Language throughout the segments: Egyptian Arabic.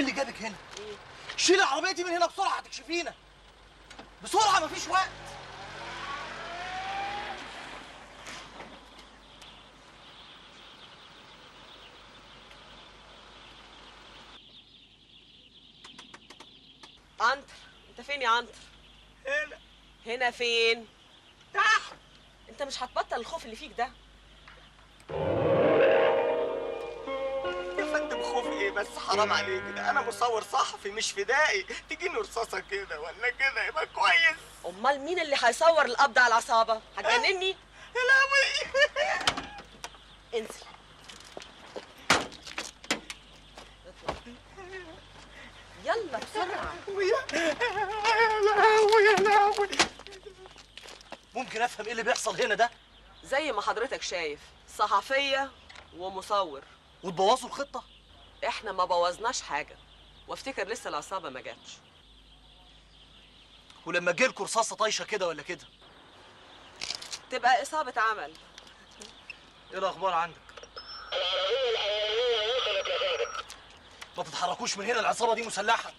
اللي جابك هنا شيل عربيتي من هنا بسرعه هتكشفينا بسرعه مفيش وقت عنتر انت فين يا عنتر هنا هنا فين تحت انت مش هتبطل الخوف اللي فيك ده يا فندم خوف ايه بس حرام عليك ده انا مصور صحفي مش فدائي تجيني رصاصه كده ولا كده يبقى كويس امال مين اللي هيصور القبض على العصابه هتجنني يا لهوي انزل اطلع. يلا بسرعه يا لهوي يا لهوي ممكن افهم ايه اللي بيحصل هنا ده زي ما حضرتك شايف صحفيه ومصور وتبوظوا الخطه احنا ما بوظناش حاجه وافتكر لسه العصابه ما جاتش ولما جيلكوا رصاصه طايشه كده ولا كده تبقى اصابه عمل ايه الاخبار عندك ما تتحركوش من هنا العصابه دي مسلحه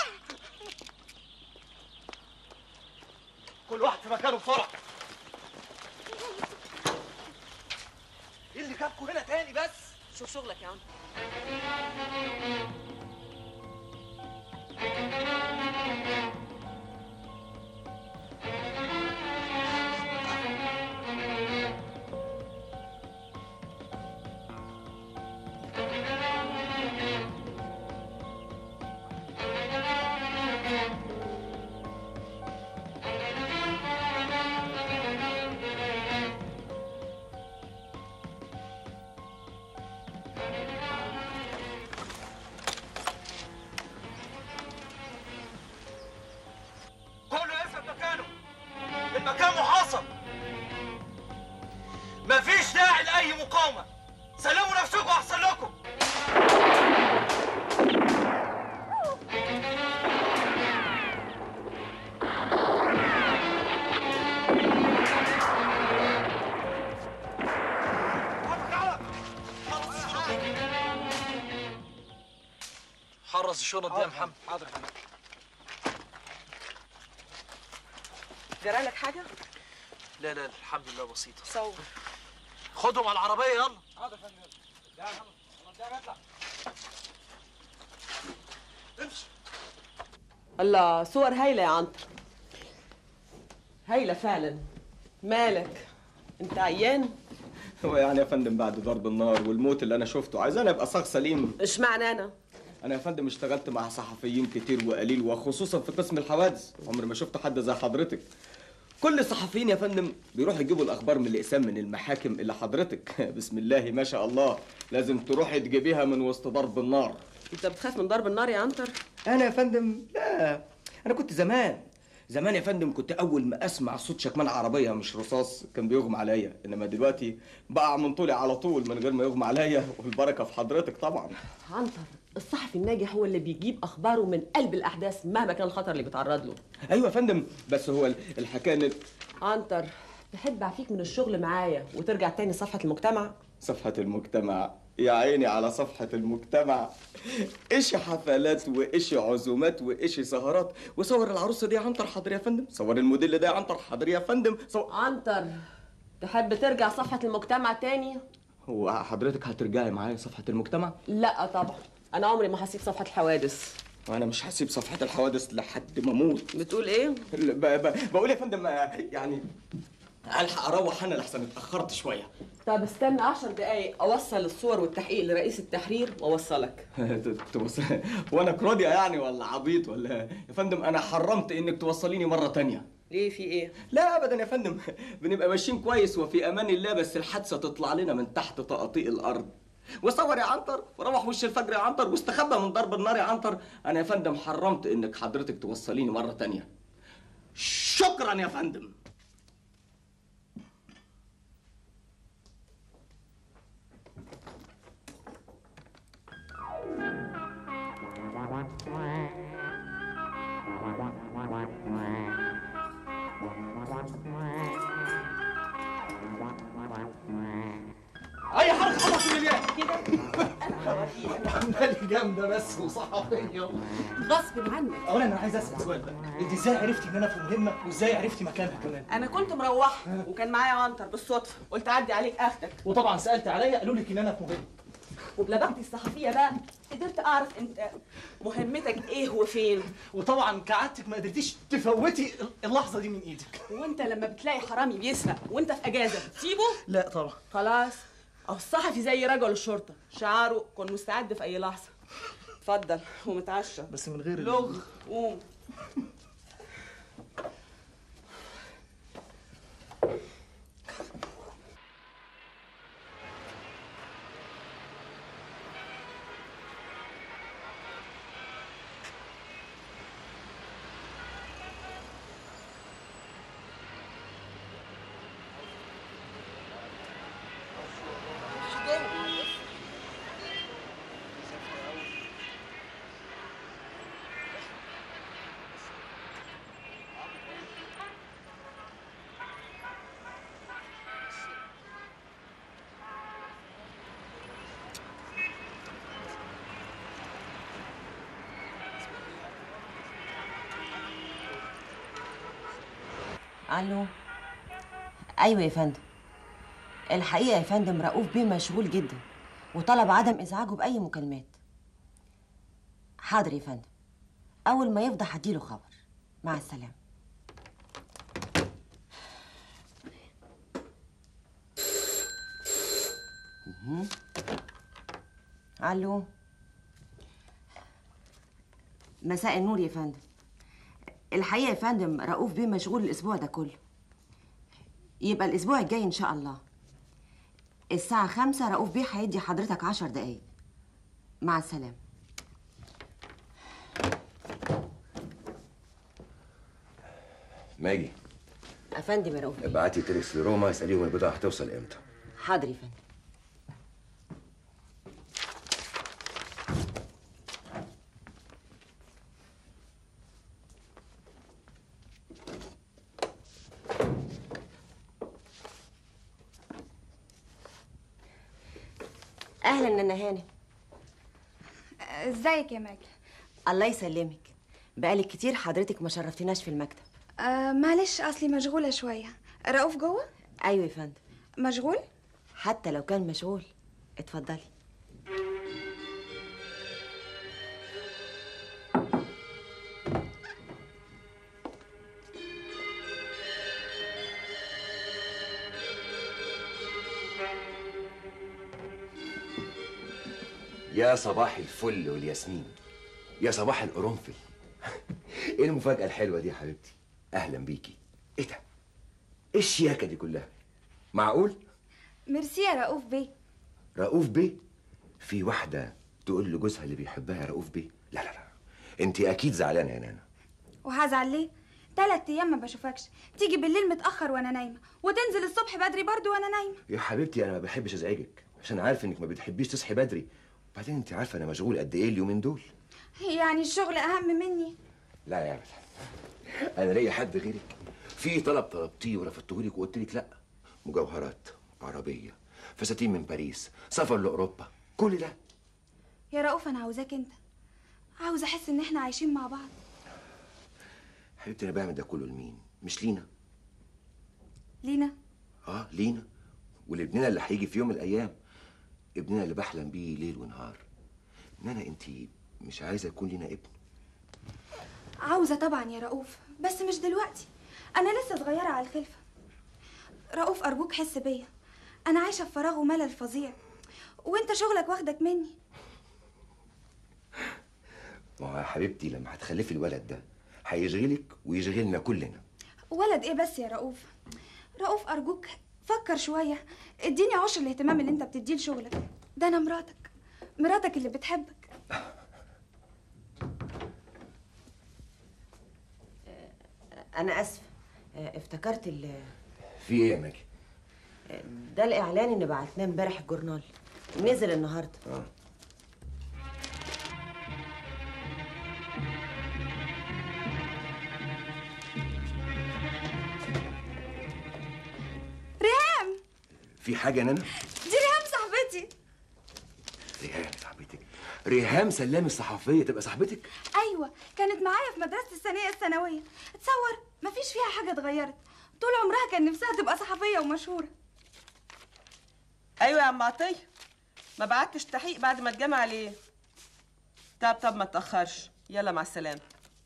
كل واحد في مكانه بسرعه ايه اللي جابكوا هنا تاني بس شوف شغلك يا عم كله يثبت مكانه المكان محاصر مفيش داعي لاي مقاومه سلموا نفسكم احسن لكم حرص الشنط دي يا محمد حاضر جرى لك حاجه لا لا الحمد لله بسيطة صور خدهم على العربية يلا امشي الله صور هايله يا عنتر هايله فعلا مالك انت عيان هو يعني يا فندم بعد ضرب النار والموت اللي انا شفته عايزاني ابقى صاغ سليم اشمعنى انا انا يا فندم اشتغلت مع صحفيين كتير وقليل وخصوصا في قسم الحوادث عمري ما شفت حد زي حضرتك كل الصحفيين يا فندم بيروحوا يجيبوا الاخبار من الاقسام من المحاكم اللي حضرتك بسم الله ما شاء الله لازم تروحي تجيبيها من وسط ضرب النار انت بتخاف من ضرب النار يا عنتر انا يا فندم لا انا كنت زمان زمان يا فندم كنت اول ما اسمع صوت شكمان عربيه مش رصاص كان بيغمى عليا انما دلوقتي بقع من طولي على طول من غير ما يغمى عليا والبركه في حضرتك طبعا عنتر الصحفي الناجح هو اللي بيجيب اخباره من قلب الاحداث مهما كان الخطر اللي بيتعرض له ايوه يا فندم بس هو الحكايه ان عنتر تحب اعفيك من الشغل معايا وترجع تاني صفحه المجتمع صفحه المجتمع يا عيني على صفحة المجتمع ايش حفلات وايش عزومات وايش سهرات وصور العروسة دي يا عنتر حاضر يا فندم صور الموديل ده يا عنتر حاضر يا فندم صور عنتر تحب ترجع صفحه المجتمع تاني هو حضرتك هترجعي معايا صفحة المجتمع لا طبعا انا عمري ما هسيب صفحه الحوادث وانا مش هسيب صفحة الحوادث لحد ما اموت بتقول ايه ب- ب- بقول يا فندم آه، يعني الحق اروح انا لحسن اتاخرت شويه طب استنى عشر دقايق اوصل الصور والتحقيق لرئيس التحرير واوصلك تبص وانا كروديا يعني ولا عبيط ولا يا فندم انا حرمت انك توصليني مره تانية ليه في ايه لا ابدا يا فندم بنبقى ماشيين كويس وفي امان الله بس الحادثه تطلع لنا من تحت تقاطيع الارض وصور يا عنتر وروح وش الفجر يا عنتر واستخبى من ضرب النار يا عنتر انا يا فندم حرمت انك حضرتك توصليني مره تانية شكرا يا فندم اي حركه خلص المليان كده عمالي جامده بس وصحفيه غصب عنك اولا انا عايز اسال سؤال بقى انت ازاي عرفتي ان انا في مهمه وازاي عرفتي مكانها كمان انا كنت مروحه وكان معايا عنتر بالصدفه قلت اعدي عليك اخدك وطبعا سالت عليا قالوا لك ان انا في مهمه وبلغتي الصحفيه بقى قدرت اعرف انت مهمتك ايه وفين وطبعا كعادتك ما قدرتيش تفوتي اللحظه دي من ايدك وانت لما بتلاقي حرامي بيسرق وانت في اجازه تسيبه لا طبعا خلاص او الصحفي زي رجل الشرطه شعاره كن مستعد في اي لحظه اتفضل ومتعشى بس من غير ال- لغ قوم الو ايوه يا فندم الحقيقه يا فندم رؤوف بيه مشغول جدا وطلب عدم ازعاجه باي مكالمات حاضر يا فندم اول ما يفضى هديله خبر مع السلامه مهم. الو مساء النور يا فندم الحقيقة يا فندم رؤوف بيه مشغول الأسبوع ده كله يبقى الأسبوع الجاي إن شاء الله الساعة خمسة رؤوف بيه هيدي حضرتك عشر دقايق مع السلامة ماجي أفندم يا رؤوف بيه ابعتي تريكس لروما اساليهم البضاعه هتوصل امتى حاضر يا فندم أهلا نانا هانم ازيك يا ماجي الله يسلمك بقالك كتير حضرتك ما شرفتناش في المكتب آه معلش اصلي مشغوله شويه رؤوف جوه أيوة يا فندم مشغول حتى لو كان مشغول اتفضلي يا صباح الفل والياسمين يا صباح القرنفل ايه المفاجاه الحلوه دي يا حبيبتي اهلا بيكي ايه ده ايه الشياكه دي كلها معقول ميرسي يا رؤوف بيه رؤوف بيه في واحده تقول لجوزها اللي بيحبها يا رؤوف بيه لا لا لا انت اكيد زعلانه يا نانا وهزعل ليه تلات ايام ما بشوفكش تيجي بالليل متاخر وانا نايمه وتنزل الصبح بدري برضو وانا نايمه يا حبيبتي انا ما بحبش ازعجك عشان عارف انك ما بتحبيش تصحي بدري وبعدين انت عارفه انا مشغول قد ايه اليومين دول يعني الشغل اهم مني لا يا ابدا انا ليا حد غيرك في طلب طلبتيه ورفضته لك وقلت لك لا مجوهرات عربيه فساتين من باريس سفر لاوروبا كل ده يا رؤوف انا عاوزاك انت عاوزه احس ان احنا عايشين مع بعض حبيبتي انا بعمل ده كله لمين مش لينا لينا اه لينا ولابننا اللي هيجي في يوم من الايام ابننا اللي بحلم بيه ليل ونهار نانا انت مش عايزه يكون لينا ابن عاوزه طبعا يا رؤوف بس مش دلوقتي انا لسه صغيره على الخلفه رؤوف ارجوك حس بيا انا عايشه في فراغ وملل فظيع وانت شغلك واخدك مني ما هو يا حبيبتي لما هتخلفي الولد ده هيشغلك ويشغلنا كلنا ولد ايه بس يا رؤوف رؤوف ارجوك فكر شويه اديني عشر الاهتمام اللي انت بتديه لشغلك ده انا مراتك مراتك اللي بتحبك أنا آسفة آه، افتكرت ال في ايه يا ماجي ده الإعلان اللي بعتناه امبارح الجورنال نزل النهاردة اه ريهام في حاجه يا نانا دي ريهام صاحبتي ريهام صاحبتك ريهام سلامي الصحفيه تبقى صاحبتك ايوه كانت معايا في مدرسه الثانويه الثانويه تصور مفيش فيها حاجه اتغيرت طول عمرها كان نفسها تبقى صحفيه ومشهوره ايوه يا عم عطيه ما بعتش تحقيق بعد ما اتجمع ليه طب طب ما تاخرش يلا مع السلامه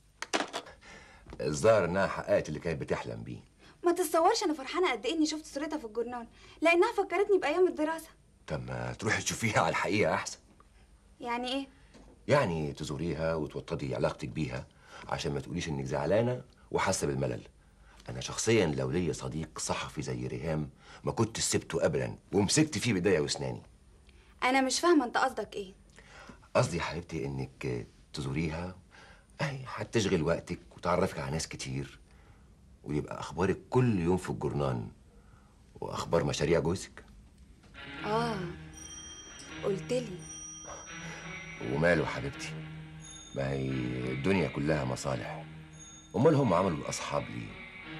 الظاهر انها حققت اللي كانت بتحلم بيه ما تتصورش انا فرحانه قد ايه اني شفت صورتها في الجورنال لانها فكرتني بايام الدراسه طب ما تروحي تشوفيها على الحقيقه احسن يعني ايه يعني تزوريها وتوطدي علاقتك بيها عشان ما تقوليش انك زعلانه وحاسه بالملل انا شخصيا لو ليا صديق صحفي زي ريهام ما كنت سبته ابدا ومسكت فيه بايديا واسناني انا مش فاهمه انت قصدك ايه قصدي يا حبيبتي انك تزوريها اي هتشغل وقتك وتعرفك على ناس كتير ويبقى اخبارك كل يوم في الجورنان واخبار مشاريع جوزك اه قلت لي وماله حبيبتي ما هي الدنيا كلها مصالح امال هم عملوا الاصحاب ليه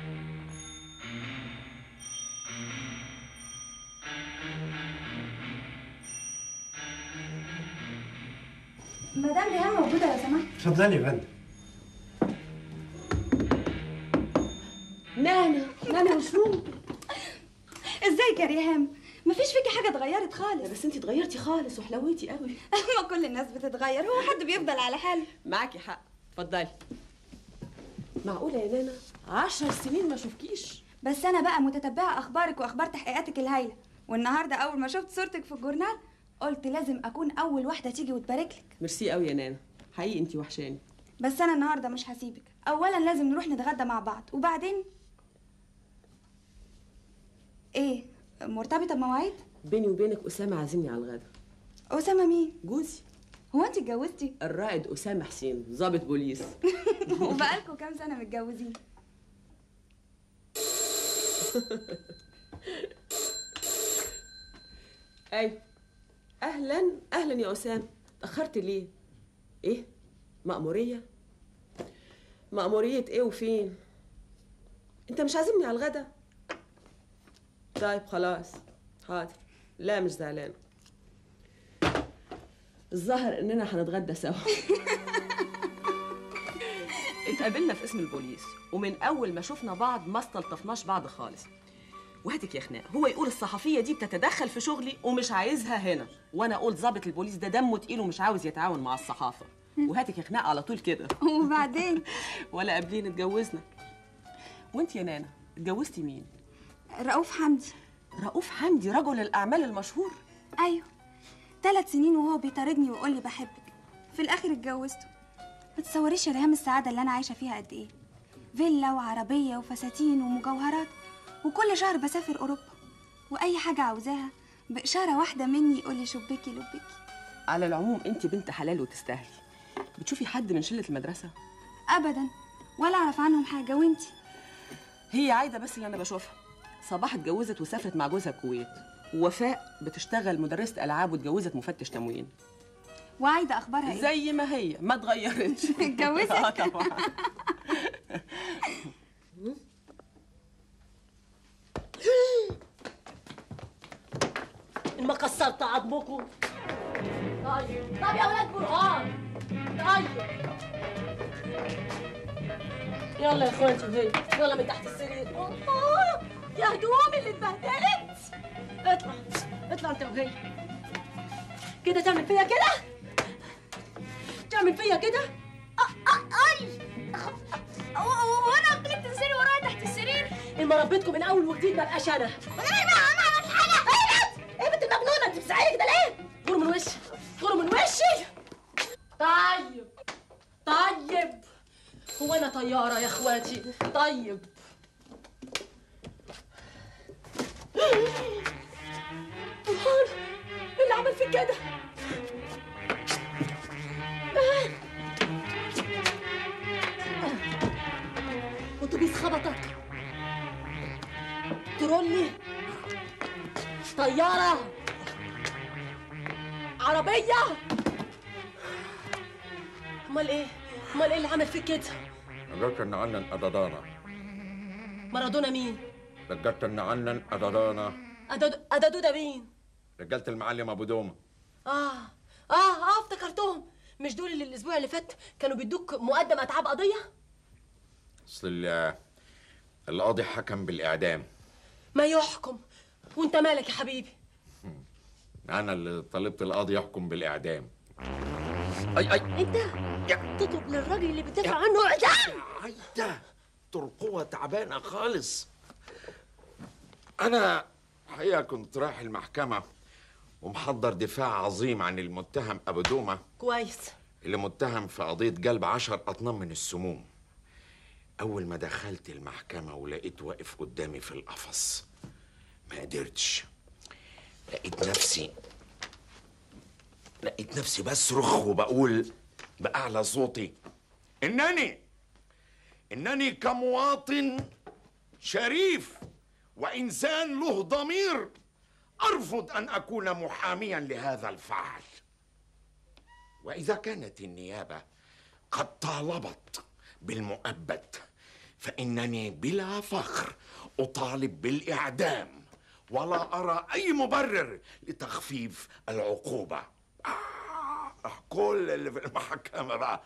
مدام ريهام موجوده لو سمحت اتفضلي يا فندم نانا نانا وشو ازيك يا ريهام مفيش فيكي حاجه اتغيرت خالص بس انت اتغيرتي خالص وحلويتي قوي ما كل الناس بتتغير هو حد بيفضل على حاله معاكي حق اتفضلي معقوله يا نانا عشر سنين ما شوفكيش بس انا بقى متتبعه اخبارك واخبار تحقيقاتك الهايله والنهارده اول ما شفت صورتك في الجورنال قلت لازم اكون اول واحده تيجي وتبارك لك ميرسي قوي يا نانا حقيقي انت وحشاني بس انا النهارده مش هسيبك اولا لازم نروح نتغدى مع بعض وبعدين ايه مرتبطه بمواعيد بيني وبينك اسامه عازمني على الغدا اسامه مين جوزي هو انت اتجوزتي الرائد اسامه حسين ضابط بوليس وبقالكوا كام سنه متجوزين ايوه اهلا اهلا يا اسامه اتاخرت ليه ايه مأمورية مأمورية ايه وفين انت مش عازمني على الغدا طيب خلاص حاضر لا مش زعلانة الظاهر اننا هنتغدى سوا اتقابلنا في اسم البوليس ومن اول ما شفنا بعض ما استلطفناش بعض خالص وهاتك يا خناق هو يقول الصحفيه دي بتتدخل في شغلي ومش عايزها هنا وانا اقول ضابط البوليس ده دمه تقيل ومش عاوز يتعاون مع الصحافه وهاتك يا خناق على طول كده وبعدين ولا قابلين اتجوزنا وانت يا نانا اتجوزتي مين رؤوف حمدي رؤوف حمدي رجل الاعمال المشهور ايوه ثلاث سنين وهو بيطاردني ويقول لي بحبك في الاخر اتجوزته ما تتصوريش يا ريهام السعاده اللي انا عايشه فيها قد ايه فيلا وعربيه وفساتين ومجوهرات وكل شهر بسافر اوروبا واي حاجه عاوزاها باشاره واحده مني يقول لي شبكي لبكي على العموم انت بنت حلال وتستاهلي بتشوفي حد من شله المدرسه ابدا ولا اعرف عنهم حاجه وانتي هي عايده بس اللي انا بشوفها صباح اتجوزت وسافرت مع جوزها الكويت ووفاء بتشتغل مدرسه العاب واتجوزت مفتش تموين وعايده اخبارها ايه زي ما هي ما اتغيرتش اتجوزت؟ اه طبعا ما كسرت عظمكم طيب طب يا ولاد برهان طيب يلا يا اخواتي وهي يلا من تحت السرير الله يا هدومي اللي اتبهدلت اطلع اطلع انت وهي كده تعمل فيا كده تعمل فيا كده اي هو انا قلت لك تنزلي ورايا تحت السرير ان ما ربيتكم من اول وجديد ما بقاش انا وانا بقى انا عملت حاجه ايه بنت المجنونه انت بتزعقي كده ليه؟ غوروا من وشي غوروا من وشي طيب طيب هو انا طياره يا اخواتي طيب طبعا إيه اللي عمل فيك كده اتوبيس خبطك ترولي طيارة عربية امال ايه؟ امال ايه اللي عمل فيك كده؟ رجعت عنن أدادانا مارادونا مين؟ رجعت عنن أدادانا أدادو أدادو ده مين؟ رجالة المعلم أبو دومة اه اه اه افتكرتهم مش دول اللي الاسبوع اللي فات كانوا بيدوك مقدم اتعاب قضيه اصل ال- القاضي حكم بالاعدام ما يحكم وانت مالك يا حبيبي انا اللي طلبت القاضي يحكم بالاعدام اي اي انت تطلب للراجل اللي بتدافع عنه اعدام عايده ترقوه تعبانه خالص انا الحقيقه كنت رايح المحكمه ومحضر دفاع عظيم عن المتهم ابو دومه كويس اللي متهم في قضيه جلب عشر اطنان من السموم اول ما دخلت المحكمه ولقيت واقف قدامي في القفص ما قدرتش لقيت نفسي لقيت نفسي بصرخ وبقول باعلى صوتي انني انني كمواطن شريف وانسان له ضمير ارفض ان اكون محاميا لهذا الفعل واذا كانت النيابه قد طالبت بالمؤبد فانني بلا فخر اطالب بالاعدام ولا ارى اي مبرر لتخفيف العقوبه آه كل اللي في المحكمه بقى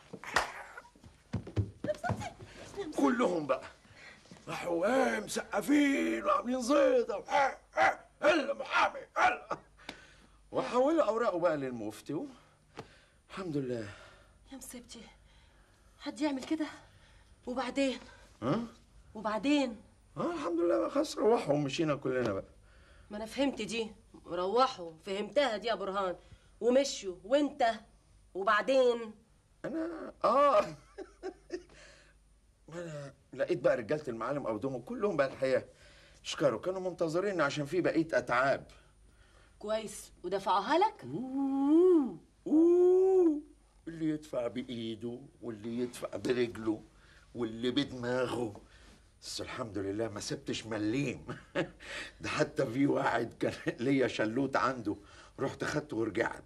كلهم بقى راحوا ايه مسقفين وعاملين زيطه آه، آه، هلا محامي هلا وحولوا اوراقه بقى للمفتي و- الحمد لله يا مصيبتي حد يعمل كده وبعدين ها وبعدين اه الحمد لله بقى خلاص روحوا ومشينا كلنا بقى ما انا فهمت دي روحوا فهمتها دي يا برهان ومشوا وانت وبعدين انا اه انا لقيت بقى رجاله المعالم او كلهم بقى الحقيقه اشكروا كانوا منتظرين عشان في بقيه اتعاب كويس ودفعوها لك اوه اوه اللي يدفع بايده واللي يدفع برجله واللي بدماغه بس الحمد لله ما سبتش مليم ده حتى في واحد كان ليا شلوت عنده رحت خدته ورجعت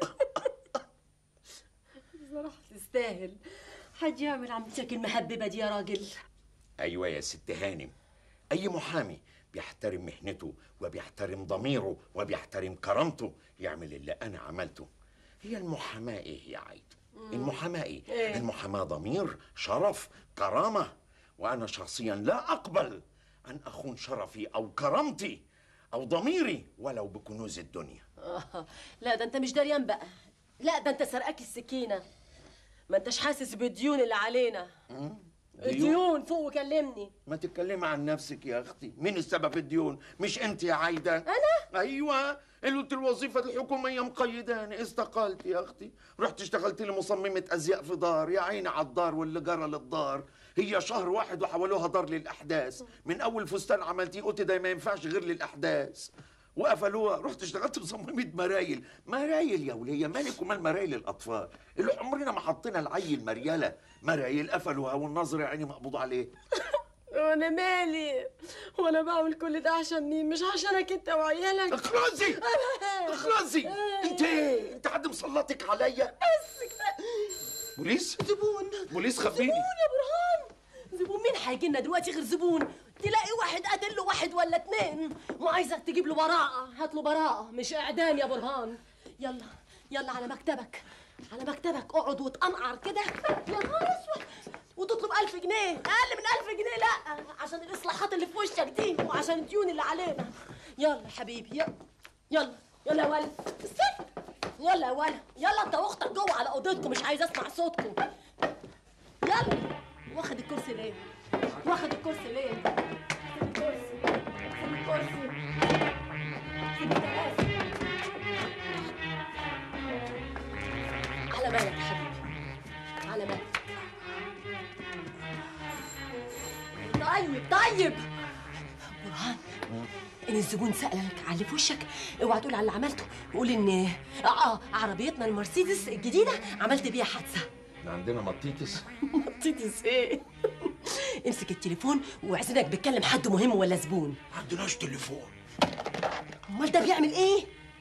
بصراحة تستاهل حد يعمل عمتك المهببة دي يا راجل ايوه يا ست هانم اي محامي بيحترم مهنته وبيحترم ضميره وبيحترم كرامته يعمل اللي انا عملته هي المحاماه ايه يا عيد المحاماه ايه إيه؟ المحاماه ضمير شرف كرامه وانا شخصيا لا اقبل ان اخون شرفي او كرامتي او ضميري ولو بكنوز الدنيا آه، لا ده انت مش دريان بقى لا ده انت سرقاك السكينة ما انتش حاسس بالديون اللي علينا الديون فوق وكلمني ما تتكلمي عن نفسك يا اختي مين السبب في الديون مش انت يا عايده انا ايوه قلت الوظيفه الحكوميه مقيداني استقلت يا اختي رحت اشتغلت لي مصممه ازياء في دار يا عيني على الدار واللي جرى للدار هي شهر واحد وحولوها دار للاحداث من اول فستان عملتيه قلت ده ما ينفعش غير للاحداث وقفلوها رحت اشتغلت مصممة مرايل مرايل يا ولية مالك ومال مرايل الأطفال اللي عمرنا ما حطينا العيل مريالة مرايل قفلوها والنظر يا عيني مقبوض عليه وانا مالي وانا بعمل كل ده عشان مين مش عشانك انت وعيالك اخلصي اخلصي انت ايه انت حد مسلطك عليا بس كده بوليس زبون بوليس خبيني زبون يا برهان زبون مين هيجي لنا دلوقتي غير زبون تلاقي واحد قاتل له واحد ولا اتنين وعايزك تجيب له براءة هات له براءة مش اعدام يا برهان يلا يلا على مكتبك على مكتبك اقعد وتقنقر كده يا نهار اسود وتطلب ألف جنيه أقل من ألف جنيه لأ عشان الإصلاحات اللي في وشك دي وعشان الديون اللي علينا يلا يا حبيبي يلا يلا يلا يا ولد استنى يلا يا ولد يلا انت واختك جوه على اوضتكم مش عايز اسمع صوتكم يلا واخد الكرسي ليه واخد الكرسي ليه سيب الكرسي سيب الكرسي سيب الكراسي. على بالك يا حبيبي على بالك طيب طيب برهان ان الزبون سالك على اللي في وشك اوعى تقول على اللي عملته قول ان اه اه عربيتنا المرسيدس الجديده عملت بيها حادثه احنا عندنا مطيتس مطيتس ايه امسك التليفون واعزنك بتكلم حد مهم ولا زبون ما عندناش تليفون امال ده بيعمل ايه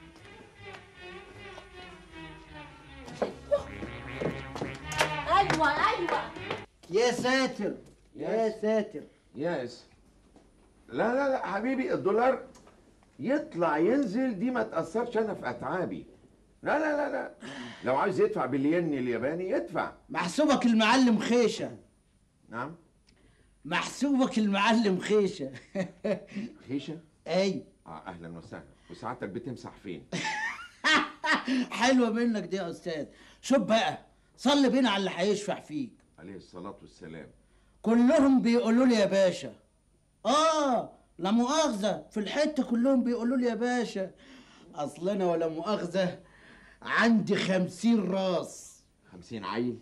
ايوه ايوه يا ساتر يا ساتر يس لا لا لا حبيبي الدولار يطلع ينزل دي ما تأثرش أنا في أتعابي لا لا لا لا لو عايز يدفع بالين الياباني يدفع محسوبك المعلم خيشه نعم محسوبك المعلم خيشه خيشه اي اه اهلا وسهلا وسعادتك بتمسح فين حلوه منك دي يا استاذ شوف بقى صلي بينا على اللي هيشفع فيك عليه الصلاه والسلام كلهم بيقولوا لي يا باشا اه لا مؤاخذه في الحته كلهم بيقولوا لي يا باشا اصل انا ولا مؤاخذه عندي خمسين راس خمسين عيل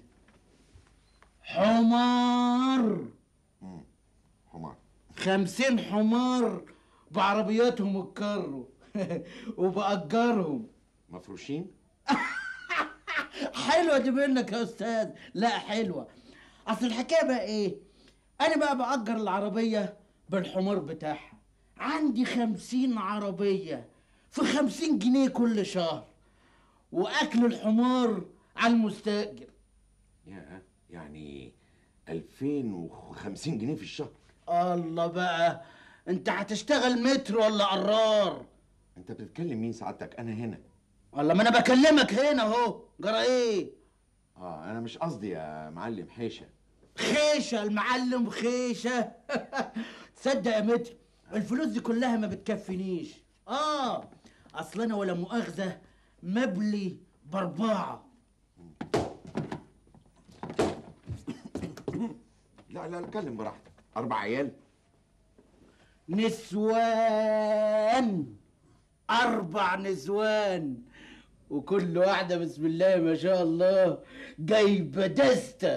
حمار حمار خمسين حمار بعربياتهم الكرو وبأجرهم مفروشين حلوة دي منك يا أستاذ لا حلوة أصل الحكاية بقى إيه أنا بقى بأجر العربية بالحمار بتاعها عندي خمسين عربية في خمسين جنيه كل شهر وأكل الحمار على المستأجر يا يعني 2050 جنيه في الشهر الله بقى أنت هتشتغل متر ولا قرار انت بتتكلم مين سعادتك انا هنا والله ما أنا بكلمك هنا أهو جرى إيه اه انا مش قصدي يا معلم حيشه خيشة المعلم خيشة تصدق يا متر الفلوس دي كلها ما بتكفينيش اه اصل انا ولا مؤاخذة مبلي باربعة لا لا اتكلم براحتك اربع عيال نسوان اربع نسوان وكل واحدة بسم الله ما شاء الله جايبة دستة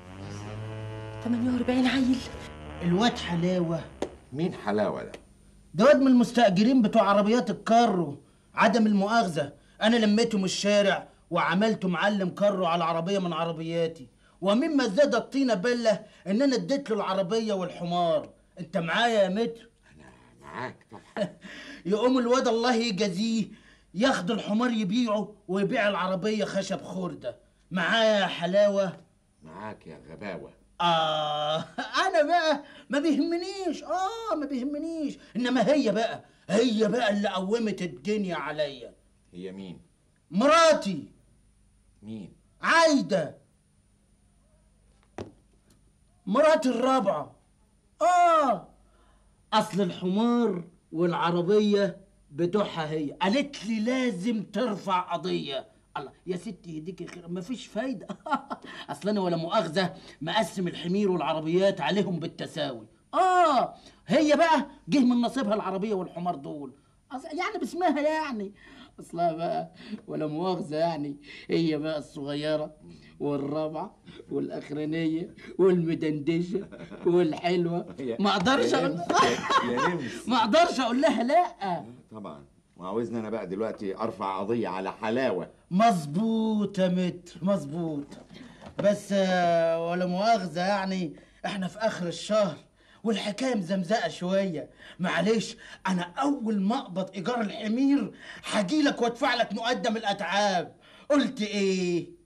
48 عيل الواد حلاوة مين حلاوه ده ده واد من المستأجرين بتوع عربيات الكارو عدم المؤاخذة أنا لميته من الشارع وعملته معلم كارو على عربية من عربياتي ومما زاد الطينة بلة إن أنا اديت له العربية والحمار أنت معايا يا متر معاك طبعا يقوم الواد الله يجازيه ياخد الحمار يبيعه ويبيع العربية خشب خردة معايا يا حلاوة معاك يا غباوه آه أنا بقى ما بيهمنيش آه ما بيهمنيش إنما هي بقى هي بقى اللي قومت الدنيا عليا هي مين مراتي مين عايدة مراتي الرابعة آه أصل الحمار والعربية بتوعها هي قالت لي لازم ترفع قضية الله يا ستي يديك خير مفيش فايدة أصل أنا ولا مؤاخذة مقسم الحمير والعربيات عليهم بالتساوي آه هي بقى جه من نصيبها العربية والحمار دول أصل يعني باسمها يعني اصلها بقى ولا مؤاخذة يعني هي بقى الصغيرة والرابعة والأخرانية والمدندشة والحلوة ما اقدرش اقول يا نمس ما اقدرش اقول لها لا طبعا وعاوزني انا بقى دلوقتي ارفع قضيه على حلاوه مظبوط يا متر مظبوط بس آه، ولا مؤاخذة يعني احنا في اخر الشهر والحكاية مزمزقة شوية معلش انا اول ما اقبض ايجار الحمير هجيلك وادفع لك مقدم الاتعاب قلت ايه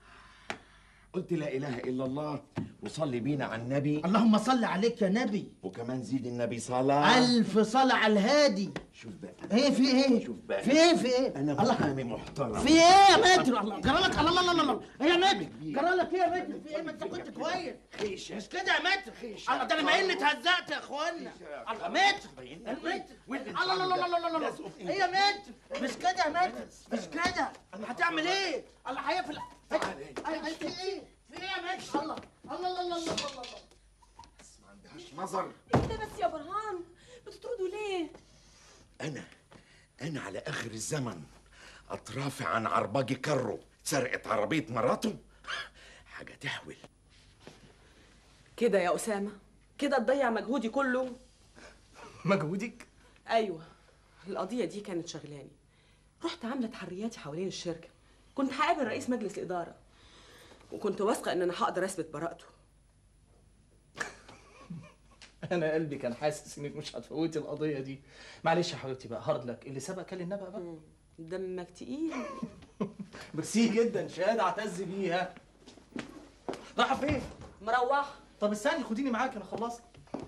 قلت لا اله الا الله وصلي بينا على النبي اللهم صل عليك يا نبي وكمان زيد النبي صلاه الف صلاة على الهادي شوف بقى ايه في ايه شوف بقى في ايه في ايه انا الله محامي محترم في ايه يا متر الله جرالك الله الله الله الله ايه يا متر جرالك ايه يا متر في ايه ما انت كنت كويس خيشه مش كده يا متر الله ده انا ما اني اتهزقت يا اخوانا الله متر المتر الله الله الله الله الله الله ايه يا متر مش كده يا متر مش كده هتعمل ايه الله هيقفل ايه في ايه في ايه يا متر الله الله الله الله الله الله ما عندهاش نظر ايه ده بس يا برهان بتطردوا ليه انا انا على اخر الزمن اترافع عن عرباجي كرو سرقت عربيه مراته حاجه تهول كده يا أسامة كده تضيع مجهودي كله مجهودك أيوة القضية دي كانت شغلاني رحت عاملة تحرياتي حوالين الشركة كنت هقابل رئيس مجلس الإدارة وكنت واثقة إن أنا هقدر أثبت براءته انا قلبي كان حاسس انك مش هتفوتي القضيه دي معلش يا حبيبتي بقى هارد لك اللي سبق كان النبأ بقى دمك تقيل ميرسي جدا شهاده اعتز بيها رايحه فين مروحة طب استني خديني معاك انا خلصت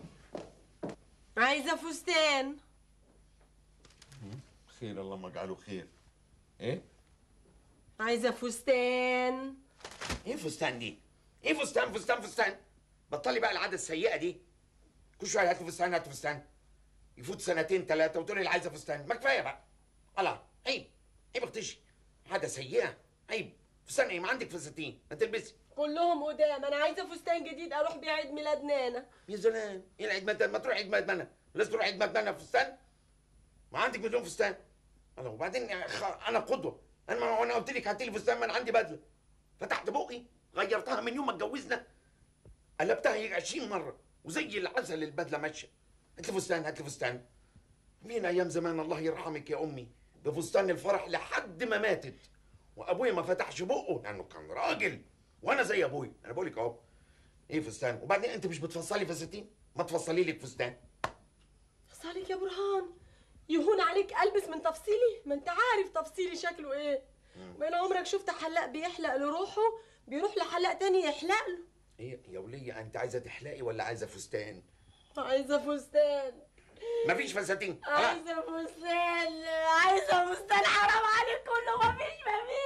عايزه فستان خير اللهم اجعله خير ايه عايزه فستان ايه فستان دي؟ ايه فستان فستان فستان؟ بطلي بقى العاده السيئه دي كل شويه هات لي فستان هات فستان يفوت سنتين ثلاثه وتقولي لي عايزه فستان ما كفايه بقى الله عيب عيب اختشي عاده سيئه عيب فستان ايه ما عندك فساتين ما تلبسي كلهم قدام انا عايزه فستان جديد اروح بيه عيد ميلاد نانا يا زلمه ايه العيد ميلاد ما تروح عيد ميلاد منا لازم تروح عيد ميلاد منا فستان ما عندك مليون فستان الله وبعدين يا أخ- انا قدوه انا ما انا قلت لك هاتي لي فستان ما انا عندي بدله فتحت بقي غيرتها من يوم ما اتجوزنا قلبتها يجي 20 مره وزي العسل البدله ماشيه هات لي فستان هات لي فستان مين ايام زمان الله يرحمك يا امي بفستان الفرح لحد ما ماتت وابويا ما فتحش بقه لانه كان راجل وانا زي ابويا انا بقول لك اهو ايه فستان وبعدين انت مش بتفصلي فساتين ما تفصلي لك فستان بس عليك يا برهان يهون عليك البس من تفصيلي ما انت عارف تفصيلي شكله ايه بين عمرك شفت حلاق بيحلق لروحه بيروح لحلاق تاني يحلق له ايه يا وليه انت عايزه تحلقي ولا عايزه فستان عايزه فستان مفيش فساتين خلاص. عايزه فستان عايزه فستان حرام عليك كله مفيش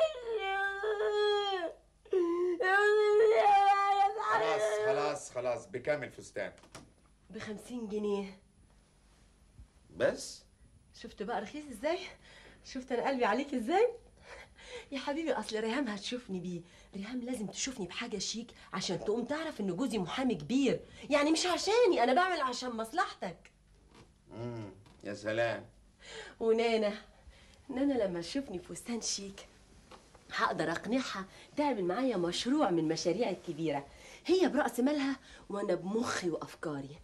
خلاص مفيش خلاص خلاص بكام الفستان بخمسين جنيه بس شفت بقى رخيص ازاي شفت انا قلبي عليك ازاي يا حبيبي اصل ريهام هتشوفني بيه ريهام لازم تشوفني بحاجه شيك عشان تقوم تعرف ان جوزي محامي كبير يعني مش عشاني انا بعمل عشان مصلحتك امم يا سلام ونانا نانا لما تشوفني في فستان شيك هقدر اقنعها تعمل معايا مشروع من مشاريع الكبيره هي براس مالها وانا بمخي وافكاري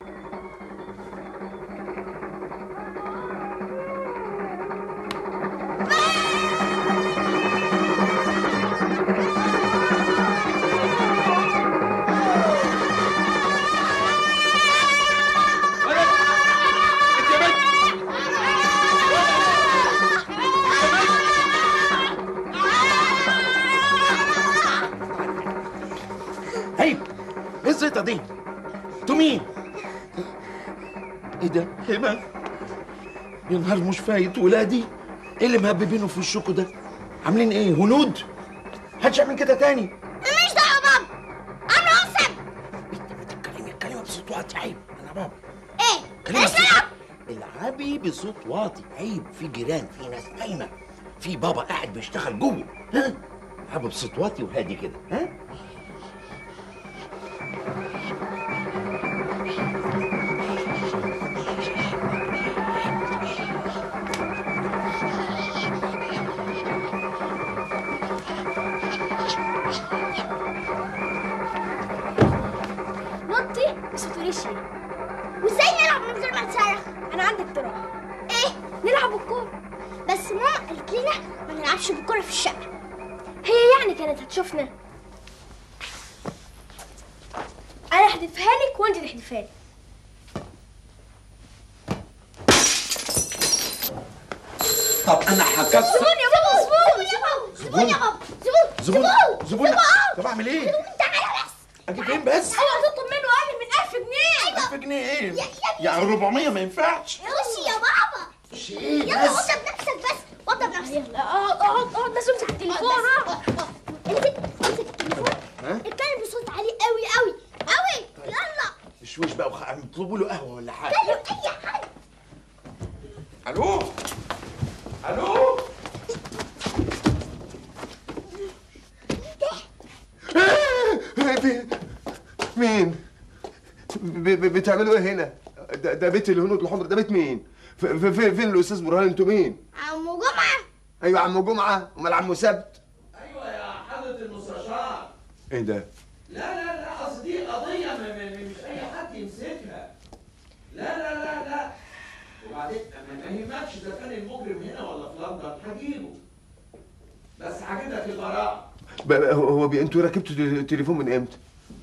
هي ايه الزيطه دي انتوا مين ايه ده هبه يا نهار مش فايت ولادي ايه اللي مهببينه في وشكوا ده عاملين ايه هنود محدش يعمل كده تاني ماليش دعوه بابا انا اوسم كلمه كلمه بصوت واطي عيب انا بابا ايه كلمه بصوت العبي بصوت واطي عيب في جيران في ناس نايمه في بابا قاعد بيشتغل جوه ها العبي بصوت واطي وهادي كده ها وطي بس ما تقوليش ليه وازاي نلعب من غير ما نصرخ انا عندي اقتراح ايه نلعب بالكوره بس ماما قالت لنا ما نلعبش بالكوره في الشقه هي يعني كانت هتشوفنا انا احدفها لك وانت تحدفها لي طب انا هكسر زبون يا بابا زبون يا بابا زبون يا بابا زبون زبون زبون زبون طب اعمل ايه؟ تعالى بس اجيب فين بس؟ ايوه تطلب منه اقل من 1000 جنيه 1000 جنيه ايه؟ يعني 400 ما ينفعش خش يا بابا ايه يلا بس؟ وضب نفسك بس وضب نفسك اقعد اقعد اقعد بس امسك التليفون اقعد امسك امسك التليفون ها؟ اتكلم بصوت عالي قوي قوي قوي يلا شويش بقى وخ... اطلبوا له قهوه ولا حاجه اتكلم اي حاجه الو الو في- مين؟ ب- ب- بتعملوا ايه هنا؟ ده, ده بيت الهنود الحمر ده بيت مين؟ ف- ف- فين فين الاستاذ برهان انتوا مين؟ عمو جمعه ايوه عمو جمعه امال عمو سبت ايوه يا حضره المستشار ايه ده؟ لا لا لا اصل دي قضيه م- م- م- مش اي حد يمسكها لا لا لا لا وبعدين ما ما يهمكش اذا كان المجرم هنا ولا في لندن هجيبه بس هجيب لك البراءه ب- ب- هو هو بي- انتوا ركبتوا تل- تليفون من امتى؟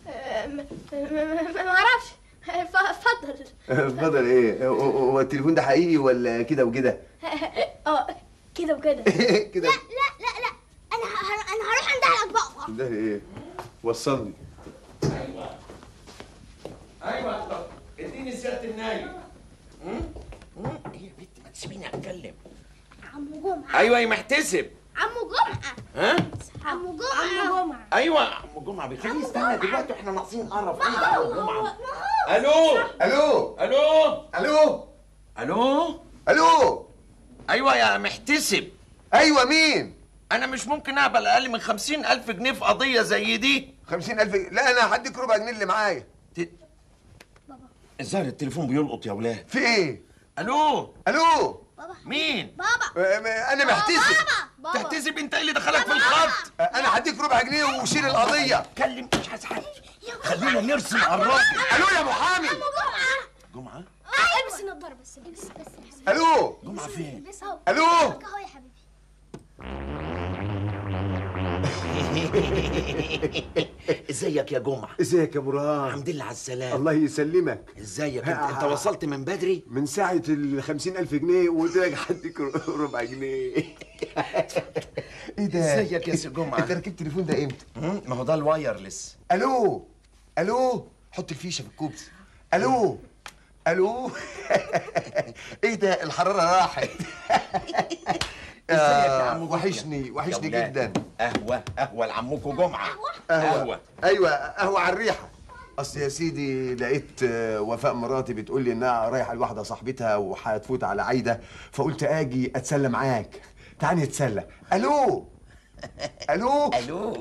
ما اعرفش اتفضل اتفضل ايه؟ هو- هو هو التليفون ده حقيقي ولا كده وكده؟ اه كده وكده كده لا لا لا لا انا ه- انا هروح عندها الاطباق ده ايه؟ وصلني ايوه ايوه طب اديني سياده النايم ايه يا بنت ما تسيبيني اتكلم عمو جمعه ايوه يا محتسب عمو جمعه ها عمو جمعه عمو جمعه ايوه عم جمعه بيخليه يستنى دلوقتي واحنا ناقصين قرف ايه ده عم جمعه الو الو الو الو الو الو ايوه يا محتسب ايوه مين انا مش ممكن اقبل اقل من خمسين الف جنيه في قضيه زي دي خمسين ألف لا أنا هديك ربع جنيه اللي معايا الظاهر التليفون بيلقط يا ولاد في إيه؟ الو الو مين بابا انا محتسب بابا تحتسب انت إيه اللي دخلك في الخط انا هديك ربع جنيه وشيل القضيه كلم مش عايز حد خلينا نرسم على الراجل الو يا محامي عمو جمعه جمعه البس النضاره بس البس بس الو جمعه فين البس اهو الو اهو يا حبيبي ازيك يا جمعه ازيك يا برهان الحمد لله على السلامه الله يسلمك ازيك انت انت وصلت من بدري من ساعة ال 50000 جنيه وقلت لك هديك ربع جنيه ايه ده؟ ازيك يا سي جمعة؟ انت ركبت التليفون ده امتى؟ ما هو ده الوايرلس الو الو حط الفيشه في الكوبس الو الو ايه ده الحراره راحت ازيك يا عم جمعة؟ وحشني وحشني يا ولاد، جدا قهوه قهوه لعمكم جمعه قهوه ايوه قهوه على الريحه اصل يا سيدي لقيت آه، وفاء مراتي بتقول لي انها رايحه لواحده صاحبتها وهتفوت على عايده فقلت اجي اتسلى معاك تعالي نتسلى الو الو الو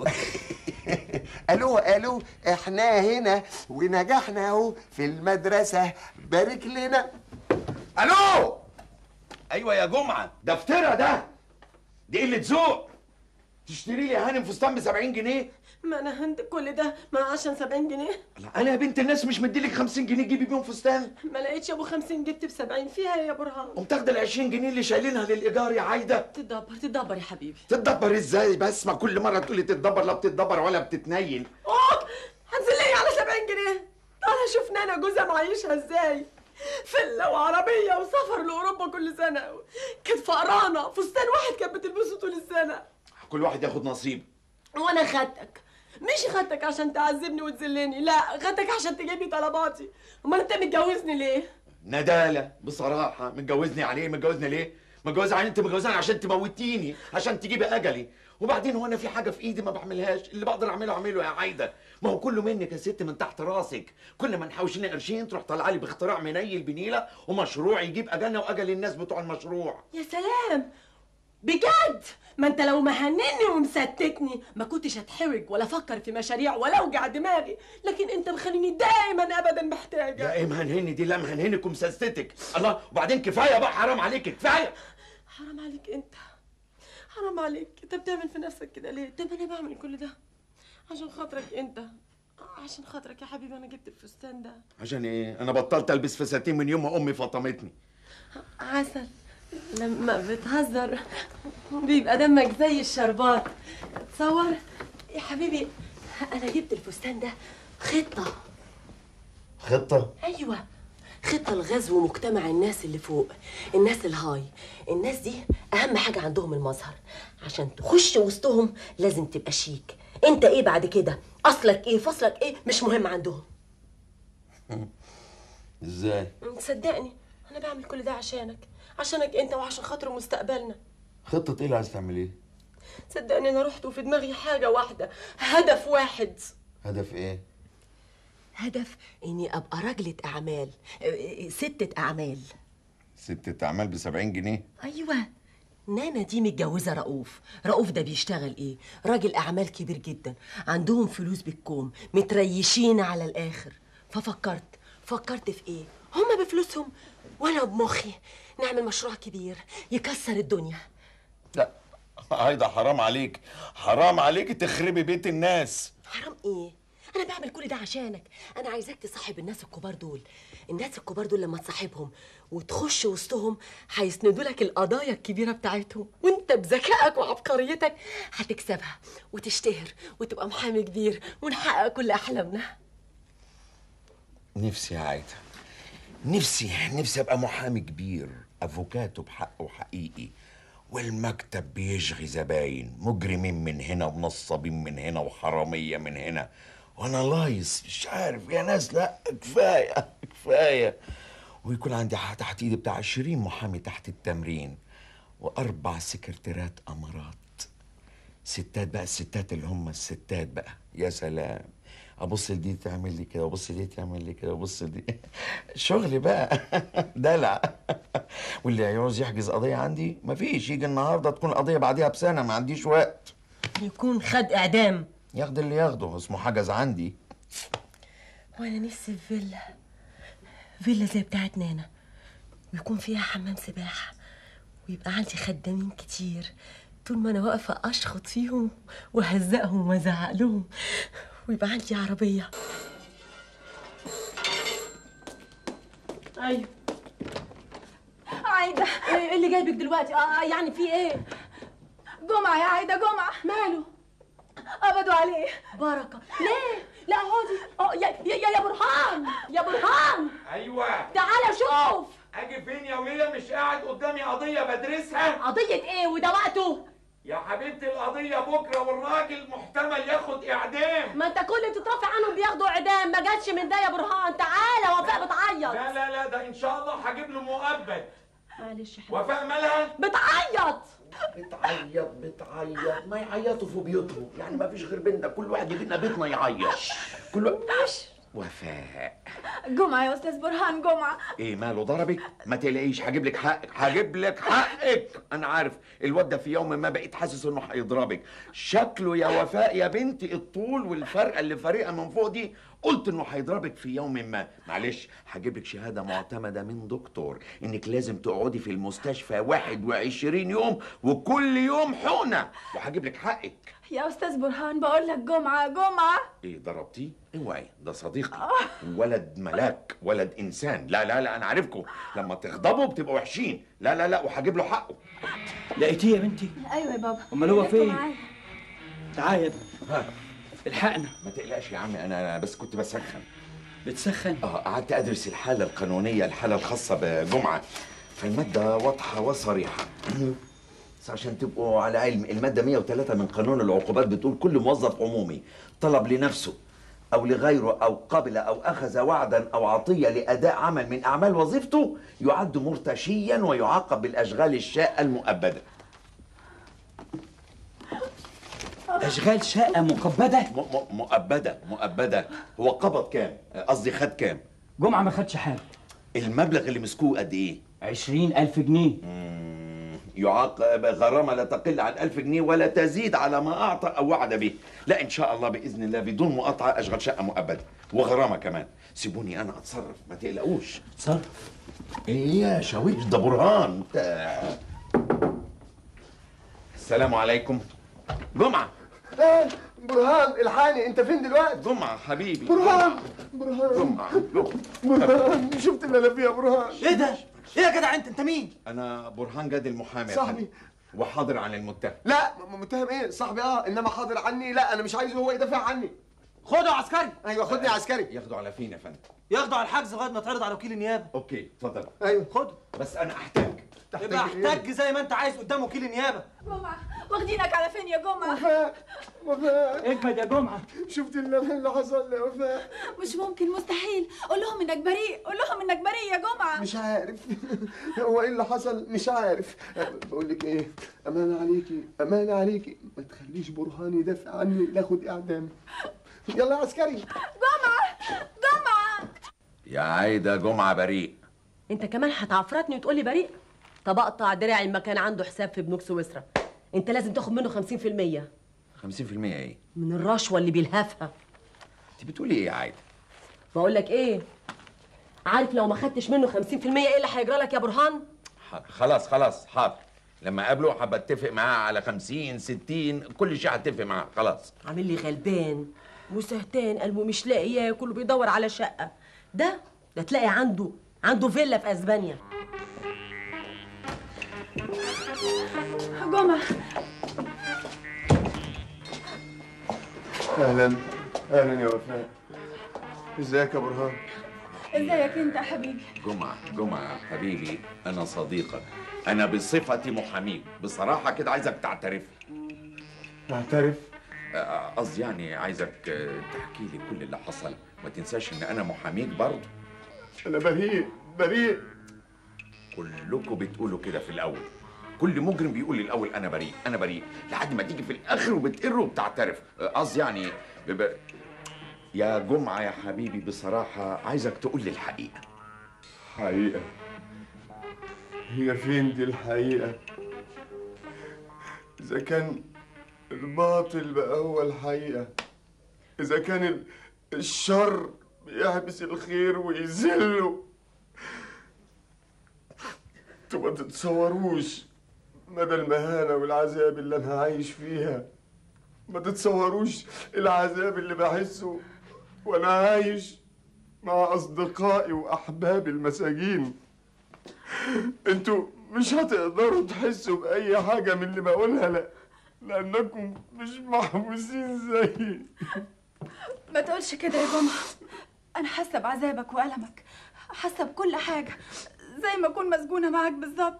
الو الو احنا هنا ونجحنا اهو في المدرسه بارك لنا الو ايوه يا جمعه ده افترا ده دي قله ذوق تشتري لي يا هانم فستان ب 70 جنيه ما انا هند كل ده ما عشان 70 جنيه لا انا يا بنت الناس مش مديلك 50 جنيه تجيبي بيهم فستان ما لقيتش ابو 50 جبت ب 70 فيها يا برهان قوم تاخد ال 20 جنيه اللي شايلينها للايجار يا عايده تدبر تدبر يا حبيبي تتدبر ازاي بس ما كل مره تقولي تتدبر لا بتتدبر ولا بتتنيل اوه هنزل لي على 70 جنيه تعالى شوف نانا جوزها معيشها ازاي فيلا وعربيه وسفر لاوروبا كل سنه كانت فقرانه فستان واحد كانت بتلبسه طول السنه كل واحد ياخد نصيب وانا خدتك مش خدتك عشان تعذبني وتذلني لا خدتك عشان تجيب لي طلباتي امال انت متجوزني ليه ندالة بصراحة متجوزني عليه متجوزني ليه؟ متجوزة عليه انت متجوزاني عشان تموتيني عشان تجيبي اجلي وبعدين هو انا في حاجة في ايدي ما بعملهاش اللي بقدر اعمله اعمله يا عايدة ما هو كله منك يا ست من تحت راسك كل ما نحوش لنا قرشين تروح طالعه لي باختراع منيل بنيلة ومشروع يجيب اجلنا واجل الناس بتوع المشروع يا سلام بجد ما انت لو مهنني ومستتني ما كنتش هتحرج ولا افكر في مشاريع ولا اوجع دماغي لكن انت مخليني دايما ابدا محتاجه يا ايه مهنهني دي لا مهنهنك ومسستك الله وبعدين كفاية بقى حرام عليك كفاية حرام عليك انت حرام عليك انت بتعمل في نفسك كده ليه طب انا بعمل كل ده عشان خاطرك انت عشان خاطرك يا حبيبي انا جبت الفستان ده عشان ايه انا بطلت البس فساتين من يوم ما امي فطمتني عسل لما بتهزر بيبقى دمك زي الشربات تصور يا حبيبي انا جبت الفستان ده خطه خطة ايوه خطه لغزو مجتمع الناس اللي فوق الناس الهاي الناس دي اهم حاجه عندهم المظهر عشان تخش وسطهم لازم تبقى شيك انت ايه بعد كده اصلك ايه فصلك ايه مش مهم عندهم ازاي صدقني انا بعمل كل ده عشانك عشانك انت وعشان خاطر مستقبلنا خطة ايه اللي عايز تعمل ايه صدقني انا رحت وفي دماغي حاجه واحده هدف واحد هدف ايه هدف اني ابقى رجلة اعمال اه، ستة اعمال ستة أعمال ب 70 جنيه ايوه نانا دي متجوزه رؤوف رؤوف ده بيشتغل ايه راجل اعمال كبير جدا عندهم فلوس بالكوم متريشين على الاخر ففكرت فكرت في ايه هما بفلوسهم وانا بمخي نعمل مشروع كبير يكسر الدنيا لا هيدا حرام عليك حرام عليك تخربي بيت الناس حرام ايه انا بعمل كل ده عشانك انا عايزاك تصاحب الناس الكبار دول الناس الكبار دول لما تصاحبهم وتخش وسطهم هيسندوا لك القضايا الكبيره بتاعتهم وانت بذكائك وعبقريتك هتكسبها وتشتهر وتبقى محامي كبير ونحقق كل احلامنا نفسي يا عايدة نفسي نفسي ابقى محامي كبير افوكاتو بحقه حقيقي والمكتب بيشغي زباين مجرمين من هنا ونصابين من هنا وحرامية من هنا وانا لايص مش عارف يا ناس لا كفاية كفاية ويكون عندي ح- تحت ايدي بتاع 20 محامي تحت التمرين واربع سكرتيرات امارات ستات بقى الستات اللي هم الستات بقى يا سلام ابص لدي تعمل لي كده وابص لدي تعمل لي كده وابص لدي شغل بقى دلع واللي يعوز يحجز قضيه عندي مفيش يجي النهارده تكون القضيه بعديها بسنه ما عنديش وقت يكون خد اعدام ياخد اللي ياخده اسمه حجز عندي وانا نفسي في فيلا فيلا زي بتاعت نانا ويكون فيها حمام سباحة ويبقى عندي خدامين كتير طول ما انا واقفة اشخط فيهم واهزقهم وازعق لهم ويبقى عندي عربية ايوه عايدة ايه اللي جايبك دلوقتي اه يعني في ايه جمعة يا عايدة جمعة ماله قبضوا عليه بركة ليه لا اقعدي اه يا يا يا برهان يا برهان ايوه تعالى شوف اجي فين يا وليه مش قاعد قدامي قضيه بدرسها قضية ايه وده وقته يا حبيبتي القضيه بكره والراجل محتمل ياخد اعدام ما انت كل اللي بتترافع عنهم بياخدوا اعدام ما جاتش من ده يا برهان تعالى وفاء بتعيط لا لا لا ده ان شاء الله هجيب له مؤبد معلش يا حبيبي وفاء مالها بتعيط بتعيط بتعيط ما يعيطوا في بيوتهم يعني ما فيش غير بيتنا كل واحد يجي لنا بيتنا يعيط كل واحد وفاء جمعة يا أستاذ برهان جمعة ايه ماله ضربك ما تقلقيش هجيب لك حقك هجيب لك حقك انا عارف الواد ده في يوم ما بقيت حاسس انه هيضربك شكله يا وفاء يا بنتي الطول والفرقه اللي فارقه من فوق دي قلت انه هيضربك في يوم ما معلش هجيب لك شهاده معتمده من دكتور انك لازم تقعدي في المستشفى 21 يوم وكل يوم حقنه وهجيب لك حقك يا أستاذ برهان بقول لك جمعة جمعة ايه ضربتيه؟ اوعي ده صديقي ولد ملاك ولد انسان لا لا لا انا عارفكم لما تغضبوا بتبقوا وحشين لا لا لا وهجيب له حقه لقيتيه يا بنتي أيوة يا بابا امال هو لسه فين معايا. تعال يا ابني ها الحقنا ما تقلقش يا عمي انا أنا بس كنت بسخن بتسخن اه قعدت ادرس الحاله القانونيه الحاله الخاصه بجمعه فالماده واضحه وصريحه بس عشان تبقوا على علم الماده 103 من قانون العقوبات بتقول كل موظف عمومي طلب لنفسه او لغيره او قبل او اخذ وعدا او عطيه لاداء عمل من اعمال وظيفته يعد مرتشيا ويعاقب بالاشغال الشاقه المؤبده اشغال شقه مقبده م- م- مؤبده مؤبده هو قبض كام قصدي خد كام جمعه ما خدش حاجه المبلغ اللي مسكوه قد ايه عشرين ألف جنيه يعاقب غرامة لا تقل عن ألف جنيه ولا تزيد على ما أعطى أو وعد به لا إن شاء الله بإذن الله بدون مقاطعة أشغل شقة مؤبدة وغرامة كمان سيبوني أنا أتصرف ما تقلقوش اتصرف إيه يا شاويش ده برهان انت السلام عليكم جمعة آه برهان الحقني انت فين دلوقتي جمعة حبيبي برهان برهان جمعة جمعة برهان شفت اللي انا فيها برهان ايه ده ايه يا جدع انت انت مين أنا برهان جاد المحامي يا صاحبي. فندم. وحاضر عن المتهم لا م- متهم ايه صاحبي اه انما حاضر عني لا انا مش عايزه هو يدافع عني خده عسكري ايوه خدني عسكري ياخدوا على فين يا فندم ياخده على الحجز لغايه ما تعرض على وكيل النيابه أوكي اتفضل ايوه خده بس أنا أحتاج يبقى احتج زي ما انت عايز قدام وكيل النيابه جمعة واخدينك على فين يا جمعة وفاء وفاء اجمد يا جمعه شفت اللي اللي حصل لي يا وفاء مش ممكن مستحيل قول لهم انك بريء قول لهم انك بريء يا جمعة مش عارف هو ايه اللي حصل مش عارف بقول لك ايه امانه عليكي امانه عليكي ما تخليش برهان يدافع عني ناخد اعدام يلا يا عسكري جمعة جمعة يا عايدة جمعة بريء انت كمان هتعفرتني وتقولي بريء طب اقطع دراعي ما كان عنده حساب في بنوك سويسرا انت لازم تاخد منه 50% 50% ايه؟ من الرشوه اللي بيلهفها انت بتقولي ايه يا عايدة؟ بقول لك ايه عارف لو ما خدتش منه 50% ايه اللي هيجرى لك يا برهان حاضر خلاص خلاص حاضر لما اقابله حابة اتفق معاه على 50 60 كل شيء هتفق معاه خلاص عامل لي غلبان وسهتان قلبه مش لاقي ياكل وبيدور على شقه ده ده تلاقي عنده عنده فيلا في اسبانيا جمعة اهلا اهلا يا وفاء ازيك يا برهان ازيك انت يا حبيبي جمعة جمعة حبيبي انا صديقك انا بصفتي محاميك بصراحة كده عايزك تعترف اعترف آه، قصدي يعني عايزك آه، تحكي لي كل اللي حصل ما تنساش ان انا محاميك برضه انا بريء بريء كلكم بتقولوا كده في الاول كل مجرم بيقول لي الاول انا بريء انا بريء لحد ما تيجي في الاخر وبتقر وبتعترف آه، قصدي يعني بب... يا جمعه يا حبيبي بصراحه عايزك تقول لي الحقيقه حقيقة هي فين دي الحقيقة إذا كان الباطل بقى هو الحقيقة إذا كان ال- الشر بيحبس الخير ويذله انتوا ما تتصوروش مدى المهانة والعذاب اللي أنا عايش فيها ما تتصوروش العذاب اللي بحسه وأنا عايش مع أصدقائي وأحبابي المساجين انتوا مش هتقدروا تحسوا بأي حاجة من اللي بقولها لا لأنكم مش محبوسين زيي ما تقولش كده يا جمعة أنا حاسة بعذابك وألمك حاسة بكل حاجة زي ما أكون مسجونة معاك بالظبط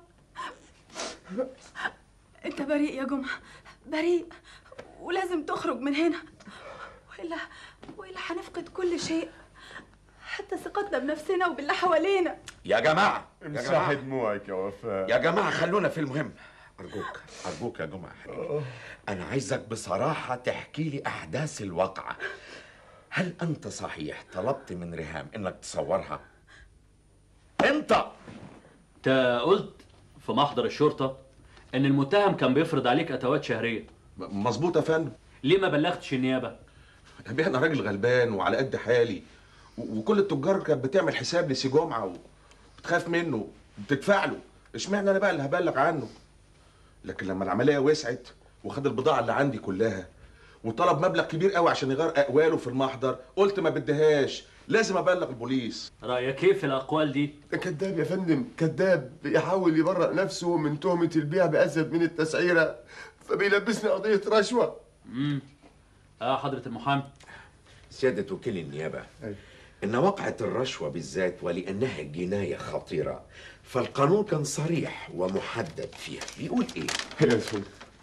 أنت بريء يا جمعة بريء ولازم تخرج من هنا وإلا وإلا هنفقد كل شيء حتى ثقتنا بنفسنا وباللي حوالينا يا جماعه يا امسحي جماعه دموعك يا وفاء يا جماعه خلونا في المهم ارجوك ارجوك يا جمعه يا حبيبي انا عايزك بصراحه تحكي لي احداث الواقعه هل انت صحيح طلبت من ريهام انك تصورها انت انت قلت في محضر الشرطة ان المتهم كان بيفرض عليك اتوات شهرية مظبوط يا فندم ليه ما بلغتش النيابة؟ يا انا راجل غلبان وعلى قد حالي و- وكل التجار كانت بتعمل حساب لسي جمعه وبتخاف منه وبتدفع له اشمعنى انا بقى اللي هبلغ عنه لكن لما العمليه وسعت وخد البضاعه اللي عندي كلها وطلب مبلغ كبير قوي عشان يغير اقواله في المحضر قلت ما بديهاش لازم ابلغ البوليس رأيك ايه في الاقوال دي؟ ده كذاب يا فندم كذاب بيحاول يبرأ نفسه من تهمة البيع بأسف من التسعيرة فبيلبسني قضية رشوة امم اه حضرة المحامي سيادة وكيل النيابة إن وقعة الرشوة بالذات ولأنها جناية خطيرة فالقانون كان صريح ومحدد فيها بيقول إيه؟ يا سيدي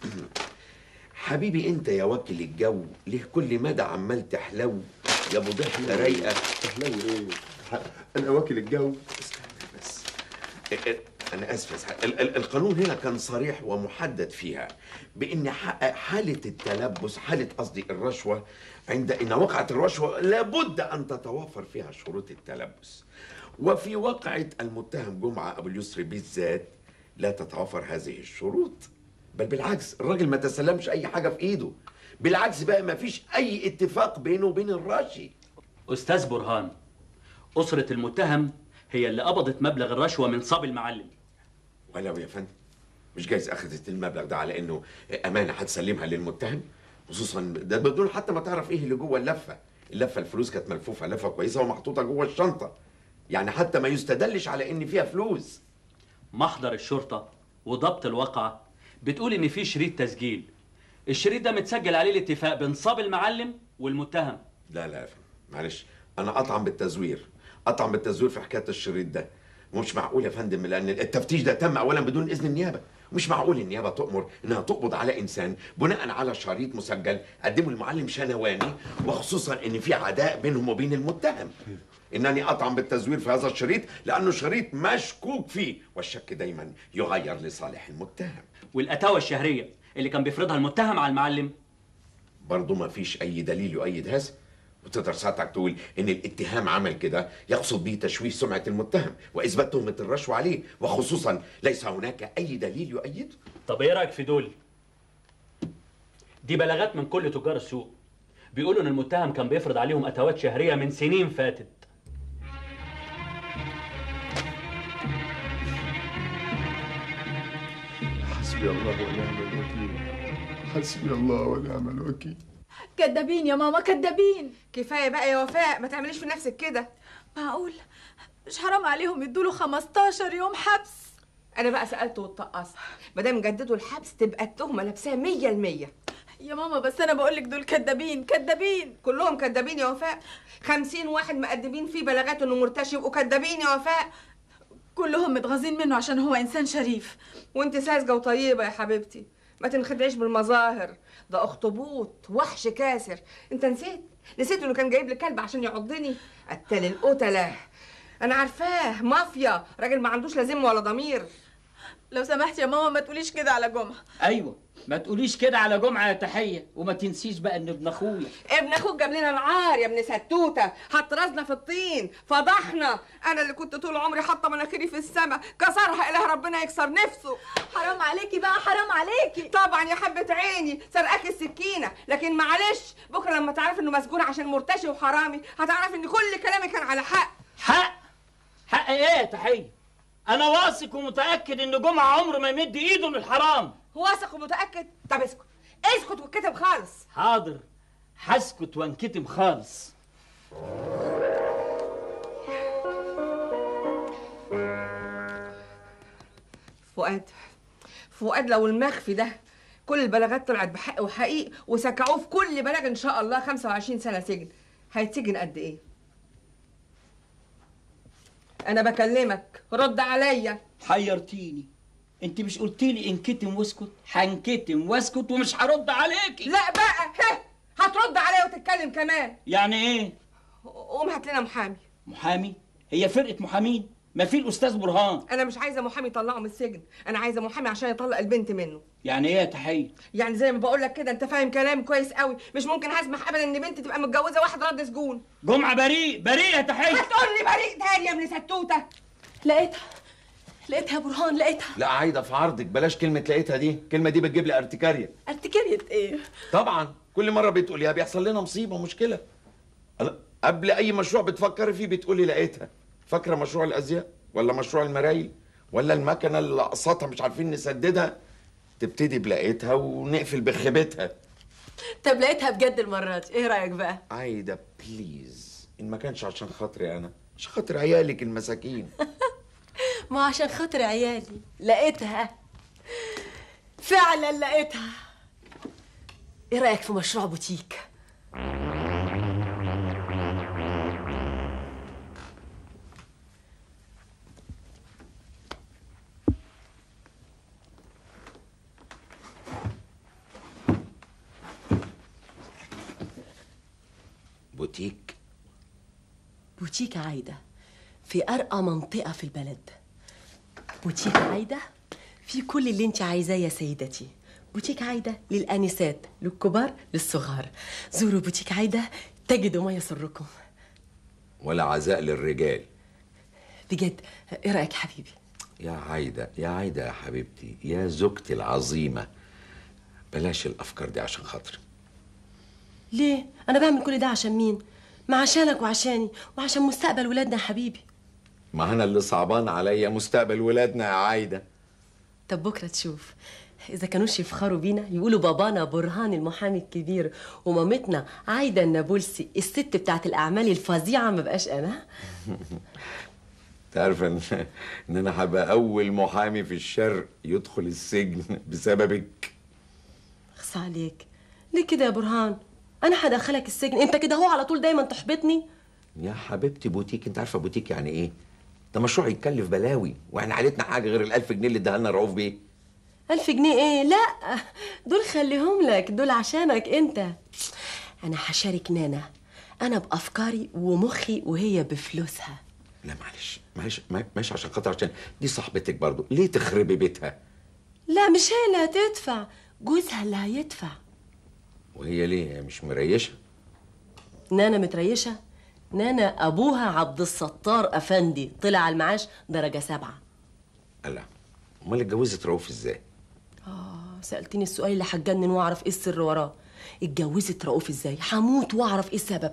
حبيبي أنت يا وكيل الجو ليه كل مدى عمال تحلو يا أبو ضحكة رايقة تحلو إيه؟ أنا واكل الجو بس ال- ال- أنا آسف يا سعد. ال- ال- القانون هنا كان صريح ومحدد فيها بأن ح- حالة التلبس حالة قصدي الرشوة عند إن وقعت الرشوة لابد أن تتوافر فيها شروط التلبس وفي وقعة المتهم جمعة أبو اليسر بالذات لا تتوافر هذه الشروط بل بالعكس الراجل ما تسلمش أي حاجة في إيده بالعكس بقى ما فيش أي اتفاق بينه وبين الراشي استاذ برهان اسرة المتهم هي اللي قبضت مبلغ الرشوة من صبي المعلم ولو يا فندم مش جايز اخذت المبلغ ده على انه امانه هتسلمها للمتهم خصوصا ده بدون حتى ما تعرف ايه اللي جوه اللفه اللفه الفلوس كانت ملفوفه لفه كويسه ومحطوطه جوه الشنطه يعني حتى ما يستدلش على ان فيها فلوس محضر الشرطة وضبط الواقعة بتقول ان في شريط تسجيل الشريط ده متسجل عليه الاتفاق بين صبي المعلم والمتهم لا لا يا فندم معلش انا اطعم بالتزوير اطعم بالتزوير في حكايه الشريط ده مش معقول يا فندم لان التفتيش ده تم اولا بدون اذن النيابه مش معقول النيابه تؤمر انها تقبض على انسان بناء على شريط مسجل قدمه المعلم شنواني وخصوصا ان في عداء بينهم وبين المتهم انني اطعم بالتزوير في هذا الشريط لانه شريط مشكوك فيه والشك دايما يغير لصالح المتهم والاتاوى الشهرية اللي كان بيفرضها المتهم على المعلم برضه ما فيش اي دليل يؤيد هذا وتقدر ساعتك تقول ان الاتهام عمل كده يقصد به تشويه سمعه المتهم واثبات تهمه الرشوه عليه وخصوصا ليس هناك اي دليل يؤيده طب ايه رايك في دول دي بلاغات من كل تجار السوق بيقولوا ان المتهم كان بيفرض عليهم اتوات شهريه من سنين فاتت حسبي الله ونعم الوكيل حسبي الله ونعم الوكيل كدابين يا ماما كدابين كفايه بقى يا وفاء ما تعمليش في نفسك كده معقول مش حرام عليهم يدوله 15 يوم حبس انا بقى سالته واتطقصت ما دام جددوا الحبس تبقى التهمه لابساها 100% يا ماما بس انا بقول لك دول كدابين كدابين كلهم كدابين يا وفاء 50 واحد مقدمين فيه بلاغات انه مرتشي يبقوا كدابين يا وفاء كلهم متغاظين منه عشان هو انسان شريف وانت ساذجه وطيبه يا حبيبتي ما تنخدعيش بالمظاهر ده اخطبوط وحش كاسر انت نسيت نسيت انه كان جايب لي كلب عشان يعضني قتل القتله انا عارفاه مافيا راجل ما عندوش لا ذمه ولا ضمير لو سمحت يا ماما ما تقوليش كده على جمعه ايوه ما تقوليش كده على جمعه يا تحيه وما تنسيش بقى ان ابن اخويا ابن اخوك جاب لنا العار يا ابن ستوته هترزنا في الطين فضحنا انا اللي كنت طول عمري حاطه مناخيري في السما كسرها اله ربنا يكسر نفسه حرام عليكي بقى حرام عليكي طبعا يا حبه عيني سرقاك السكينه لكن معلش بكره لما تعرف انه مسجون عشان مرتشي وحرامي هتعرف ان كل كلامي كان على حق حق حق ايه يا تحيه انا واثق ومتاكد ان جمعه عمره ما يمد ايده للحرام واثق ومتاكد طب اسكت اسكت واتكتم خالص حاضر هسكت وانكتم خالص فؤاد فؤاد لو المخفي ده كل البلاغات طلعت بحق وحقيق وسكعوه في كل بلاغ ان شاء الله 25 سنه سجن هيتسجن قد ايه انا بكلمك رد عليا حيرتيني انت مش قلت لي انكتم واسكت هنكتم واسكت ومش هرد عليكي لا بقى هه هترد عليا وتتكلم كمان يعني ايه قوم هات لنا محامي محامي هي فرقه محامين ما في الاستاذ برهان انا مش عايزه محامي يطلعه من السجن انا عايزه محامي عشان يطلق البنت منه يعني ايه يا تحيه يعني زي ما بقول لك كده انت فاهم كلامي كويس قوي مش ممكن هسمح ابدا ان بنتي تبقى متجوزه واحد رد سجون جمعه بريء بريء يا تحيه هتقول لي بريء تاني يا ابن ستوته لقيتها لقيتها يا برهان لقيتها لا عايده في عرضك بلاش كلمه لقيتها دي الكلمه دي بتجيب لي ارتكاريه ارتكارية ايه طبعا كل مره بتقوليها بيحصل لنا مصيبه ومشكله أنا- قبل اي مشروع بتفكري فيه بتقولي لقيتها فاكره مشروع الازياء ولا مشروع المرايل ولا المكنه اللي اقساطها مش عارفين نسددها تبتدي بلقيتها ونقفل بخيبتها طب لقيتها بجد المرة دي ايه رأيك بقى عايده بليز ان ما كانش عشان خاطري انا عشان خاطر عيالك المساكين ما عشان خاطر عيالي لقيتها فعلا لقيتها ايه رأيك في مشروع بوتيك بوتيك بوتيك عايدة في أرقى منطقة في البلد بوتيك عايدة في كل اللي انت عايزاه يا سيدتي بوتيك عايدة للآنسات للكبار للصغار زوروا بوتيك عايدة تجدوا ما يسركم ولا عزاء للرجال بجد ايه رأيك حبيبي يا عايدة يا عايدة يا حبيبتي يا زوجتي العظيمة بلاش الأفكار دي عشان خاطري ليه انا بعمل كل ده عشان مين ما عشانك وعشاني وعشان مستقبل ولادنا يا حبيبي ما أنا اللي صعبان عليا مستقبل ولادنا يا عايدة طب بكره تشوف اذا كانوش يفخروا بينا يقولوا بابانا برهان المحامي الكبير ومامتنا عايده النابلسي الست بتاعت الاعمال الفظيعه ما بقاش انا تعرف إن إن أنا هبقى أول محامي في الشرق يدخل السجن بسببك اخص عليك ليه كده يا برهان انا هدخلك السجن انت كده هو على طول دايما تحبطني يا حبيبتي بوتيك أنت عارفة بوتيك يعني إيه؟ ده مشروع يتكلف بلاوي وإحنا عائلتنا حاجة غير الألف جنيه اللي اداها لنا رؤوف بيه ألف جنيه ايه لا دول خليهم لك دول عشانك انت انا هشارك نانا انا بافكاري ومخي وهي بفلوسها لا معلش معلش ما- ماشي عشان خاطر عشان دي صاحبتك برضو ليه تخربي بيتها لا مش هي اللي هتدفع جوزها اللي هيدفع وهي ليه مش مريشه نانا متريشة نانا أبوها عبد الستار أفندي طلع على المعاش درجة سبعة لا امال اتجوزت رؤوف ازاي آه سألتني السؤال اللي هتجنن وأعرف إيه السر وراه اتجوزت رؤوف إزاي هموت وأعرف إيه السبب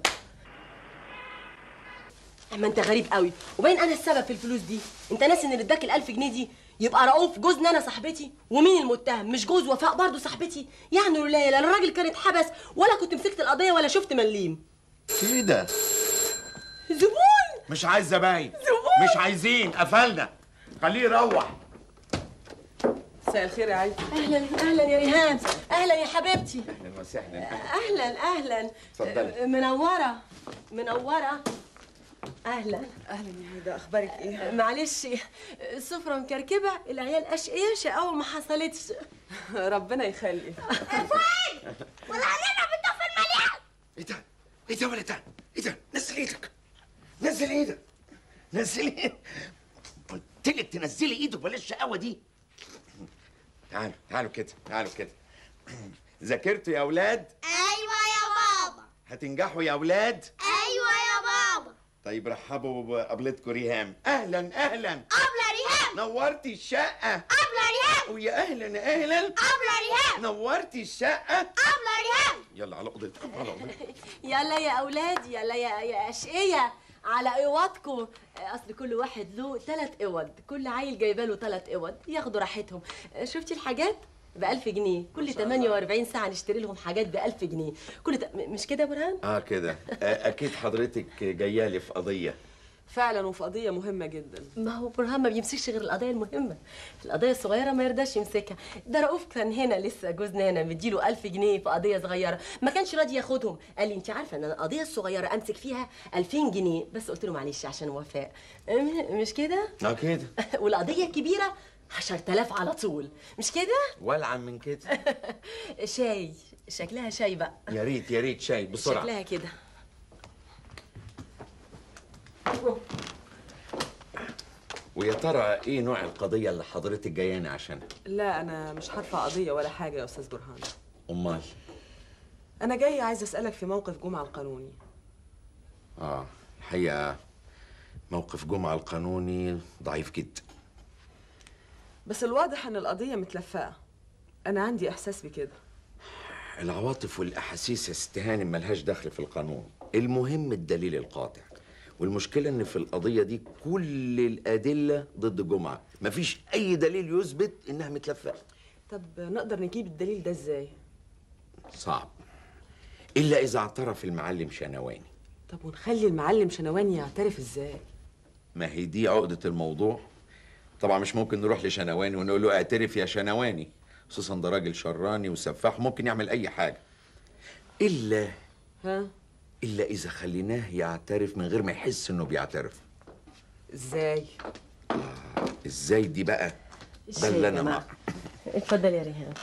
أما أنت غريب قوي وباين أنا السبب في الفلوس دي أنت ناسي إن اللي اداك الألف جنيه دي يبقى رؤوف جوز نانا صاحبتي ومين المتهم مش جوز وفاء برضه صاحبتي يعني ولا لا الراجل كان اتحبس ولا كنت مسكت القضية ولا شفت مليم ايه ده زبون مش عايز زباين مش عايزين قفلنا خليه يروح مساء الخير يا عايده اهلا اهلا يا ريهام اهلا يا حبيبتي اهلا وسهلا اهلا اهلا اتفضلي. منوره منوره اهلا اهلا يا عايده اخبارك ايه معلش السفره مكركبه العيال اشقيه شقاوه ما حصلتش ربنا يخلي ولا هنلعب الطفل المليان ايه ده ايه ده ولا ده ايه ده نزل ايدك نزل ايدك نزل ايدك قلت لك تنزلي ايدك بلاش الشقاوه دي تعالوا تعالوا كده تعالوا كده ذاكرتوا يا اولاد ايوه يا بابا هتنجحوا يا اولاد ايوه يا بابا طيب رحبوا بقابلتكم ريهام اهلا اهلا ابله ريهام نورتي الشقه ابله ريهام ويا اهلا اهلا ابله ريهام نورتي الشقه ابله ريهام يلا على اوضتكم على اوضتكم يلا يا اولاد يلا يا يا اشقيه على اوضكم اصل كل واحد له ثلاث اوض كل عيل جايبه له ثلاث اوض ياخدوا راحتهم شفتي الحاجات ب 1000 جنيه كل 48 ساعه نشتري لهم حاجات ب 1000 جنيه كل ت... م- مش كده يا برهان اه كده آه، اكيد حضرتك جايه لي في قضيه فعلا وفي قضيه مهمه جدا ما هو برهان ما بيمسكش غير القضايا المهمه القضايا الصغيره ما يرضاش يمسكها ده رؤوف كان هنا لسه جوزنا هنا مديله 1000 جنيه في قضيه صغيره ما كانش راضي ياخدهم قال لي انت عارفه ان انا القضيه الصغيره امسك فيها 2000 جنيه بس قلت له معلش عشان وفاء م- مش كده اه كده والقضيه الكبيره 10000 على طول مش كده والعن من كده شاي شكلها شاي بقى يا ريت يا ريت شاي بسرعه شكلها كده ويا ترى ايه نوع القضيه اللي حضرتك جاياني عشانها لا انا مش هرفع قضيه ولا حاجه يا استاذ برهان امال انا جاي عايز اسالك في موقف جمعه القانوني اه الحقيقه موقف جمعه القانوني ضعيف جدا بس الواضح ان القضيه متلفقه انا عندي احساس بكده العواطف والاحاسيس يا ست هانم ملهاش دخل في القانون المهم الدليل القاطع والمشكله ان في القضيه دي كل الادله ضد جمعه مفيش اي دليل يثبت انها متلفقه طب نقدر نجيب الدليل ده ازاي صعب الا اذا اعترف المعلم شنواني طب ونخلي المعلم شنواني يعترف ازاي ما هي دي عقده الموضوع طبعا مش ممكن نروح لشنواني ونقول له اعترف يا شنواني خصوصا ده راجل شراني وسفاح ممكن يعمل اي حاجه الا ها الا اذا خليناه يعترف من غير ما يحس انه بيعترف ازاي ازاي دي بقى ده اللي انا مع اتفضل يا ريهام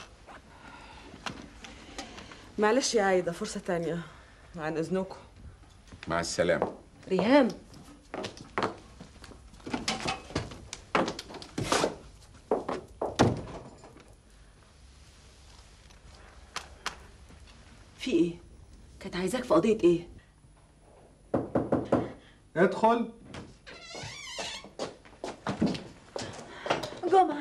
معلش يا عايده فرصه تانية عن اذنكم مع السلامه ريهام في ايه كانت عايزاك في قضيه ايه ادخل جمعة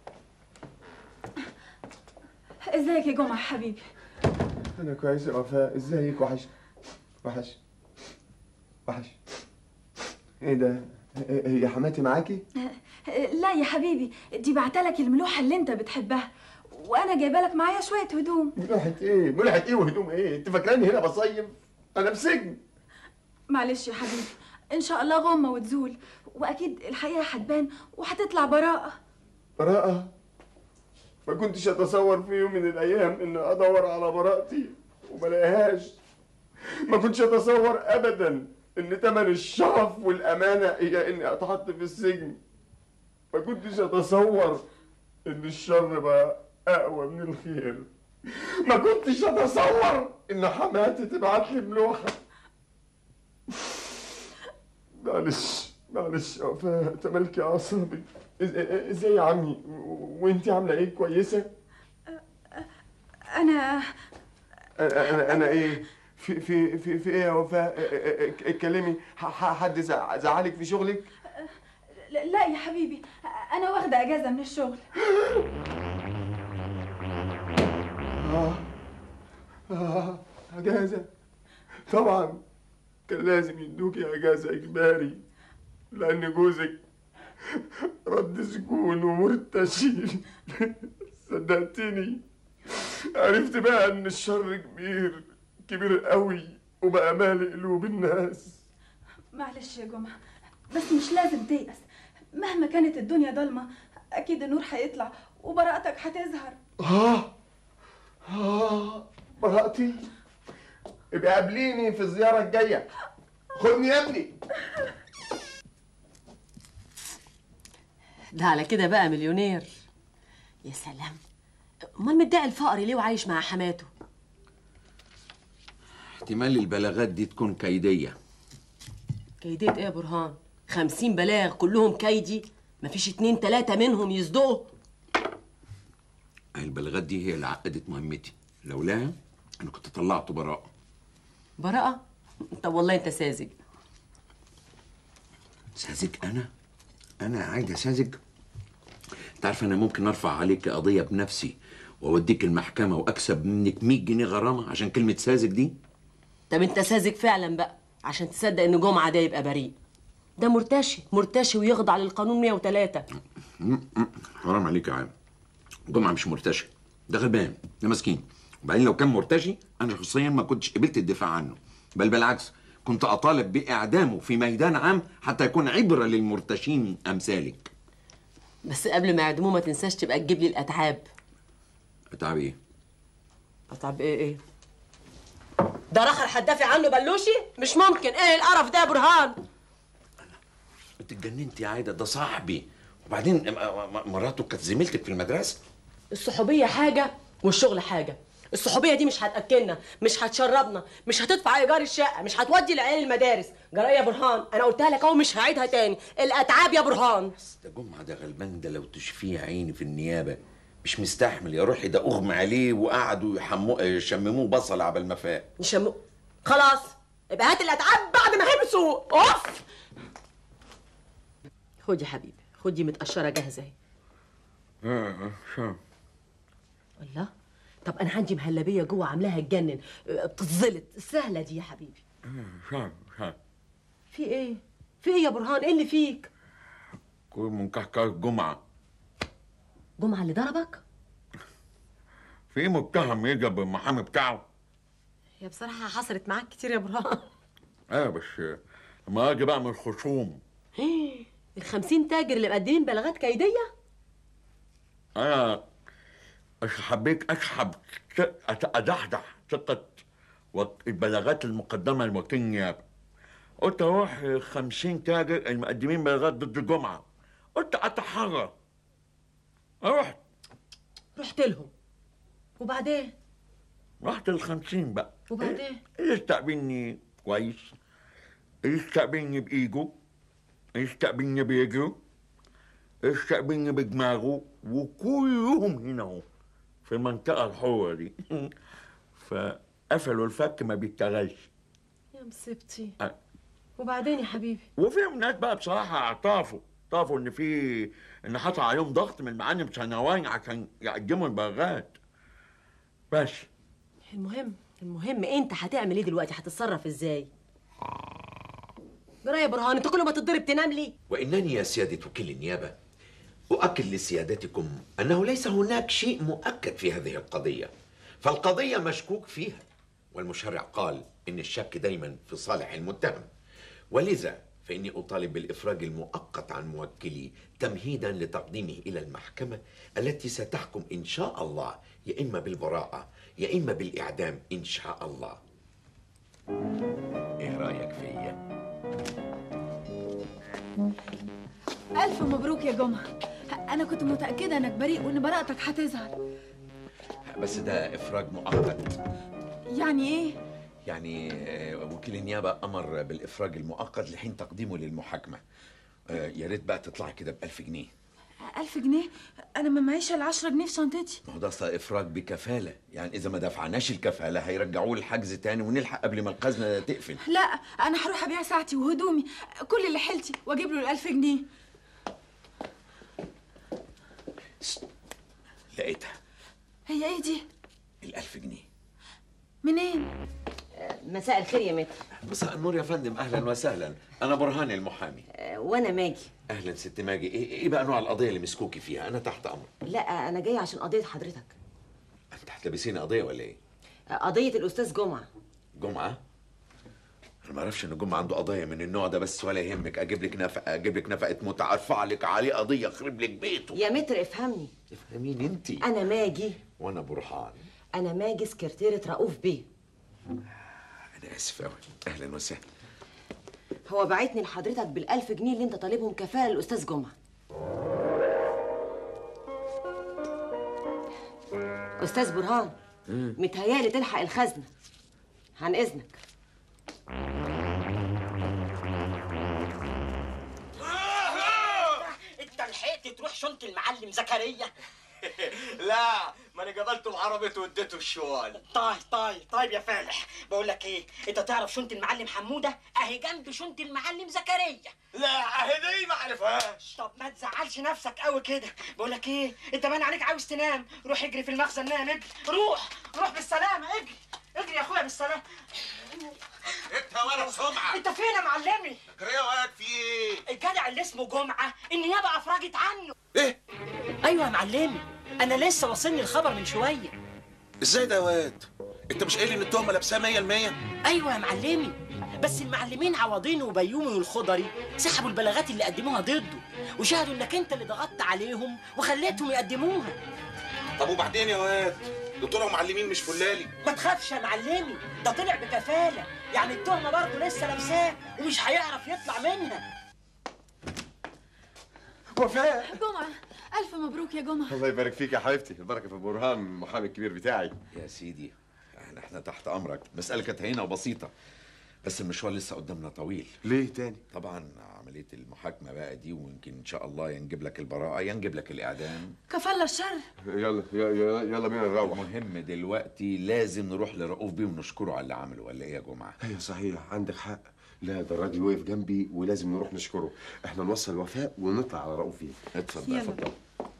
ازيك يا جمعة حبيبي انا كويس يا وفاء ازيك وحش وحش وحش ايه ده هي حماتي معاكي لا يا حبيبي دي بعتلك الملوحة اللي انت بتحبها وانا جايبه لك معايا شوية هدوم ملحة ايه ملحة ايه وهدوم ايه انت فاكراني هنا بصيف انا في سجن معلش يا حبيبي ان شاء الله غمة وتزول واكيد الحقيقة هتبان وهتطلع براءة براءة ما كنتش اتصور في يوم من الايام ان ادور على براءتي وما الاقيهاش ما كنتش اتصور ابدا ان تمن الشرف والامانه هي اني اتحط في السجن ما كنتش اتصور ان الشر بقى اقوى من الخير ما كنتش اتصور ان حماتي تبعت لي ملوحه معلش معلش يا وفاء تملكي اعصابي إز- ازاي يا عمي وانت عامله ايه كويسه انا انا انا, أنا ايه في في في في ايه يا وفاء ا- ا- ا- اتكلمي ح- ح- حد زع- زعلك في شغلك لا يا حبيبي انا واخدة اجازة من الشغل اه اه اجازه طبعا كان لازم يدوكي اجازه اجباري لان جوزك رد سجون ومرتشي صدقتني عرفت بقى ان الشر كبير كبير قوي وبقى مالي قلوب الناس معلش يا جمعة بس مش لازم تيأس مهما كانت الدنيا ضلمة أكيد النور هيطلع وبراءتك هتظهر اه اه براءتي ابقى قابليني في الزياره الجايه خدني يا ابني ده على كده بقى مليونير يا سلام امال مدعي الفقر ليه وعايش مع حماته احتمال البلاغات دي تكون كيديه كيدية ايه يا برهان خمسين بلاغ كلهم كيدي مفيش اتنين تلاتة منهم يصدقوا البلاغات دي هي اللي عقدت مهمتي لولاها انا كنت طلعته براءه براءة طب والله انت ساذج ساذج انا انا عايده ساذج انت عارف انا ممكن ارفع عليك قضيه بنفسي واوديك المحكمه واكسب منك 100 جنيه غرامه عشان كلمه ساذج دي طب انت ساذج فعلا بقى عشان تصدق ان جمعة ده يبقى بريء ده مرتشي مرتشي ويخضع للقانون 103 م- م- حرام عليك يا عم جمعه مش مرتشي ده غلبان ده مسكين وبعدين لو كان مرتشي انا شخصيا ما كنتش قبلت الدفاع عنه بل بالعكس كنت اطالب باعدامه في ميدان عام حتى يكون عبره للمرتشين امثالك بس قبل ما يعدموه ما تنساش تبقى تجيب لي الاتعاب اتعب ايه اتعاب ايه ايه ده رخر هتدافع عنه بلوشي مش ممكن ايه القرف ده يا برهان انت اتجننت يا عايده ده صاحبي وبعدين م- م- مراته كانت زميلتك في المدرسه الصحوبية حاجة والشغل حاجة الصحوبية دي مش هتأكلنا مش هتشربنا مش هتدفع إيجار الشقة مش هتودي العيال المدارس جرى يا برهان أنا قلتها لك أهو مش هعيدها تاني الأتعاب يا برهان ده جمعه ده غلبان ده لو تشفيه عيني في النيابه مش مستحمل يا روحي ده اغمى عليه وقعدوا يحمو يشمموه بصل عبال ما فاق يشمو خلاص يبقى هات الأتعاب بعد ما هيبسوا أوف خد يا حبيبي خد دي متقشرة جاهزة اهي الله طب أنا عندي مهلبية جوه عاملاها تجنن أه، بتتزلط سهلة دي يا حبيبي في إيه؟ في إيه يا برهان؟ إيه اللي فيك؟ كل من كحكاك جمعه جمعة اللي ضربك؟ في متهم يجي بالمحامي بتاعه هي بصراحة حصلت معاك كتير يا برهان اه بس لما اجي بقى من الخصوم الخمسين تاجر اللي مقدمين بلاغات كيدية؟ انا مش حبيت اسحب ث- أت- ادحدح ثقه وك- البلاغات المقدمه لوكيل النيابه قلت اروح 50 تاجر المقدمين بلاغات ضد الجمعه قلت اتحرى رحت رحت لهم وبعدين رحت ال 50 بقى وبعدين اللي استقبلني كويس اللي استقبلني بايده اللي استقبلني برجله اللي استقبلني بدماغه وكلهم هنا اهو في المنطقه الحره دي فقفلوا الفك ما بيشتغلش يا مصيبتي أه. وبعدين يا حبيبي وفيهم ناس بقى بصراحه اعترفوا اعترفوا ان في ان حصل عليهم ضغط من المعلم سنوان عشان يقدموا البلاغات بس المهم المهم انت هتعمل ايه دلوقتي هتتصرف ازاي جرى يا برهان انت كل ما تتضرب تنام لي وإنني يا سيادة وكيل النيابة أؤكد لسيادتكم أنه ليس هناك شيء مؤكد في هذه القضية فالقضية مشكوك فيها والمشرع قال إن الشك دايما في صالح المتهم ولذا فإني أطالب بالإفراج المؤقت عن موكلي تمهيدا لتقديمه إلى المحكمة التي ستحكم إن شاء الله يا إما بالبراءة يا إما بالإعدام إن شاء الله إيه رأيك فيا؟ ألف مبروك يا جمعة أنا كنت متأكدة إنك بريء وإن براءتك هتظهر بس ده إفراج مؤقت يعني إيه؟ يعني آه، وكيل النيابة أمر بالإفراج المؤقت لحين تقديمه للمحاكمة آه، يا ريت بقى تطلع كده بألف جنيه ألف جنيه أنا ما معيش إلا عشرة جنيه في شنطتي ما هو ده أصلا إفراج بكفالة يعني إذا ما دفعناش الكفالة هيرجعوه الحجز تاني ونلحق قبل ما الخزنة تقفل لا أنا هروح أبيع ساعتي وهدومي كل اللي حيلتي وأجيب له الألف جنيه لقيتها هي إيه دي؟ الألف جنيه منين؟ مساء الخير يا متر مساء النور يا فندم أهلا وسهلا أنا برهان المحامي وانا ماجي أهلا ست ماجي إيه, إيه بقى نوع القضية اللي مسكوكي فيها أنا تحت أمر لا انا جايه عشان قضيه حضرتك أنت هتلبسيني قضية ولا إيه؟ قضيه الاستاذ جمعه جمعة؟ أنا ما أعرفش إن جمعة عنده قضايا من النوع ده بس ولا يهمك أجيب لك نفقة أجيب لك نفقة متعة أرفع لك عليه قضية أخرب لك بيته يا متر افهمني افهميني أنت انا ماجي وأنا برهان انا ماجي سكرتيرة رؤوف بيه أنا آسف أوي أهلا وسهلا هو بعتني لحضرتك بالألف جنيه اللي انت طالبهم كفاله للاستاذ جمعه استاذ برهان متهيالي تلحق الخزنه عن اذنك انت لحقت تروح شنط المعلم زكريا لا ما انا قابلته بعربيته واديته الشوال طيب طيب طيب يا فالح بقول لك ايه انت تعرف شنطه المعلم حموده اهي جنب شنطه المعلم زكريا لا اهي دي ما عرفهاش طب ما تزعلش نفسك قوي كده بقول لك ايه انت باين عليك عاوز تنام روح اجري في المخزن نام اجري روح روح بالسلامه اجري اجري يا اخويا بالسلامه انت يا ولد سمعه انت فين يا معلمي ايه يا واد في ايه الجدع اللي اسمه جمعه النيابه افرجت عنه ايه ايوه يا معلمي انا لسه واصلني الخبر من شويه ازاي ده يا واد انت مش قايل ان التهمه لابسها 100% ايوه يا معلمي بس المعلمين عوضين وبيومي والخضري سحبوا البلاغات اللي قدموها ضده وشهدوا انك انت اللي ضغطت عليهم وخليتهم يقدموها طب وبعدين يا واد دول طلعوا معلمين مش فلالي ما تخافش يا معلمي ده طلع بكفاله يعني التهمه برضه لسه لابساه ومش هيعرف يطلع منها وفاء جمعة ألف مبروك يا جمعة الله يبارك فيك يا حبيبتي البركه في برهان المحامي الكبير بتاعي يا سيدي احنا احنا تحت امرك مسألة كانت هينة وبسيطة بس المشوار لسه قدامنا طويل ليه تاني؟ طبعا عملية المحاكمة بقى دي ويمكن ان شاء الله ينجب لك البراءة ينجب لك الاعدام كفالة الشر يلا يلا يلا بينا نروح المهم دلوقتي لازم نروح لرؤوف بيه ونشكره على اللي عمله ولا ايه يا جماعة ايوه صحيح عندك حق لا ده الراجل وقف جنبي ولازم نروح نشكره احنا نوصل وفاء ونطلع على رؤوف فيه اتفضل يلا. اتفضل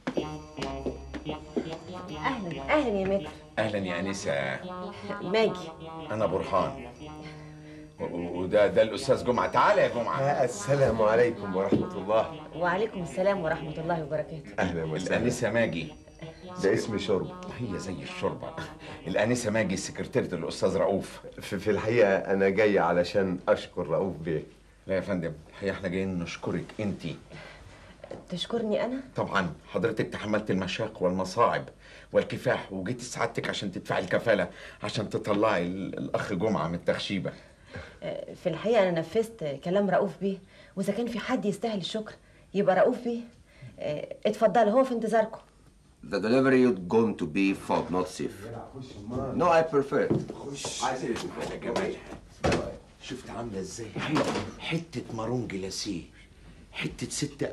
اهلا اهلا يا متر اهلا يا انسة ماجي انا برهان و- و- وده ده الاستاذ جمعة تعالى يا جمعة السلام عليكم ورحمه الله وعليكم السلام ورحمه الله وبركاته اهلا وسهلا الانسة ماجي ده اسم شرب هي زي الشوربة الانسة ماجي سكرتيرة الاستاذ رؤوف في, في الحقيقه انا جاي علشان اشكر رؤوف بيه لا يا فندم الحقيقة احنا جايين نشكرك انتي تشكرني انا طبعا حضرتك تحملت المشاق والمصاعب والكفاح وجيت سعادتك عشان تدفعي الكفالة عشان تطلعي ال- الأخ جمعة من التخشيبة آه، في الحقيقه انا نفذت كلام رؤوف بيه واذا كان في حد يستاهل الشكر يبقى رؤوف بيه آه، اتفضلوا هو في انتظاركم The delivery is going to be fog, not safe. No, I prefer it. عايز ايه يا جمال شفت عاملة ازاي حتة مارون جلاسيه حتة ستة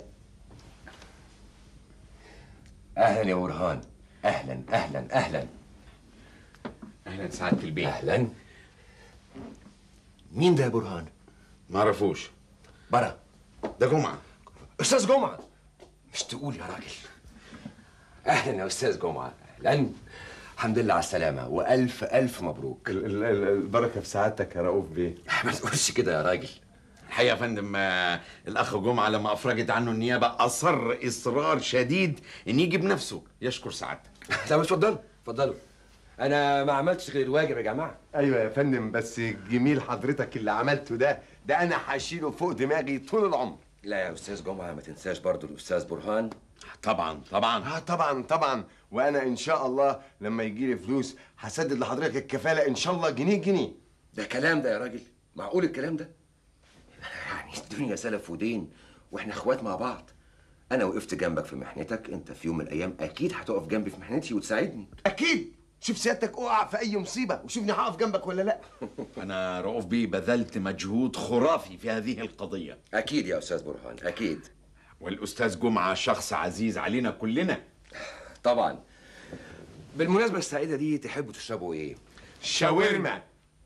أهلا يا برهان أهلا أهلا أهلا أهلا سعادة البيه أهلا مين ده يا برهان؟ معرفوش برا ده جمعة أستاذ جمعة مش تقول يا راجل أهلا يا أستاذ جمعة أهلا الحمد لله على السلامة وألف ألف مبروك ال- ال- ال- البركه في سعادتك يا رؤوف بيه ما تقولش كده يا راجل الحقيقة يا فندم آه، الأخ جمعة لما أفرجت عنه النيابة أصر إصرار شديد إن يجي بنفسه يشكر سعادتك لا اتفضلوا اتفضلوا أنا ما عملتش غير الواجب يا جماعة ايوه يا فندم بس جميل حضرتك اللي عملته ده ده انا هشيله فوق دماغي طول العمر لا يا أستاذ جمعة ما تنساش برضو الأستاذ برهان طبعا طبعا اه طبعا طبعا وانا ان شاء الله لما يجي لي فلوس هسدد لحضرتك الكفاله ان شاء الله جنيه جنيه ده كلام ده يا راجل معقول الكلام ده يعني الدنيا سلف ودين واحنا اخوات مع بعض انا وقفت جنبك في محنتك انت في يوم من الايام اكيد هتقف جنبي في محنتي وتساعدني اكيد شوف سيادتك اقع في اي مصيبه وشوفني هقف جنبك ولا لا أنا رؤوف بيه بذلت مجهود خرافي في هذه القضية اكيد يا استاذ برهان اكيد والأستاذ جمعة شخص عزيز علينا كلنا طبعا بالمناسبه السعيده دي تحبوا تشربوا ايه شاورما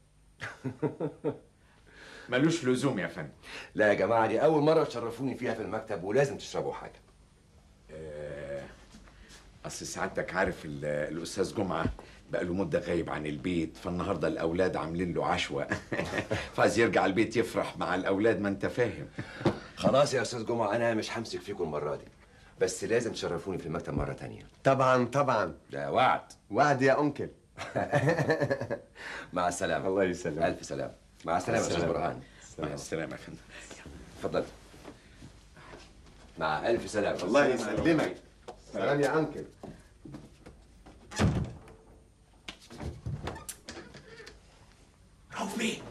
ملوش لزوم يا فندم لا يا جماعه دي اول مره تشرفوني فيها في المكتب ولازم تشربوا حاجه آه، أصل سعادتك عارف ال- الأستاذ جمعة بقى له مدة غايب عن البيت فالنهاردة الأولاد عاملين له عشوة فعايز يرجع البيت يفرح مع الأولاد ما أنت فاهم خلاص يا استاذ جمعه انا مش همسك فيكم المره دي بس لازم تشرفوني في المكتب مره تانية طبعا طبعا ده وعد وعد يا انكل مع السلامه الله يسلمك الف سلامه مع السلامه يا استاذ السلامة. برهان مع السلامة يا فندم اتفضل مع الف سلامه الله يسلمك سلام يا انكل رؤوف بيه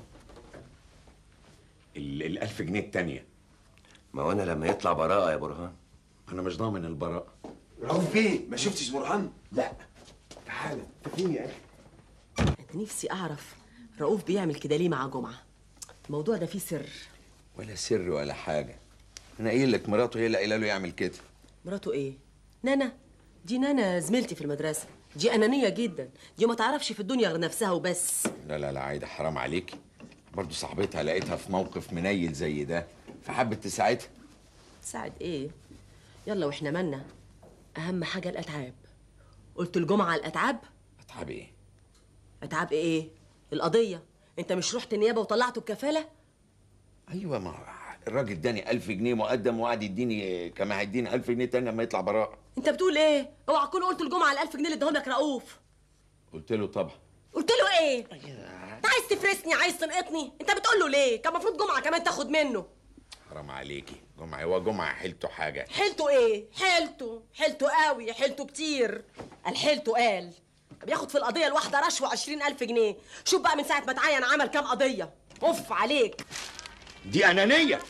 ال- الألف جنيه التانية ما هو انا لما يطلع براءه يا برهان أنا مش ضامن البراءة رؤوف بيه ما شفتش برهان لا تعالى انت فين يا اخي أنا نفسي أعرف رؤوف بيعمل كده ليه مع جمعة الموضوع ده فيه سر ولا سر ولا حاجة أنا قايل لك مراته هي اللي قايله له يعمل كده مراته إيه؟ نانا دي نانا زميلتي في المدرسة دي انانيه جدا دي ما تعرفش في الدنيا غير نفسها وبس لا لا لا عايده حرام عليكي برضه صاحبتها لقيتها في موقف منيل زي ده فحبت تساعدها ساعد ايه يلا واحنا مالنا اهم حاجه الاتعاب قلت الجمعه على الاتعاب اتعب ايه اتعاب ايه القضيه انت مش رحت النيابه وطلعته الكفاله ايوه ما الراجل اداني 1000 جنيه مقدم وقعد يديني كما هيديني 1000 جنيه تاني لما يطلع براءه انت بتقول ايه اوعى تكون قلت الجمعه على 1000 جنيه اللي اداهم لك رؤوف قلت له طبعا قلت له ايه انت عايز تفرسني عايز تنقطني انت بتقول له ليه كان المفروض جمعه كمان تاخد منه حرام عليكي جمعه هو جمعه حيلته حاجه حيلته ايه حيلته حيلته قوي حيلته كتير قال حيلته قال بياخد في القضيه الواحده رشوه 20000 جنيه شوف بقى من ساعه ما اتعين عمل كام قضيه اوف عليك دي انانيه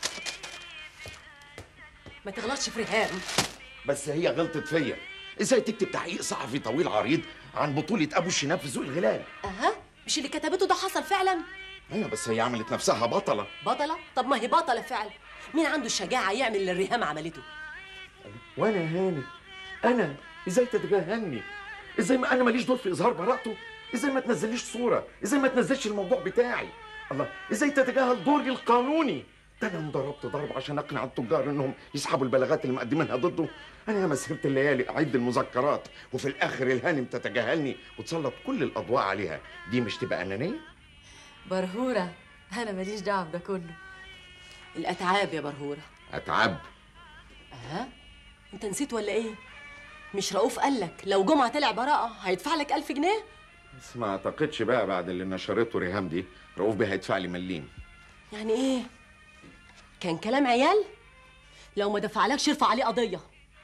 ما تغلطش في ريهام بس هي غلطت فيا ازاي تكتب تحقيق صحفي طويل عريض عن بطوله ابو الشناب في سوق الغلال اها مش اللي كتبته ده حصل فعلا ايوه بس هي عملت نفسها بطله بطله طب ما هي بطله فعلا مين عنده الشجاعه يعمل اللي الريهام عملته وانا يا هاني انا ازاي تتجاهلني ازاي ما انا ماليش دور في اظهار براءته ازاي ما تنزليش صوره ازاي ما تنزلش الموضوع بتاعي الله ازاي تتجاهل دوري القانوني ده انا انضربت ضرب عشان اقنع التجار انهم يسحبوا البلاغات اللي مقدمينها ضده انا ياما سهرت الليالي اعد المذكرات وفي الاخر الهانم تتجاهلني وتسلط كل الاضواء عليها دي مش تبقى انانيه برهوره انا ماليش دعوه بده كله الاتعاب يا برهوره اتعب اها انت نسيت ولا ايه مش رؤوف قال لك لو جمعه طلع براءه هيدفع لك 1000 جنيه بس ما اعتقدش بقى بعد اللي نشرته ريهام دي رؤوف بيه هيدفع لي مليم يعني ايه كان كلام عيال لو ما دفعلكش ارفع عليه قضيه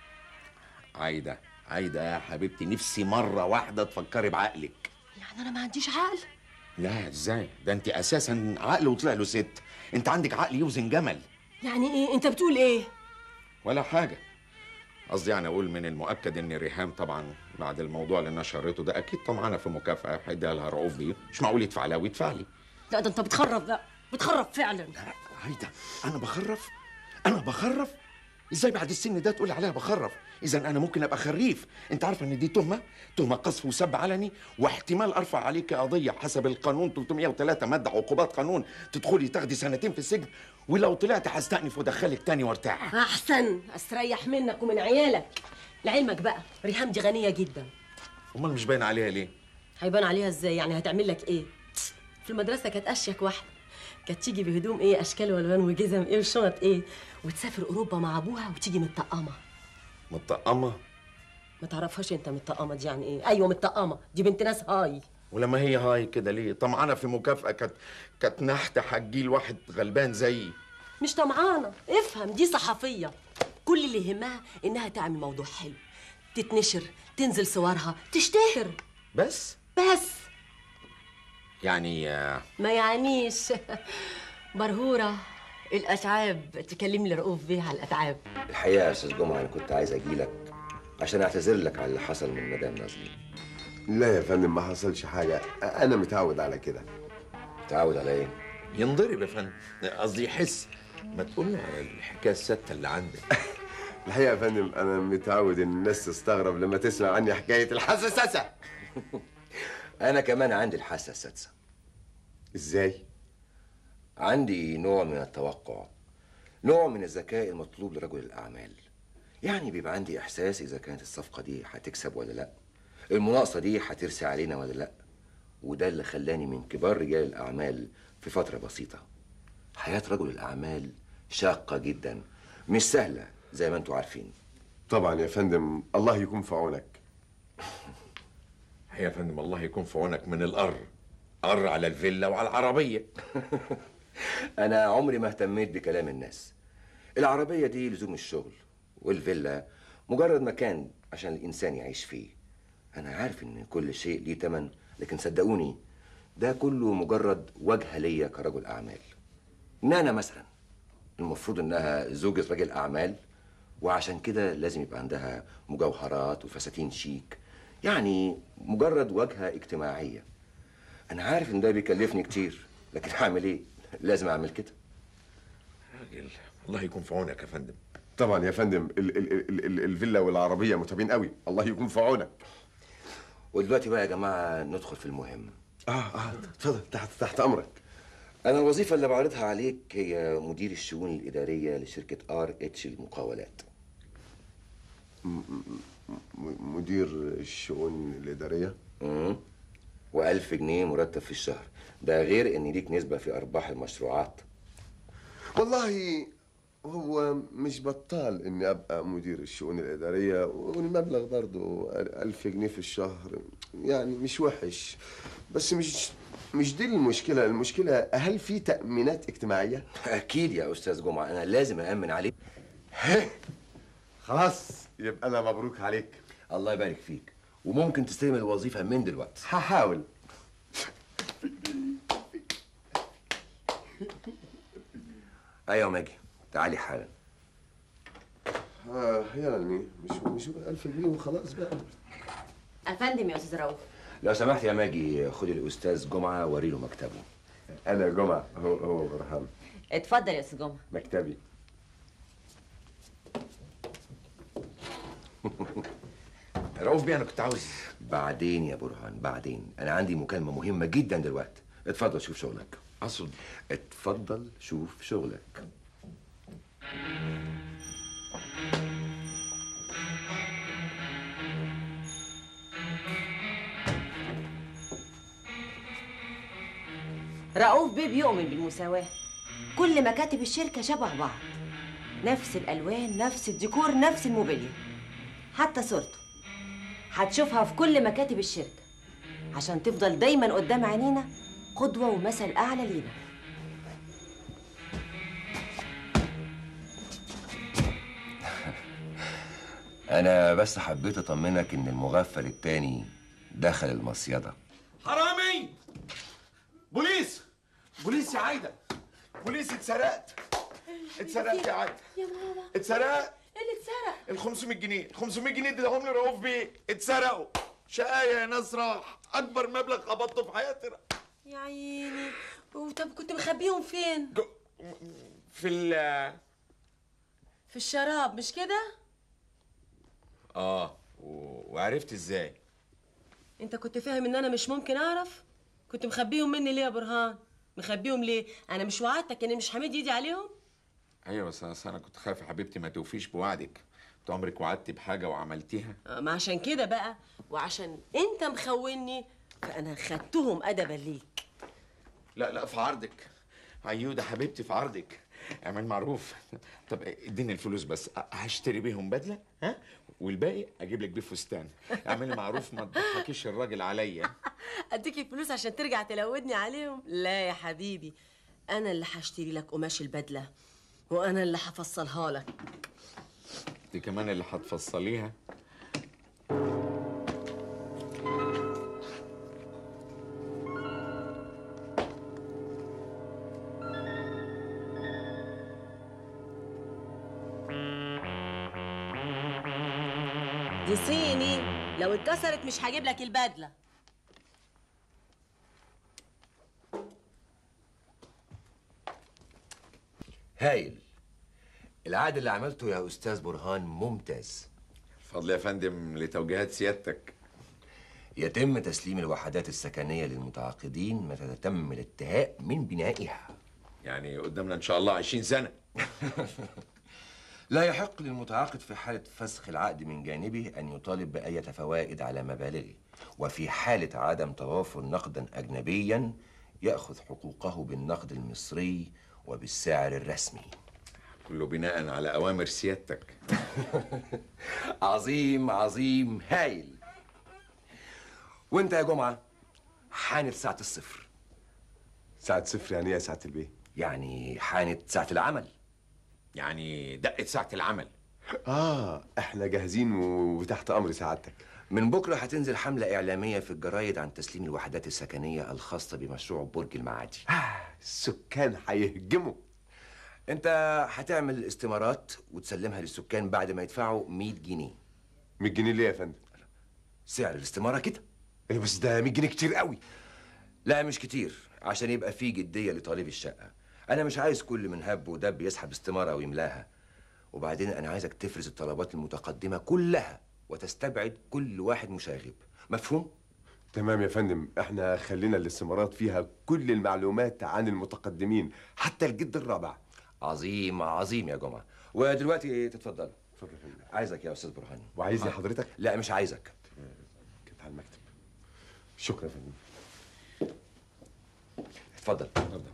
عايده عايده يا حبيبتي نفسي مره واحده تفكري بعقلك يعني انا ما عنديش عقل لا ازاي ده انت اساسا عقل وطلع له ست انت عندك عقل يوزن جمل يعني ايه انت بتقول ايه ولا حاجه قصدي يعني اقول من المؤكد ان ريهام طبعا بعد الموضوع اللي نشرته ده اكيد طمعانه في مكافاه هيديها لها رؤوف بيه مش معقول يدفع لها ويدفع لي لا ده انت بتخرف بقى بتخرف فعلا عايده انا بخرف انا بخرف ازاي بعد السن ده تقولي عليها بخرف اذا انا ممكن ابقى خريف انت عارفه ان دي تهمه تهمه قذف وسب علني واحتمال ارفع عليك قضيه حسب القانون 303 ماده عقوبات قانون تدخلي تاخدي سنتين في السجن ولو طلعت هستأنف وادخلك تاني وارتاح احسن استريح منك ومن عيالك لعلمك بقى ريهام دي غنيه جدا امال مش باين عليها ليه هيبان عليها ازاي يعني هتعمل لك ايه في المدرسه كانت اشيك واحده كانت تيجي بهدوم ايه اشكال والوان وجزم ايه وشنط ايه وتسافر اوروبا مع ابوها وتيجي متطقمه متطقمه ما تعرفهاش انت متطقمه دي يعني ايه ايوه متطقمه دي بنت ناس هاي ولما هي هاي كده ليه طمعانه في مكافاه كانت كانت نحت حجيل واحد غلبان زيي مش طمعانه افهم دي صحفيه كل اللي يهمها انها تعمل موضوع حلو تتنشر تنزل صورها تشتهر بس بس يعني آه، ما يعنيش برهوره الاتعاب تكلم لي رؤوف بيه على الاتعاب الحقيقه يا استاذ جمعه انا كنت عايز اجي لك عشان اعتذر لك على اللي حصل من مدام نازلين لا يا فندم ما حصلش حاجه انا متعود على كده متعود على ايه ينضرب يا فندم قصدي يحس ما تقول له على الحكايه السته اللي عندك الحقيقه يا فندم انا متعود ان الناس تستغرب لما تسمع عني حكايه الحساسه انا كمان عندي الحاسه السادسه ازاي عندي نوع من التوقع نوع من الذكاء المطلوب لرجل الاعمال يعني بيبقى عندي احساس اذا كانت الصفقه دي هتكسب ولا لا المناقصه دي هترسي علينا ولا لا وده اللي خلاني من كبار رجال الاعمال في فتره بسيطه حياه رجل الاعمال شاقه جدا مش سهله زي ما انتوا عارفين طبعا يا فندم الله يكون في عونك يا فندم الله يكون في عونك من القر قر على الفيلا وعلى العربيه انا عمري ما اهتميت بكلام الناس العربيه دي لزوم الشغل والفيلا مجرد مكان عشان الانسان يعيش فيه انا عارف ان كل شيء ليه تمن لكن صدقوني ده كله مجرد وجهه ليا كرجل اعمال نانا مثلا المفروض انها زوجة راجل اعمال وعشان كده لازم يبقى عندها مجوهرات وفساتين شيك يعني مجرد واجهه اجتماعيه انا عارف ان ده بيكلفني كتير لكن هعمل ايه لازم اعمل كده راجل الله يكون في عونك يا فندم طبعا يا فندم ال ال ال ال الفيلا والعربيه متعبين قوي الله يكون في عونك ودلوقتي بقى يا جماعه ندخل في المهم اه اه اتفضل تحت تحت امرك انا الوظيفه اللي بعرضها عليك هي مدير الشؤون الاداريه لشركه ار اتش للمقاولات م- م- م- مدير الشؤون الاداريه امم و1000 جنيه مرتب في الشهر ده غير ان ليك نسبه في ارباح المشروعات والله هو مش بطال اني ابقى مدير الشؤون الاداريه والمبلغ برضه ألف جنيه في الشهر يعني مش وحش بس مش مش دي المشكله المشكله هل في تامينات اجتماعيه اكيد يا استاذ جمعه انا لازم امن عليك خلاص يبقى انا مبروك عليك الله يبارك فيك وممكن تستلم الوظيفه من دلوقتي هحاول ايوه ماجي تعالي حالا اه يعني مش مش 1000 جنيه وخلاص بقى افندم يا استاذ رؤوف لو سمحت يا ماجي خدي الاستاذ جمعه وري له مكتبه انا جمعه هو هو برهان اتفضل يا استاذ جمعه مكتبي رؤوف بيه انا كنت عاوز بعدين يا برهان بعدين انا عندي مكالمه مهمه جدا دلوقتي اتفضل شوف شغلك اقصد اتفضل شوف شغلك رؤوف بيه بيؤمن بالمساواة كل مكاتب الشركة شبه بعض نفس الألوان نفس الديكور نفس الموبيليا حتى صورته هتشوفها في كل مكاتب الشركة عشان تفضل دايما قدام عينينا قدوة ومثل أعلى لينا انا بس حبيت اطمنك ان المغفل التاني دخل المصيده حرامي بوليس بوليس يا عايده بوليس اتسرقت اتسرقت يا عايده يا ماما اتسرقت ايه اللي اتسرق ال 500 جنيه ال 500 جنيه اديهم لي رؤوف بيه اتسرقوا شقاية يا ناس راح اكبر مبلغ قبضته في حياتي راح. يا عيني طب كنت مخبيهم فين في ال في الشراب مش كده اه و- وعرفت ازاي انت كنت فاهم ان انا مش ممكن اعرف كنت مخبيهم مني ليه يا برهان مخبيهم ليه انا مش وعدتك اني مش همد ايدي عليهم ايوه بس أصل انا كنت خايف يا حبيبتي ما توفيش بوعدك انت عمرك وعدتي بحاجه وعملتيها آه، ما عشان كده بقى وعشان انت مخوني فانا خدتهم ادبا ليك لا لا في عرضك عيودة حبيبتي في عرضك اعمل معروف طب اديني الفلوس بس أ- هشتري بيهم بدله ها والباقي اجيب لك بيه فستان اعملي معروف ما تضحكيش الراجل عليا اديك الفلوس عشان ترجع تلودني عليهم لا يا حبيبي انا اللي هشتري لك قماش البدله وانا اللي هفصلها لك دي كمان اللي هتفصليها دي صيني لو اتكسرت مش هجيب لك البدله هايل العقد اللي عملته يا استاذ برهان ممتاز فضل يا فندم لتوجيهات سيادتك يتم تسليم الوحدات السكنيه للمتعاقدين متى تم الانتهاء من بنائها يعني قدامنا ان شاء الله 20 سنه لا يحق للمتعاقد في حالة فسخ العقد من جانبه أن يطالب بأية فوائد على مبالغه وفي حالة عدم توافر نقدا أجنبيا يأخذ حقوقه بالنقد المصري وبالسعر الرسمي كله بناء على اوامر سيادتك عظيم عظيم هايل وانت يا جمعة حانت ساعة الصفر ساعة صفر يعني ايه يا ساعة البيه؟ يعني حانت ساعة العمل يعني دقت ساعة العمل اه احنا جاهزين وتحت امر سعادتك من بكرة هتنزل حملة إعلامية في الجرايد عن تسليم الوحدات السكنية الخاصة بمشروع برج المعادي السكان هيهجموا انت هتعمل استمارات وتسلمها للسكان بعد ما يدفعوا 100 جنيه 100 جنيه ليه يا فندم؟ سعر الاستمارة كده ايه بس ده 100 جنيه كتير قوي لا مش كتير عشان يبقى في جدية لطالب الشقة أنا مش عايز كل من هب ودب يسحب استمارة ويملاها وبعدين أنا عايزك تفرز الطلبات المتقدمة كلها وتستبعد كل واحد مشاغب مفهوم؟ تمام يا فندم احنا خلينا الاستمارات فيها كل المعلومات عن المتقدمين حتى الجد الرابع عظيم عظيم يا جمعه ودلوقتي تتفضل اتفضل يا فندم عايزك يا استاذ برهان وعايزني آه. حضرتك لا مش عايزك كنت على المكتب شكرا يا فندم اتفضل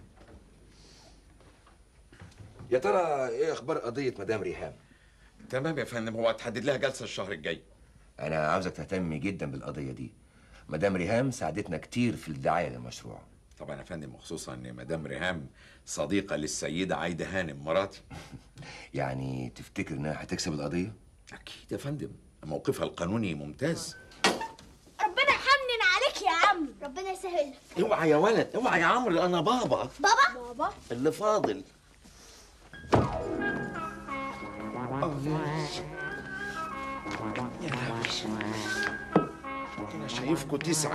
يا ترى ايه اخبار قضيه مدام ريهام تمام يا فندم هو هتحدد لها جلسه الشهر الجاي انا عاوزك تهتم جدا بالقضيه دي مدام ريهام ساعدتنا كتير في الدعايه للمشروع طبعا يا فندم وخصوصا ان مدام ريهام صديقه للسيده عايده هانم مراتي يعني تفتكر انها هتكسب القضيه اكيد يا فندم موقفها القانوني ممتاز ربنا يحنن عليك يا عم ربنا يسهل لك اوعى يا ولد اوعى يا عمرو انا بابا بابا بابا اللي فاضل انا شايفكوا تسعه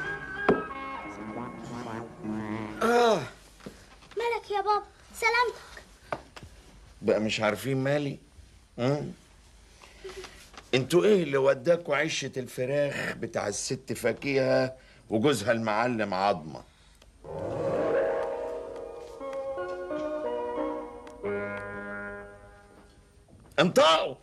اه مالك يا بابا سلامتك بقى مش عارفين مالي مم؟ انتوا ايه اللي وداكوا عشة الفراخ بتاع الست فاكهة وجوزها المعلم عظمة انطقوا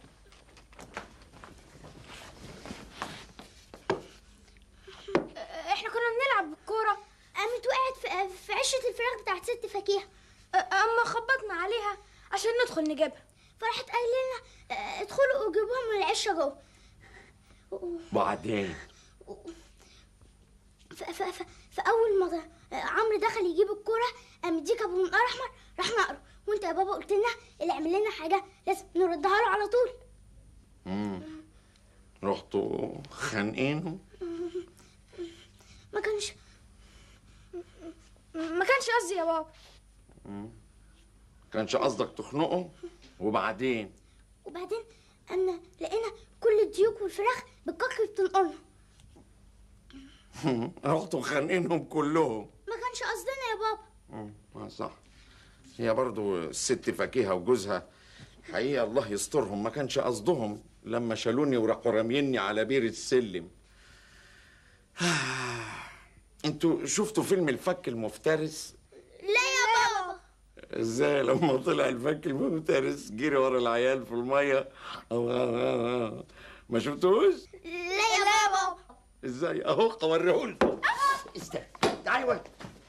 احنا كنا بنلعب بالكوره قامت وقعت في في عشه الفراخ بتاعت ست فاكهه اما خبطنا عليها عشان ندخل نجيبها فراحت قايله لنا اه، ادخلوا وجيبوها من العشه جوه وبعدين ف- ف- ف- فاول ما اه، عمرو دخل يجيب الكوره قام يديك ابو منقار احمر راح نقره وانت يا بابا قلت لنا اللي يعمل لنا حاجه لازم نردها له على طول مم. رحتوا خانقينه ما كانش ما كانش قصدي يا بابا مم. كانش قصدك تخنقه وبعدين وبعدين أنا لقينا كل الديوك والفراخ بالكاكي بتنقلنا رحتوا خانقينهم كلهم ما كانش قصدنا يا بابا مم. اه صح هي برضو الست فاكهة وجوزها حقيقة الله يسترهم ما كانش قصدهم لما شالوني وراحوا راميني على بير السلم انتوا شفتوا فيلم الفك المفترس لا يا بابا ازاي لما طلع الفك المفترس جري ورا العيال في الميه أو أو أو أو. ما شفتوش لا يا بابا ازاي اهو اوريهولكم استنى تعالي ولد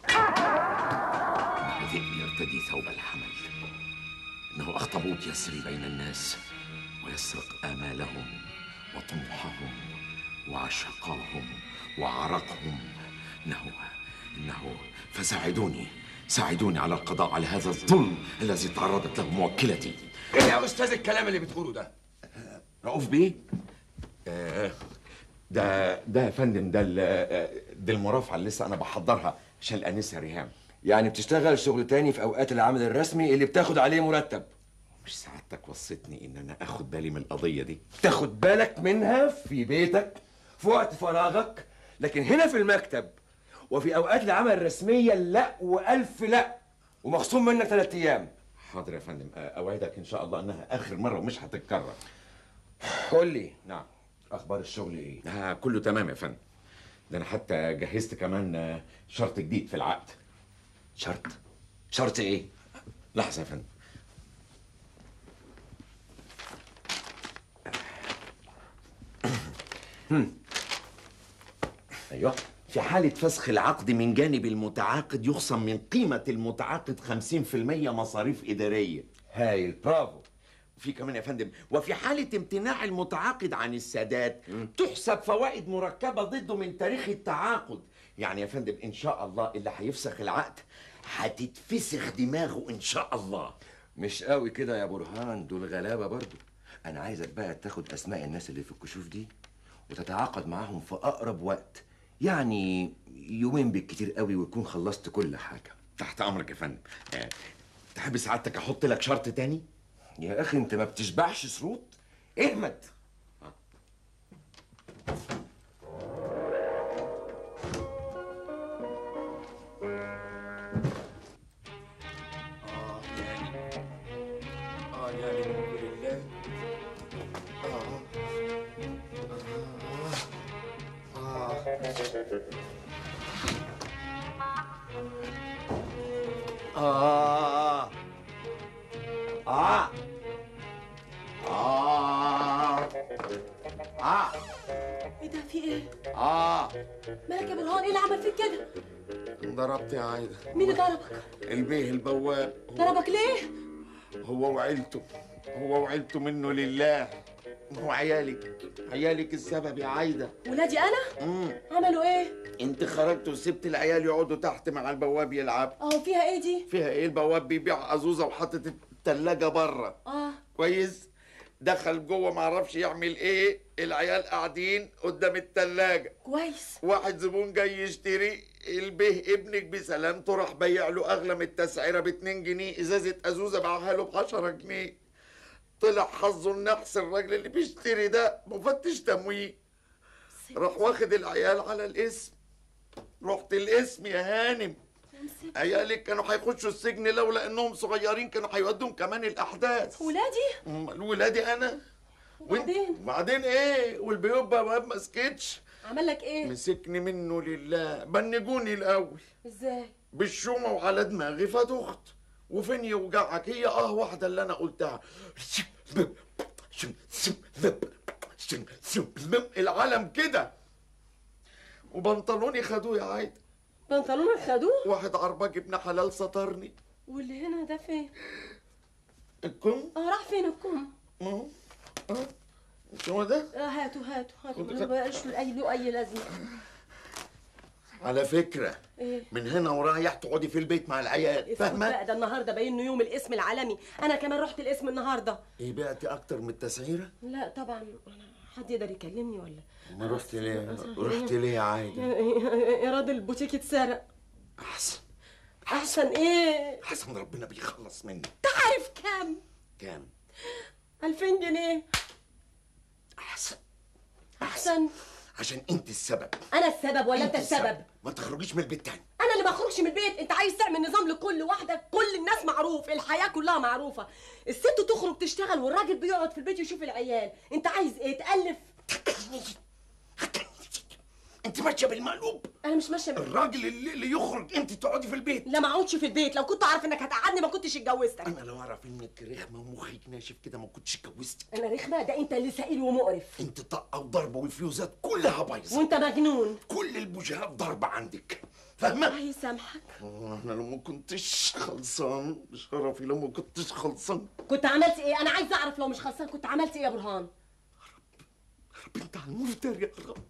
الذئب يرتدي ثوب الحمل انه اخطبوط يسري بين الناس ويسرق امالهم وطموحهم وعشقهم وعرقهم انه انه فساعدوني ساعدوني على القضاء على هذا الظلم الذي تعرضت له موكلتي ايه يا استاذ الكلام اللي بتقوله ده رؤوف بيه آه، ده ده يا فندم ده ال- آه، دي المرافعه اللي لسه انا بحضرها عشان الانسه ريهام يعني بتشتغل شغل تاني في اوقات العمل الرسمي اللي بتاخد عليه مرتب مش سعادتك وصيتني ان انا اخد بالي من القضيه دي تاخد بالك منها في بيتك في وقت فراغك لكن هنا في المكتب وفي اوقات العمل الرسميه لا والف لا ومخصوم منك ثلاث ايام حاضر يا فندم آه، اوعدك ان شاء الله انها اخر مره ومش هتتكرر قول لي نعم اخبار الشغل ايه آه كله تمام يا فندم ده انا حتى جهزت كمان آه، شرط جديد في العقد شرط شرط ايه لحظه يا فندم ايوه في حالة فسخ العقد من جانب المتعاقد يخصم من قيمة المتعاقد 50% مصاريف إدارية هايل برافو في كمان يا فندم وفي حالة امتناع المتعاقد عن السداد تحسب فوائد مركبة ضده من تاريخ التعاقد يعني يا فندم إن شاء الله اللي هيفسخ العقد هتتفسخ دماغه إن شاء الله مش قوي كده يا برهان دول غلابه برضو انا عايزك بقى تاخد اسماء الناس اللي في الكشوف دي وتتعاقد معاهم في اقرب وقت يعني يومين بالكتير قوي ويكون خلصت كل حاجه تحت أمرك يا فندم آه، تحب سعادتك أحط لك شرط تاني؟ يا اخي انت ما بتشبعش شروط اهمد آه يا لنور الله آه آه آه آه آه آه آه ايه ده في ايه؟ آه مالك يا برهان ايه اللي عمل فيك كده؟ ضربت يا عايدة مين اللي ضربك؟ البيه البواب ضربك ليه؟ هو وعيلته هو وعيلته منه لله هو عيالك عيالك السبب يا عايدة ولادي انا؟ مم. عملوا ايه؟ انت خرجت وسبت العيال يقعدوا تحت مع البواب يلعبوا اهو فيها ايه دي؟ فيها ايه البواب بيبيع ازوزه وحاطط التلاجة بره اه كويس دخل جوه معرفش يعمل ايه العيال قاعدين قدام التلاجة كويس واحد زبون جاي يشتري البيه ابنك بسلامته راح بيع له اغلى من التسعيره ب 2 جنيه ازازه ازوزه باعها له ب 10 جنيه طلع حظه النحس الراجل اللي بيشتري ده مفتش تموين راح واخد العيال على الاسم رحت الاسم يا هانم عيالك كانوا هيخشوا السجن لولا انهم صغيرين كانوا هيودوهم كمان الاحداث ولادي؟ امال ولادي انا وبعدين؟ وبعدين ايه والبيوت بقى ما سكتش عمل لك ايه؟ مسكني منه لله بنجوني الاول ازاي؟ بالشومه وعلى دماغي فدخت وفين يوجعك هي اه واحده اللي انا قلتها العالم كده وبنطلوني خدوه يا عايده بنطلونك خدوه؟ واحد عرباج ابن حلال سطرني واللي هنا ده فين؟ الكم اه راح فين الكم؟ اهو اه مش هو ده اه هاتوا هاتوا هاتوا كنت ما خد- بقاش اي له اي لازمه على فكره ايه؟ من هنا ورايح تقعدي في البيت مع العيال اسكت فاهمه بقى ده النهارده باين انه يوم الاسم العالمي انا كمان رحت الاسم النهارده ايه بعتي اكتر من التسعيره لا طبعا أنا حد يقدر يكلمني ولا ما رحت ليه رحت ليه يا عايده ايراد البوتيك اتسرق احسن احسن ايه احسن ربنا بيخلص مني تعرف كام كام 2000 جنيه احسن احسن عشان انت السبب انا السبب ولا انت السبب ما تخرجيش من البيت تاني انا اللي ما اخرجش من البيت انت عايز تعمل نظام لكل واحده كل الناس معروف الحياه كلها معروفه الست تخرج تشتغل والراجل بيقعد في البيت يشوف العيال انت عايز ايه تالف انت ماشيه بالمقلوب انا مش ماشيه بال- الراجل اللي, اللي يخرج انت تقعدي في البيت لا ما اقعدش في البيت لو كنت عارف انك هتقعدني ما كنتش اتجوزتك انا لو اعرف انك رخمه ومخك ناشف كده ما كنتش اتجوزتك انا رخمه ده انت اللي سئيل ومقرف انت طاقه وضربه والفيوزات كلها بايظه وانت مجنون كل البوجيهات ضربه عندك فاهمه الله يسامحك انا لو ما كنتش خلصان بشرفي لو ما كنتش خلصان كنت عملت ايه انا عايز اعرف لو مش خلصان كنت عملت ايه يا برهان انت على المفتري يا رب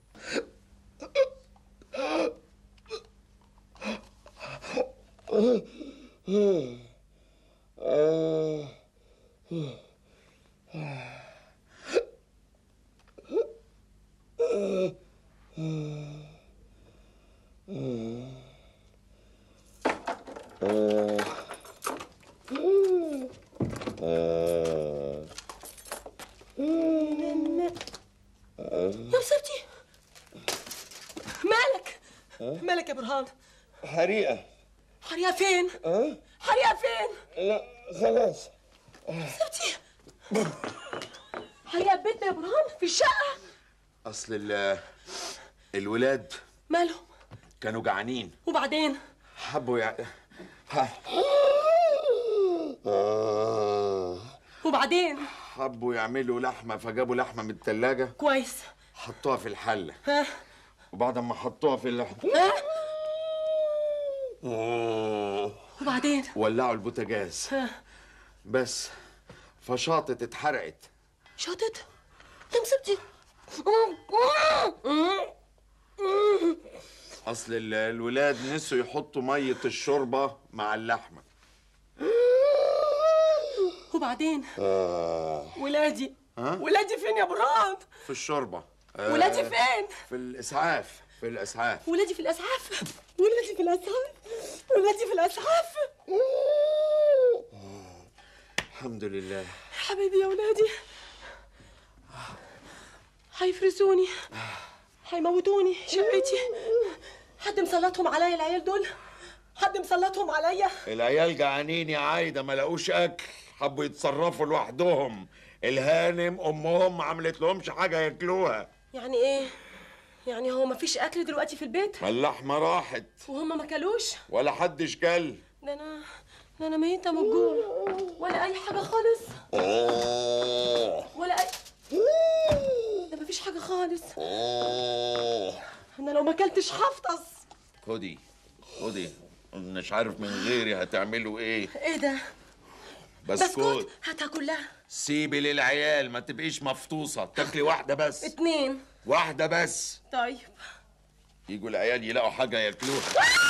يا مسبتي مالك مالك يا برهان حريقه حريقه فين اه حريقه فين لا خلاص مسبتي حريقه في بيتنا يا برهان في الشقه اصل ال الولاد مالهم كانوا جعانين وبعدين حبوا يع... ح... آه. وبعدين حبوا يعملوا لحمه فجابوا لحمه من التلاجة كويس حطوها في الحله ها وبعد ما حطوها في اللحمه ها آه. وبعدين ولعوا البوتاجاز ها بس فشاطت اتحرقت شاطت يا مسبتي اصل ال- الولاد نسوا يحطوا ميه الشوربه مع اللحمه وبعدين آه. ولادي ها؟ ولادي فين يا برهان في الشوربه آه، ولادي فين في الاسعاف في الاسعاف ولادي في الاسعاف ولادي في الاسعاف ولادي في الاسعاف الحمد لله حبيبي يا ولادي هيفرسوني هيموتوني شقتي حد مسلطهم عليا العيال دول حد مسلطهم عليا العيال جعانين يا عايده ما لقوش اكل حبوا يتصرفوا لوحدهم الهانم امهم ما عملت لهمش حاجه ياكلوها يعني ايه يعني هو مفيش اكل دلوقتي في البيت اللحمه راحت وهم ما كلوش ولا حدش كل ده انا ده انا ميته من الجوع ولا اي حاجه خالص اوه ولا اي ده مفيش حاجه خالص اوه انا لو ما اكلتش هفطس خدي خدي مش عارف من غيري هتعملوا ايه ايه ده بسكوت هاتها كلها سيبي للعيال ما تبقيش مفطوسه تاكلي واحده بس اتنين واحده بس طيب يجوا العيال يلاقوا حاجه ياكلوها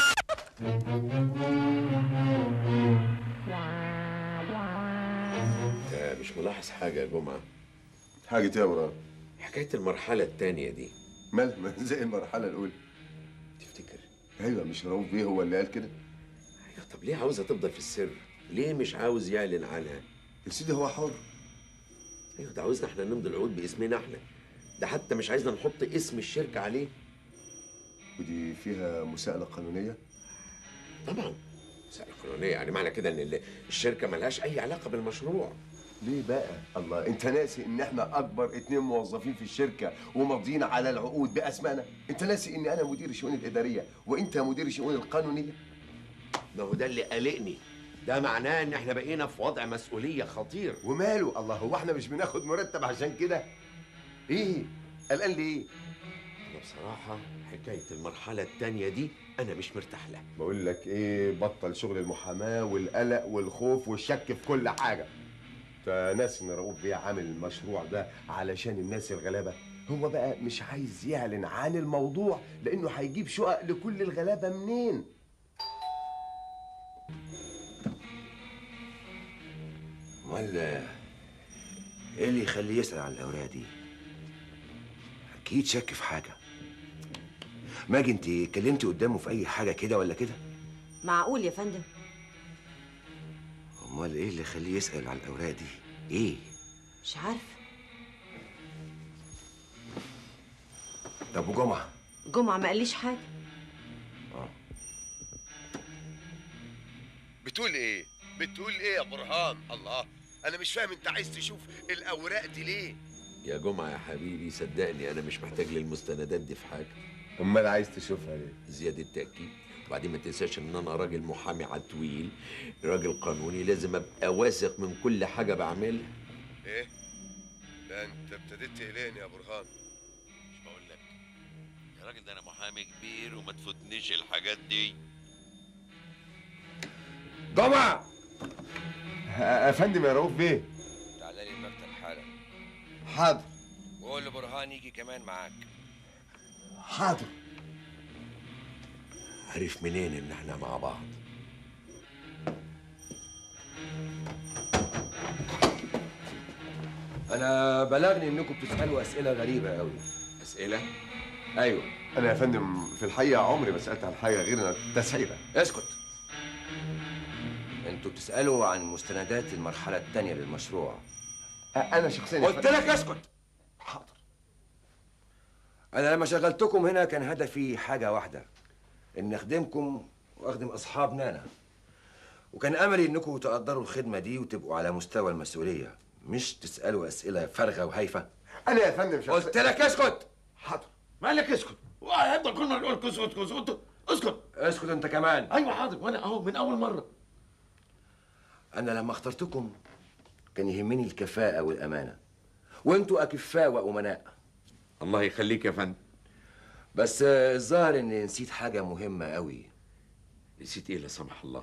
انت مش ملاحظ حاجة يا جمعة حاجة ايه يا مراد؟ حكاية المرحلة التانية دي مالها ما زي المرحلة الأولى تفتكر أيوة مش رؤوف بيه هو اللي قال كده طب ليه عاوزة تفضل في السر؟ ليه مش عاوز يعلن عنها؟ يا سيدي هو حر ايوه ده عاوزنا احنا نمضي العقود باسمنا احنا ده حتى مش عايزنا نحط اسم الشركة عليه ودي فيها مساءلة قانونية طبعا مسألة قانونية يعني معنى كده ان ال- الشركة ملهاش أي علاقة بالمشروع ليه بقى؟ الله انت ناسي ان احنا اكبر اتنين موظفين في الشركه وماضيين على العقود باسمائنا انت ناسي ان انا مدير الشؤون الاداريه وانت مدير الشؤون القانونيه ما هو ده اللي قلقني ده معناه ان احنا بقينا في وضع مسؤولية خطير وماله الله هو احنا مش بناخد مرتب عشان كده ايه قلقان ليه انا بصراحة حكاية المرحلة التانية دي انا مش مرتاح لها بقول لك ايه بطل شغل المحاماه والقلق والخوف والشك في كل حاجه انت ناس ان رؤوف بيه عامل المشروع ده علشان الناس الغلابه هو بقى مش عايز يعلن عن الموضوع لانه هيجيب شقق لكل الغلابه منين امال ايه اللي يخليه يسأل عن الأوراق دي؟ أكيد شك في حاجة ماجي أنت كلمتي قدامه في أي حاجة كده ولا كده؟ معقول يا فندم أمال إيه اللي يخليه يسأل عن الأوراق دي؟ إيه؟ مش عارف طب وجمعة؟ جمعة ما قاليش حاجة بتقول ايه؟ بتقول ايه يا برهان؟ الله انا مش فاهم انت عايز تشوف الاوراق دي ليه؟ يا جمعة يا حبيبي صدقني انا مش محتاج للمستندات دي في حاجة امال عايز تشوفها ليه؟ زيادة تأكيد وبعدين ما تنساش ان انا راجل محامي عتويل راجل قانوني لازم ابقى واثق من كل حاجة بعملها ايه؟ ده انت ابتديت تقلقني يا برهان مش بقول لك يا راجل ده انا محامي كبير وما تفوتنيش الحاجات دي جمعة يا فندم يا رؤوف بيه تعالى لي المكتب حالا حاضر وقول لبرهان يجي كمان معاك حاضر عارف منين ان احنا مع بعض أنا بلغني إنكم بتسألوا أسئلة غريبة أوي أسئلة؟ أيوه انا يا فندم في الحقيقه عمري ما سالت عن حاجه غير التسعيره اسكت انتوا بتسألوا عن مستندات المرحلة الثانية للمشروع انا شخصيا قلت لك اسكت حاضر انا لما شغلتكم هنا كان هدفي حاجة واحدة ان اخدمكم واخدم اصحاب نانا وكان املي انكم تقدروا الخدمة دي وتبقوا على مستوى المسؤولية مش تسألوا اسئلة فارغة وهايفة انا يا فندم شخصيا قلت لك اسكت حاضر مالك اسكت وهيفضل كل ما نقول اسكت اسكت اسكت اسكت انت كمان ايوه حاضر وانا اهو من اول مره انا لما اخترتكم كان يهمني الكفاءة والامانة وانتوا اكفاء وامناء الله يخليك يا فندم بس آه، الظاهر اني نسيت حاجة مهمة قوي نسيت ايه لا سمح الله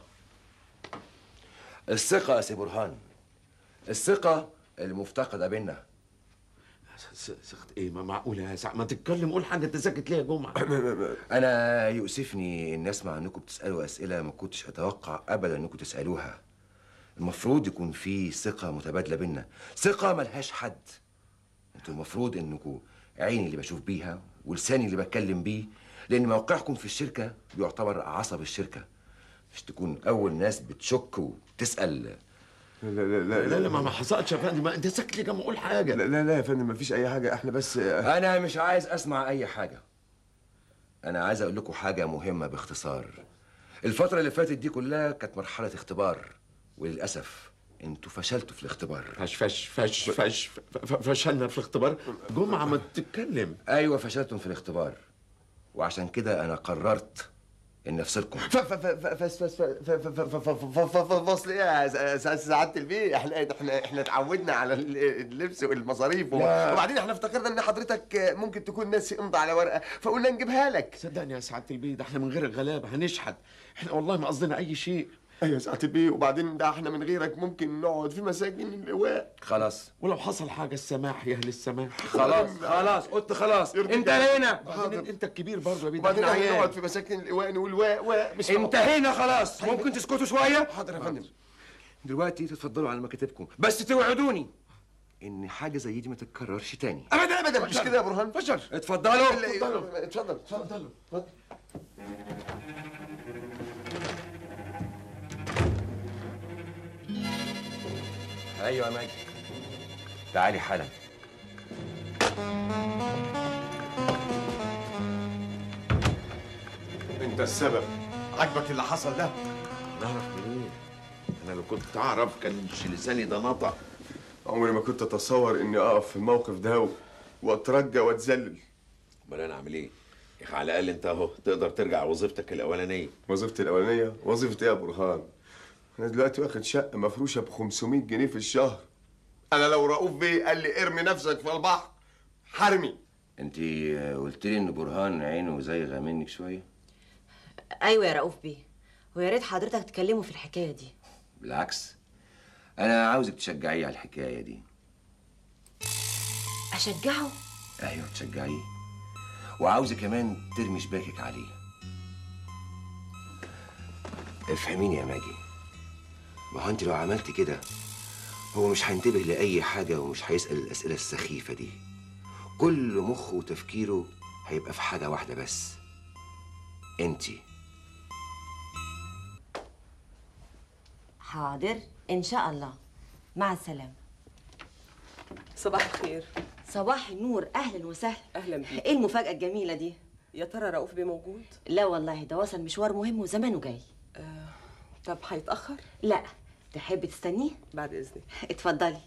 الثقة يا سي برهان الثقة المفتقدة بينا سخت ايه ما معقولة يا سع ما تتكلم قول حاجة انت ساكت ليه يا جمعة أنا يؤسفني إن أسمع إنكم بتسألوا أسئلة ما كنتش أتوقع أبدا إنكم تسألوها المفروض يكون في ثقة متبادلة بينا ثقة ملهاش حد انتوا المفروض إنكم عيني اللي بشوف بيها ولساني اللي بتكلم بيه لأن موقعكم في الشركة بيعتبر عصب الشركة مش تكون أول ناس بتشك وتسأل لا لا لا لا لا ما ما حصلش يا فندم ما انت ساكت ليه لما اقول حاجه لا لا لا يا فندم مفيش اي حاجه احنا بس أنا مش عايز أسمع أي حاجة أنا عايز أقول لكم حاجة مهمة باختصار الفترة اللي فاتت دي كلها كانت مرحلة اختبار وللأسف انتوا فشلتوا في الاختبار فش فش فش فش ف- ف- فشلنا في الاختبار جمعة ما تتكلم ايوه فشلتم في الاختبار وعشان كده انا قررت اني افصلكم ف ف ف ف ف ف ف ف ف ف ف ف فصل ايه يا س- س- سعاده البيه احنا احنا احنا اتعودنا على ال- اللبس والمصاريف و- لا. وبعدين احنا افتكرنا ان حضرتك ممكن تكون ناسي امضى على ورقه فقلنا نجيبها لك صدقني يا سعادة البيه ده احنا من غير الغلابة هنشحت احنا والله ما قصدنا أي شيء ايوه يا سعاده البيه وبعدين ده احنا من غيرك ممكن نقعد في مساجين اللواء خلاص ولو حصل حاجة السماح يا أهل السماح خلاص خلاص قلت خلاص انتهينا وبعدين انت الكبير برضه يا بيه ده وبعدين احنا احنا عيال نقعد في مساكن اللواء نقول وا وا مش انتهينا خلاص ممكن تسكتوا شويه حاضر يا فندم دلوقتي تتفضلوا على مكاتبكم بس توعدوني ان حاجه زي دي ما تتكررش تاني ابدا ابدا مش كده يا برهان فشل اتفضلوا اتفضلوا اتفضل اتفضل اتفضل ايوه يا ماجد تعالي حالا انت السبب عجبك اللي حصل ده نعرف منين انا لو كنت اعرف كانش لساني ده نطق عمري ما كنت اتصور اني اقف في الموقف ده و- واترجى واتذلل امال انا اعمل ايه يا اخي على الاقل انت اهو تقدر ترجع وظيفتك الاولانيه وظيفتي الاولانيه وظيفه ايه يا برهان انا دلوقتي واخد شقه مفروشه ب 500 جنيه في الشهر انا لو رؤوف بيه قال لي ارمي نفسك في البحر حرمي انت قلت لي ان برهان عينه زيغه منك شويه ايوه يا رؤوف بيه ويا ريت حضرتك تكلمه في الحكايه دي بالعكس انا عاوزك تشجعيه على الحكايه دي اشجعه ايوه تشجعيه وعاوزه كمان ترمي شباكك عليه افهميني يا ماجي ما هو انت لو عملت كده هو مش هينتبه لاي حاجه ومش هيسال الاسئله السخيفه دي كل مخه وتفكيره هيبقى في حاجه واحده بس انتي حاضر ان شاء الله مع السلامه صباح الخير صباح النور اهلا وسهلا اهلا بيك ايه المفاجاه الجميله دي يا ترى رؤوف بيه موجود لا والله ده وصل مشوار مهم وزمانه جاي طب هيتاخر لا تحب تستنيه بعد اذنك اتفضلي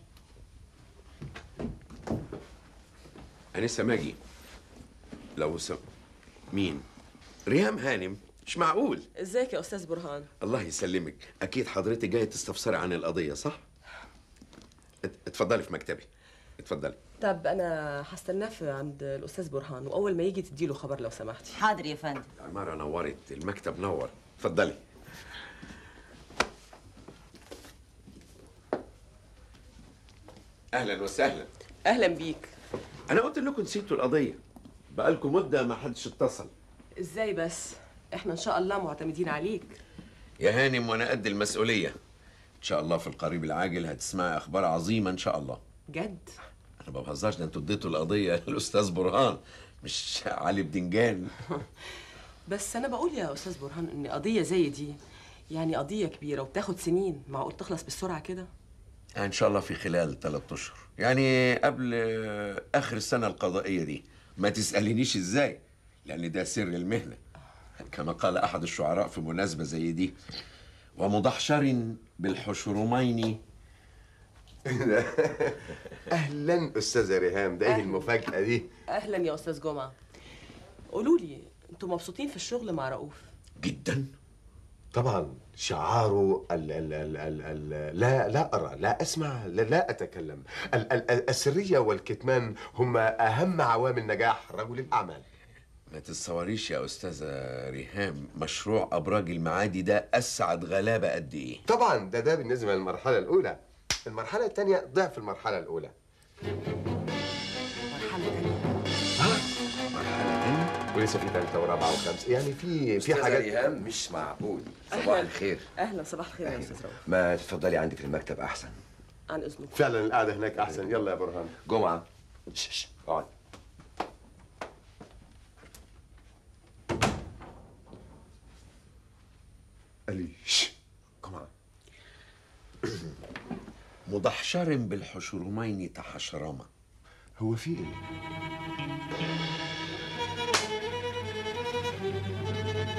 انسه ماجي لو سم... مين ريهام هانم مش معقول ازيك يا استاذ برهان الله يسلمك اكيد حضرتك جايه تستفسري عن القضيه صح ات- اتفضلي في مكتبي اتفضلي طب انا هستناه في عند الاستاذ برهان واول ما يجي تديله خبر لو سمحتي حاضر يا فندم العماره نورت المكتب نور اتفضلي اهلا وسهلا اهلا بيك انا قلت لكم نسيتوا القضيه بقالكم مده ما حدش اتصل ازاي بس احنا ان شاء الله معتمدين عليك يا هانم وانا قد المسؤوليه ان شاء الله في القريب العاجل هتسمعي اخبار عظيمه ان شاء الله جد انا ما بهزرش ده انتوا اديتوا القضيه للاستاذ برهان مش علي بدنجان بس انا بقول يا استاذ برهان ان قضيه زي دي يعني قضيه كبيره وبتاخد سنين معقول تخلص بالسرعه كده ان شاء الله في خلال ثلاثة اشهر يعني قبل اخر السنه القضائيه دي ما تسالينيش ازاي لان ده سر المهنه كما قال احد الشعراء في مناسبه زي دي ومضحشر بالحشرمين اهلا استاذه ريهام ده ايه أهلاً. المفاجاه دي اهلا يا استاذ جمعه قولوا لي انتوا مبسوطين في الشغل مع رؤوف جدا طبعا شعاره ال ال ال ال ال لا لا ارى لا اسمع لا, لا اتكلم ال ال السريه والكتمان هما اهم عوامل نجاح رجل الاعمال ما تتصوريش يا استاذه ريهام مشروع ابراج المعادي ده اسعد غلابه قد ايه طبعا ده ده بالنسبه للمرحله الاولى المرحله الثانيه ضعف المرحله الاولى ولسه في ثالثه ورابعه وخمسه يعني في في أستاذة حاجات ريهام مش معقول صباح الخير اهلا صباح الخير يا استاذ رؤوف ما تفضلي عندي في المكتب احسن عن اذنك فعلا القعده هناك احسن يلا يا برهان جمعه شش اقعد أليش جمعه مضحشر بالحشرمين تحشرما هو في ايه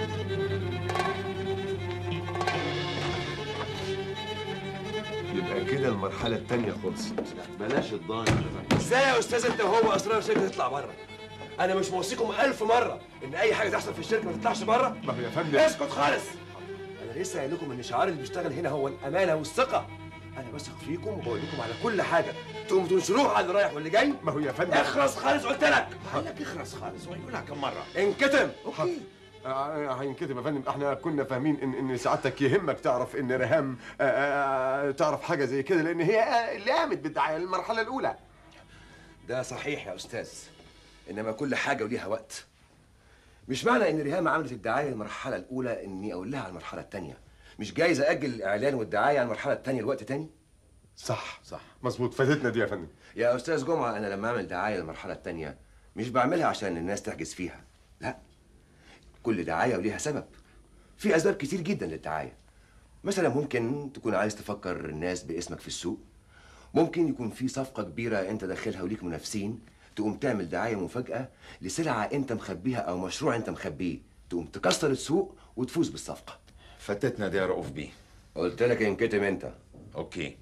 يبقى كده المرحله الثانيه خلصت بلاش الضاني ازاي يا استاذ انت وهو اسرار الشركه تطلع بره انا مش موصيكم ألف مره ان اي حاجه تحصل في الشركه ما تطلعش بره ما هو يا فندم اسكت خالص انا لسه قايل لكم ان الشعار اللي بيشتغل هنا هو الامانه والثقه انا بثق فيكم وبقول لكم على كل حاجه تقوموا تنشروها على اللي رايح واللي جاي ما هو يا فندم اخرس خالص قلت لك قال لك اخرس خالص وهيقولها كم مره انكتم اوكي هينكتب يا فندم احنا كنا فاهمين ان ان سعادتك يهمك تعرف ان ريهام آه، آه، تعرف حاجه زي كده لان هي آه، اللي قامت بالدعايه المرحله الاولى ده صحيح يا استاذ انما كل حاجه وليها وقت مش معنى ان ريهام عملت الدعايه المرحله الاولى اني اقول لها على المرحله الثانيه مش جايز اجل الاعلان والدعايه على المرحله الثانيه لوقت تاني صح صح مظبوط فاتتنا دي يا فندم يا استاذ جمعه انا لما اعمل دعايه للمرحله الثانيه مش بعملها عشان الناس تحجز فيها لا كل دعايه وليها سبب في اسباب كتير جدا للدعايه مثلا ممكن تكون عايز تفكر الناس باسمك في السوق ممكن يكون في صفقه كبيره انت داخلها وليك منافسين تقوم تعمل دعايه مفاجاه لسلعه انت مخبيها او مشروع انت مخبيه تقوم تكسر السوق وتفوز بالصفقه فاتتنا دي يا رؤوف بيه قلت لك انكتم انت اوكي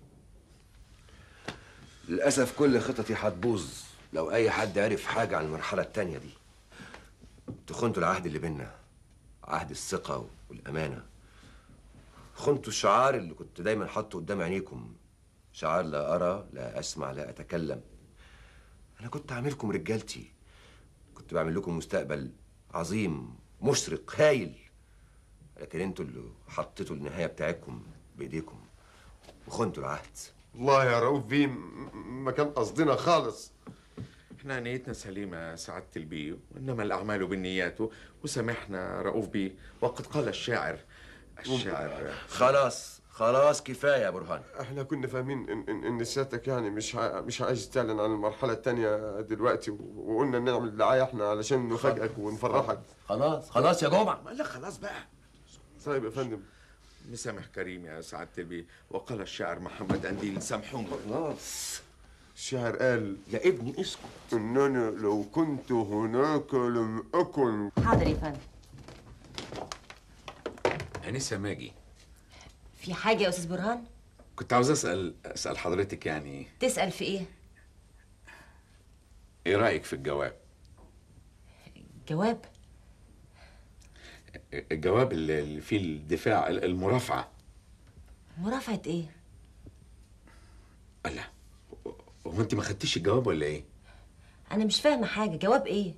للاسف كل خططي هتبوظ لو اي حد عرف حاجه عن المرحله التانية دي تخنتوا العهد اللي بينا عهد الثقه والامانه خنتوا الشعار اللي كنت دايما حاطه قدام عينيكم شعار لا ارى لا اسمع لا اتكلم انا كنت عاملكم رجالتي كنت بعمل لكم مستقبل عظيم مشرق هايل لكن انتوا اللي حطيتوا النهايه بتاعتكم بايديكم وخنتوا العهد والله يا رؤوف بيه م- ما كان قصدنا خالص احنا نيتنا سليمة يا سعادة البيه وإنما الأعمال بالنيات وسامحنا رؤوف بيه وقد قال الشاعر الشاعر خلاص خلاص كفايه يا برهان احنا كنا فاهمين ان ان, إن سيادتك يعني مش ع- مش عايز تعلن عن المرحله الثانيه دلوقتي و- وقلنا نعمل دعايه احنا علشان نفاجئك ونفرحك خلاص خلاص يا جمعه قال لك خلاص بقى طيب يا فندم مسامح كريم يا سعادة البيه وقال الشاعر محمد أنديل سامحوني خلاص الشاعر قال يا ابني اسكت انني لو كنت هناك لم اكن حاضر يا فندم أنسة ماجي في حاجه يا استاذ برهان كنت عاوز أسأل أسأل حضرتك يعني تسال في ايه إيه رأيك في الجواب؟ جواب الجواب اللي اللي فيه الدفاع المرافعة مرافعه ايه الله هو أنت ما خدتيش الجواب ولا إيه؟ انا مش فاهمه حاجه جواب ايه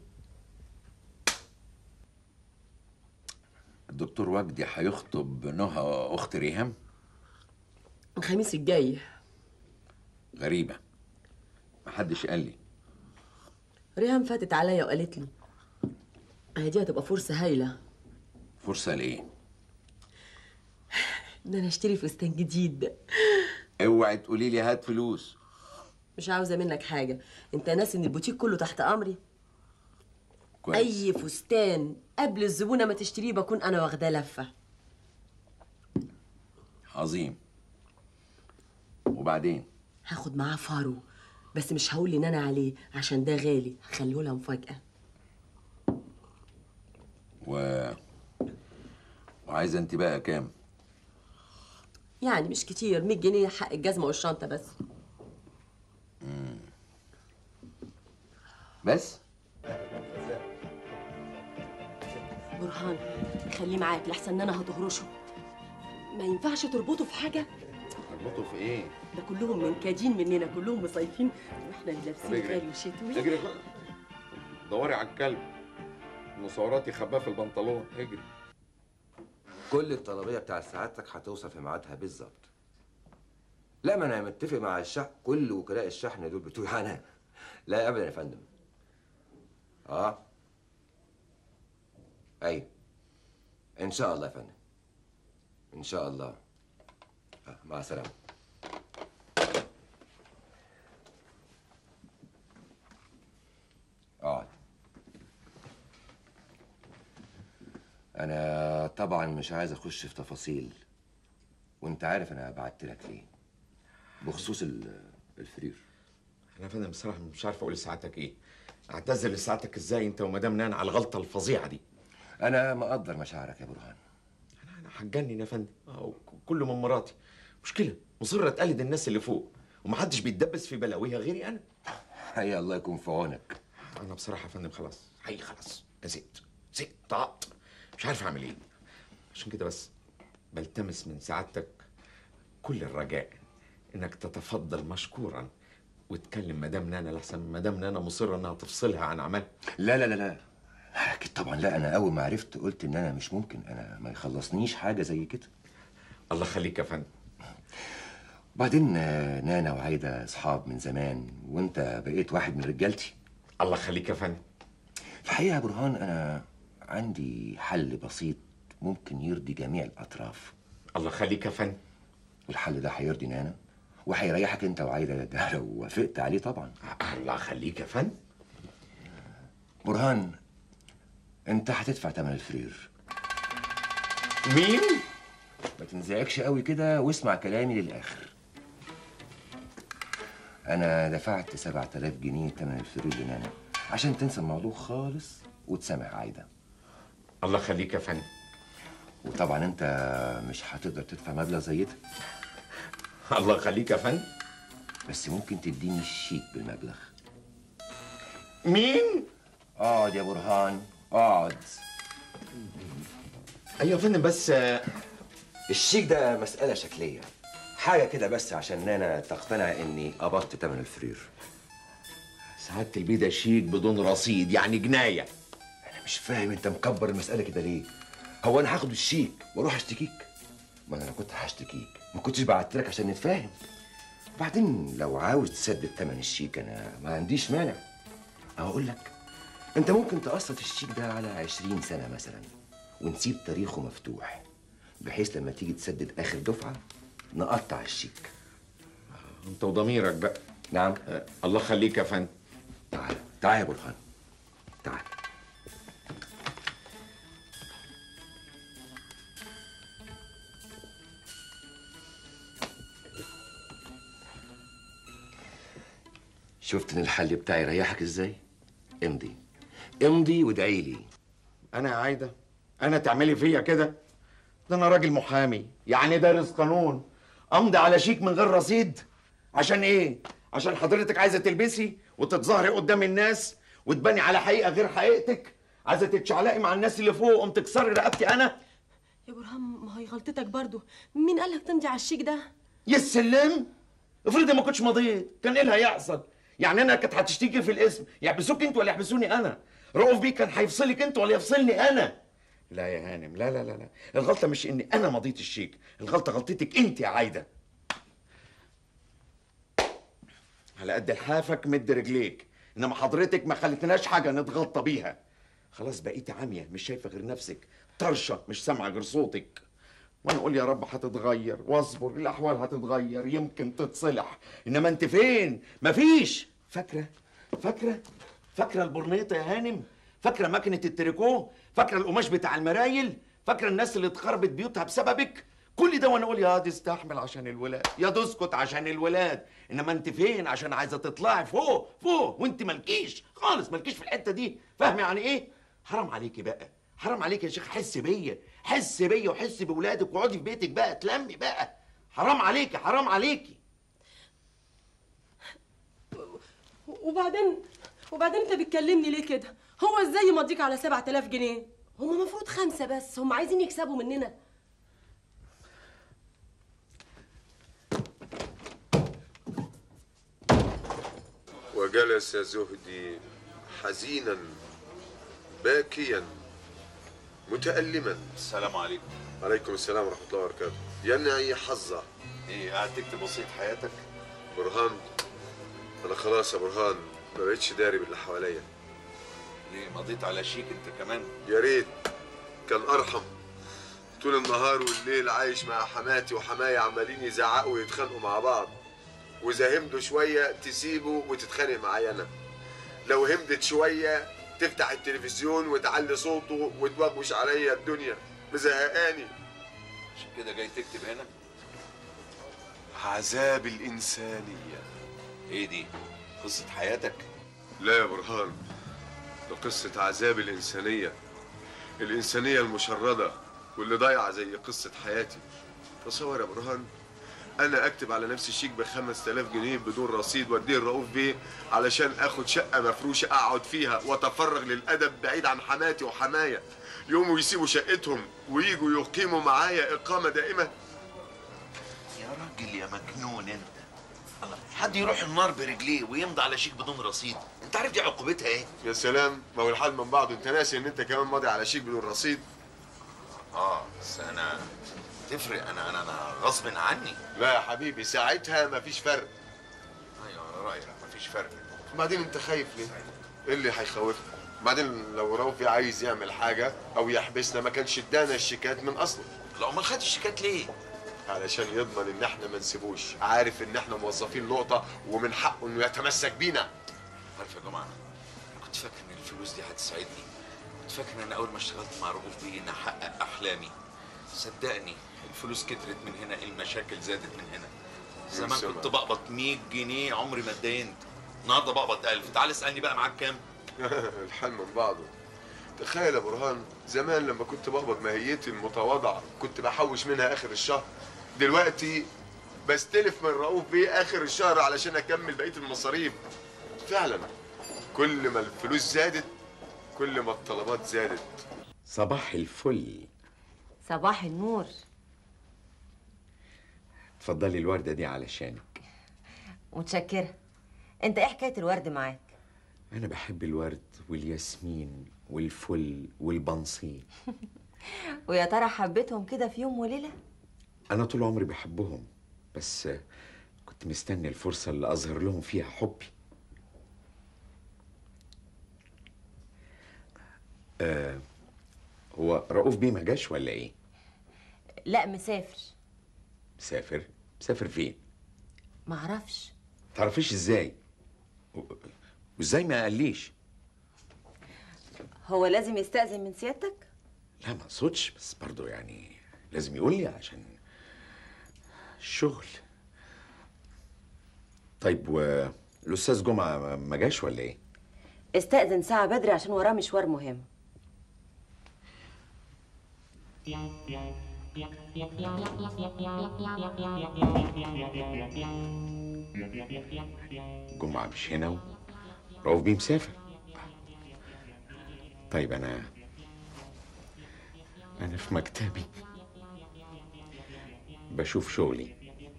الدكتور وجدي هيخطب نهى أخت ريهام الخميس الجاي غريبة محدش قال لي ريهام فاتت عليا وقالت لي هي دي هتبقى فرصة هايلة فرصة لإيه؟ ان انا اشتري فستان جديد اوعي تقولي لي هات فلوس مش عاوزة منك حاجة انت ناسي ان البوتيك كله تحت امري كويس اي فستان قبل الزبونة ما تشتريه بكون انا واخداه لفة عظيم وبعدين هاخد معاه فارو بس مش هقول ان انا عليه عشان ده غالي هخليه لها مفاجأة و وعايزة أنت بقى كام؟ يعني مش كتير 100 جنيه حق الجزمة والشنطة بس بس؟ برهان خليه معاك لحسن ان انا هتهرشه ما ينفعش تربطه في حاجة تربطه في إيه؟ ده كلهم منكدين مننا كلهم مصيفين واحنا اللي طب لابسين اجري. غالي وشتوي اجري خ- دوري على الكلب مصوراتي خباه في البنطلون اجري كل الطلبيه بتاعت سعادتك هتوصل في ميعادها بالظبط لا ما انا متفق مع الشحن كل وكلاء الشحن دول بتوعي انا لا ابدا يا فندم اه ايوه ان شاء الله يا فندم ان شاء الله آه. مع السلامه اقعد انا طبعا مش عايز اخش في تفاصيل وانت عارف انا بعت لك ليه بخصوص ال- الفرير انا يا فندم بصراحه مش عارف اقول لسعادتك ايه اعتذر لسعادتك ازاي انت ومدام نان على الغلطه الفظيعه دي انا مقدر مشاعرك يا برهان انا هتجنن يا فندم أهو كله من مراتي مشكله مصره تقلد الناس اللي فوق ومحدش بيتدبس في بلاويها غيري انا هيا الله يكون في عونك انا بصراحه يا فندم خلاص هي خلاص زهقت زهقت طقت مش عارف اعمل ايه عشان كده بس بلتمس من سعادتك كل الرجاء انك تتفضل مشكورا وتكلم مدام نانا لحسن مدام نانا مصره انها تفصلها عن عملها لا لا لا لا اكيد طبعا لا انا اول ما عرفت قلت ان انا مش ممكن انا ما يخلصنيش حاجه زي كده الله يخليك يا فندم وبعدين آه، نانا وعايده اصحاب من زمان وانت بقيت واحد من رجالتي الله يخليك يا فندم الحقيقه يا برهان انا عندي حل بسيط ممكن يرضي جميع الاطراف الله يخليك يا فندم والحل ده هيرضي نانا وهيريحك انت وعايده ده لو وافقت عليه طبعا الله يخليك يا فندم برهان انت هتدفع ثمن الفرير مين ما تنزعجش قوي كده واسمع كلامي للاخر انا دفعت 7000 جنيه ثمن الفرير لنانا عشان تنسى الموضوع خالص وتسامح عايده الله يخليك يا فندم وطبعا انت مش هتقدر تدفع مبلغ زي ده الله يخليك يا فندم بس ممكن تديني الشيك بالمبلغ مين اقعد يا برهان اقعد ايوه يا فندم بس الشيك ده مسألة شكلية حاجة كده بس عشان نانا تقتنع اني قبضت تمن الفرير سعادة البيضة شيك بدون رصيد يعني جناية انا مش فاهم انت مكبر المسألة كده ليه هو انا هاخد الشيك واروح اشتكيك ما انا لو كنت هشتكيك ما كنتش بعت لك عشان نتفاهم وبعدين لو عاوز تسدد تمن الشيك انا ما عنديش مانع أو اقول لك انت ممكن تقسط الشيك ده على 20 سنة مثلا ونسيب تاريخه مفتوح بحيث لما تيجي تسدد اخر دفعة نقطع الشيك انت وضميرك بقى نعم أه الله يخليك يا فندم تعال تعال يا برهان تعال شفت ان الحل بتاعي يريحك ازاي امضي امضي وادعي لي انا يا عايده انا تعملي فيا كده ده انا راجل محامي يعني دارس قانون امضي على شيك من غير رصيد عشان ايه عشان حضرتك عايزه تلبسي وتتظاهري قدام الناس وتبني على حقيقه غير حقيقتك عايزه تتشعلقي مع الناس اللي فوق قوم تكسري رقبتي انا يا برهان ما هي غلطتك برضو مين قالك تمضي على الشيك ده يا السلم افرضي ما كنتش مضيت كان ايه اللي هيحصل يعني انا كانت هتشتكي في الاسم يحبسوك انت ولا يحبسوني انا رؤوف بيه كان هيفصلك انت ولا يفصلني انا لا يا هانم لا لا لا لا الغلطه مش اني انا مضيت الشيك الغلطه غلطتك انت يا عايده على قد لحافك مد رجليك انما حضرتك ما خلتناش حاجه نتغطى بيها خلاص بقيتي عاميه مش شايفه غير نفسك طرشه مش سامعه غير صوتك وانا اقول يا رب هتتغير واصبر الاحوال هتتغير يمكن تتصلح انما انت فين مفيش فاكره فاكره فاكره البرنيطه يا هانم فاكره ماكينه التريكو فاكره القماش بتاع المرايل فاكره الناس اللي اتخربت بيوتها بسببك كل ده وانا اقول يا دي استحمل عشان الولاد يا دي اسكت عشان الولاد انما انت فين عشان عايزه تطلعي فوق فوق وانت مالكيش خالص مالكيش في الحته دي فاهمه يعني ايه حرام عليكي بقى حرام عليك يا شيخ حس بيا حس بيا وحس بولادك واقعدي في بيتك بقى تلمي بقى حرام عليكي حرام عليكي وبعدين وبعدين انت بتكلمني ليه كده هو ازاي يمضيك على 7000 جنيه هم المفروض خمسة بس هم عايزين يكسبوا مننا وجلس زهدي حزينا باكيا متألما السلام عليكم عليكم السلام ورحمة الله وبركاته ينعي حظه ايه قاعد تكتب وصية حياتك برهان أنا خلاص يا برهان ما بقتش داري باللي حواليا ليه مضيت على شيك انت كمان يا ريت كان أرحم طول النهار والليل عايش مع حماتي وحماية عمالين يزعقوا ويتخانقوا مع بعض وإذا همدوا شوية تسيبه وتتخانق معايا أنا لو همدت شوية تفتح التلفزيون وتعلي صوته وتوغوش عليا الدنيا مزهقاني عشان كده جاي تكتب هنا عذاب الإنسانية ايه دي قصة حياتك لا يا برهان ده قصة عذاب الإنسانية الإنسانية المشردة واللي ضايعة زي قصة حياتي تصور يا برهان انا اكتب على نفسي شيك ب 5000 جنيه بدون رصيد واديه لرؤوف بيه علشان اخد شقه مفروشه اقعد فيها واتفرغ للادب بعيد عن حماتي وحمايا يقوموا يسيبوا شقتهم ويجوا يقيموا معايا اقامه دائمه يا راجل يا مجنون انت الله حد يروح النار برجليه ويمضي على شيك بدون رصيد انت عارف دي عقوبتها ايه يا سلام ما هو الحال من بعضه انت ناسي ان انت كمان ماضي على شيك بدون رصيد اه بس انا تفرق انا انا انا غصب عني لا يا حبيبي ساعتها مفيش فرق ايوه على رايك مفيش فرق بعدين انت خايف ليه؟ ايه اللي هيخوفك؟ بعدين لو رؤوف عايز يعمل حاجه او يحبسنا ما كانش ادانا الشيكات من اصله لا امال خد الشيكات ليه؟ علشان يضمن ان احنا ما نسيبوش عارف ان احنا موظفين نقطه ومن حقه انه يتمسك بينا عارف يا جماعه انا كنت فاكر ان الفلوس دي هتساعدني كنت فاكر ان اول ما اشتغلت مع رؤوف بيه اني احقق احلامي صدقني الفلوس كترت من هنا المشاكل زادت من هنا زمان سمع. كنت بقبض 100 جنيه عمري ما اتدينت النهارده بقبض 1000 تعال اسالني بقى معاك كام الحال من بعضه تخيل يا برهان زمان لما كنت بقبض ماهيتي المتواضعه كنت بحوش منها اخر الشهر دلوقتي بستلف من رؤوف بيه اخر الشهر علشان اكمل بقيه المصاريف فعلا كل ما الفلوس زادت كل ما الطلبات زادت صباح الفل صباح النور اتفضلي الوردة دي علشانك متشكرة انت ايه حكاية الورد معاك أنا بحب الورد والياسمين والفل والبنصيل ويا ترى حبيتهم كده في يوم وليلة أنا طول عمري بحبهم بس كنت مستني الفرصة اللي أظهر لهم فيها حبي آه هو رؤوف بيه ما جاش ولا إيه؟ لا مسافر مسافر؟ مسافر فين؟ معرفش تعرفيش إزاي؟ و- وإزاي ما قاليش؟ هو لازم يستأذن من سيادتك لا ما اقصدش بس برضه يعني لازم يقول لي عشان الشغل طيب والاستاذ جمعه ما- ما جاش ولا ايه استأذن ساعة بدري عشان وراه مشوار مهم جمعه مش هنا رؤوف بيه مسافر طيب انا انا في مكتبي بشوف شغلي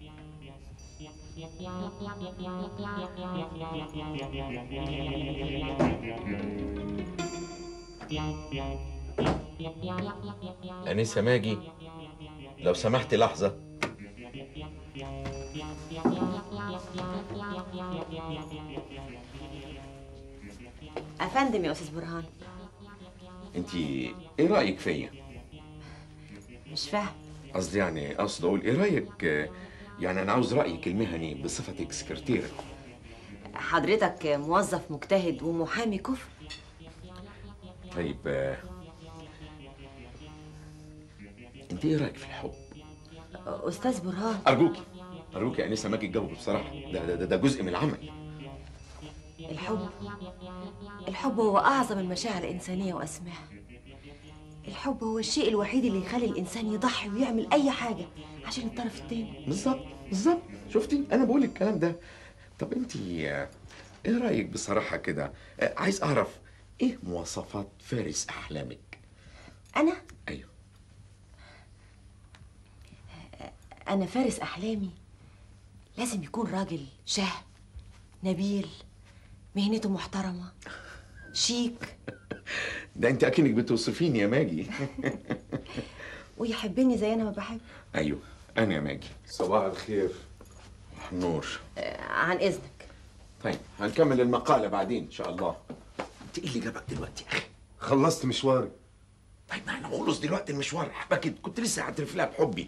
انسه ماجي لو سمحتي لحظه أفندم يا أستاذ برهان انت ايه رايك فيا مش فاهم قصدي يعني قصدي اقول ايه رايك آه، يعني انا عاوز رايك المهني بصفتك سكرتيره حضرتك موظف مجتهد ومحامي كفر طيب آه، انت ايه رايك في الحب أستاذ برهان ارجوكي ارجوكي يا انسه ماجي تجاوبي بصراحه ده, ده, ده, ده جزء من العمل الحب الحب هو أعظم المشاعر الإنسانية وأسماها الحب هو الشيء الوحيد اللي يخلي الإنسان يضحي ويعمل أي حاجة عشان الطرف التاني بالظبط بالظبط شفتي انا بقول الكلام ده طب انت آه، ايه رايك بصراحه كده آه، عايز اعرف ايه مواصفات فارس احلامك أنا ايوه أنا فارس أحلامي لازم يكون راجل شهم نبيل مهنته محترمة شيك ده انت اكنك بتوصفيني يا ماجي ويحبني زي أنا ما بحب ايوه انا يا ماجي صباح الخير نور آه، عن إذنك طيب هنكمل المقاله بعدين ان شاء الله انت ايه اللي جابك دلوقتي يا اخي خلصت مشواري طيب ما انا بخلص دلوقتي المشوار حبكت كنت لسه هعترف لها بحبي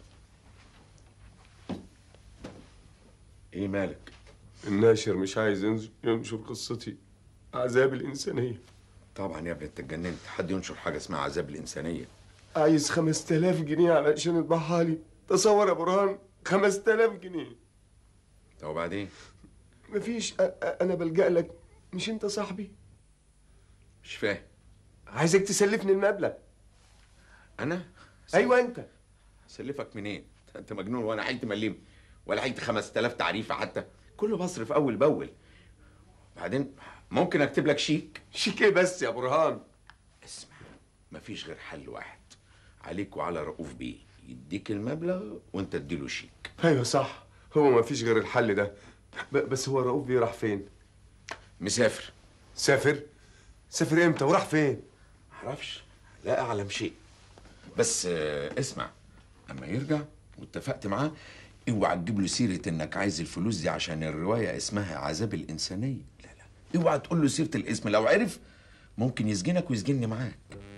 ايه مالك الناشر مش عايز ينز- ينشر قصتي عذاب الإنسانية طبعا يا ابني انت اتجننت حد ينشر حاجه اسمها عذاب الانسانيه عايز 5000 جنيه علشان يطبعها لي تصور يا برهان 5000 جنيه طب وبعدين مفيش أ- أ- أنا بلجأ لك مش أنت صاحبي مش فاهم عايزك تسلفني المبلغ انا أيوه أنت سلفك منين انت مجنون وانا عايز تمليم ولا عيد 5000 تعريفه حتى كله بصرف اول باول بعدين ممكن اكتب لك شيك شيك ايه بس يا برهان اسمع مفيش غير حل واحد عليك وعلى رؤوف بيه يديك المبلغ وانت تديله شيك ايوه صح هو ما فيش غير الحل ده ب- بس هو رؤوف بيه راح فين مسافر سافر سافر امتى وراح فين معرفش لا اعلم شيء بس آه، اسمع اما يرجع واتفقت معاه اوعى تجيب له سيره انك عايز الفلوس دي عشان الروايه اسمها عذاب الانسانيه لا لا اوعى تقول له سيره الاسم لو عرف ممكن يسجنك ويسجنني معاك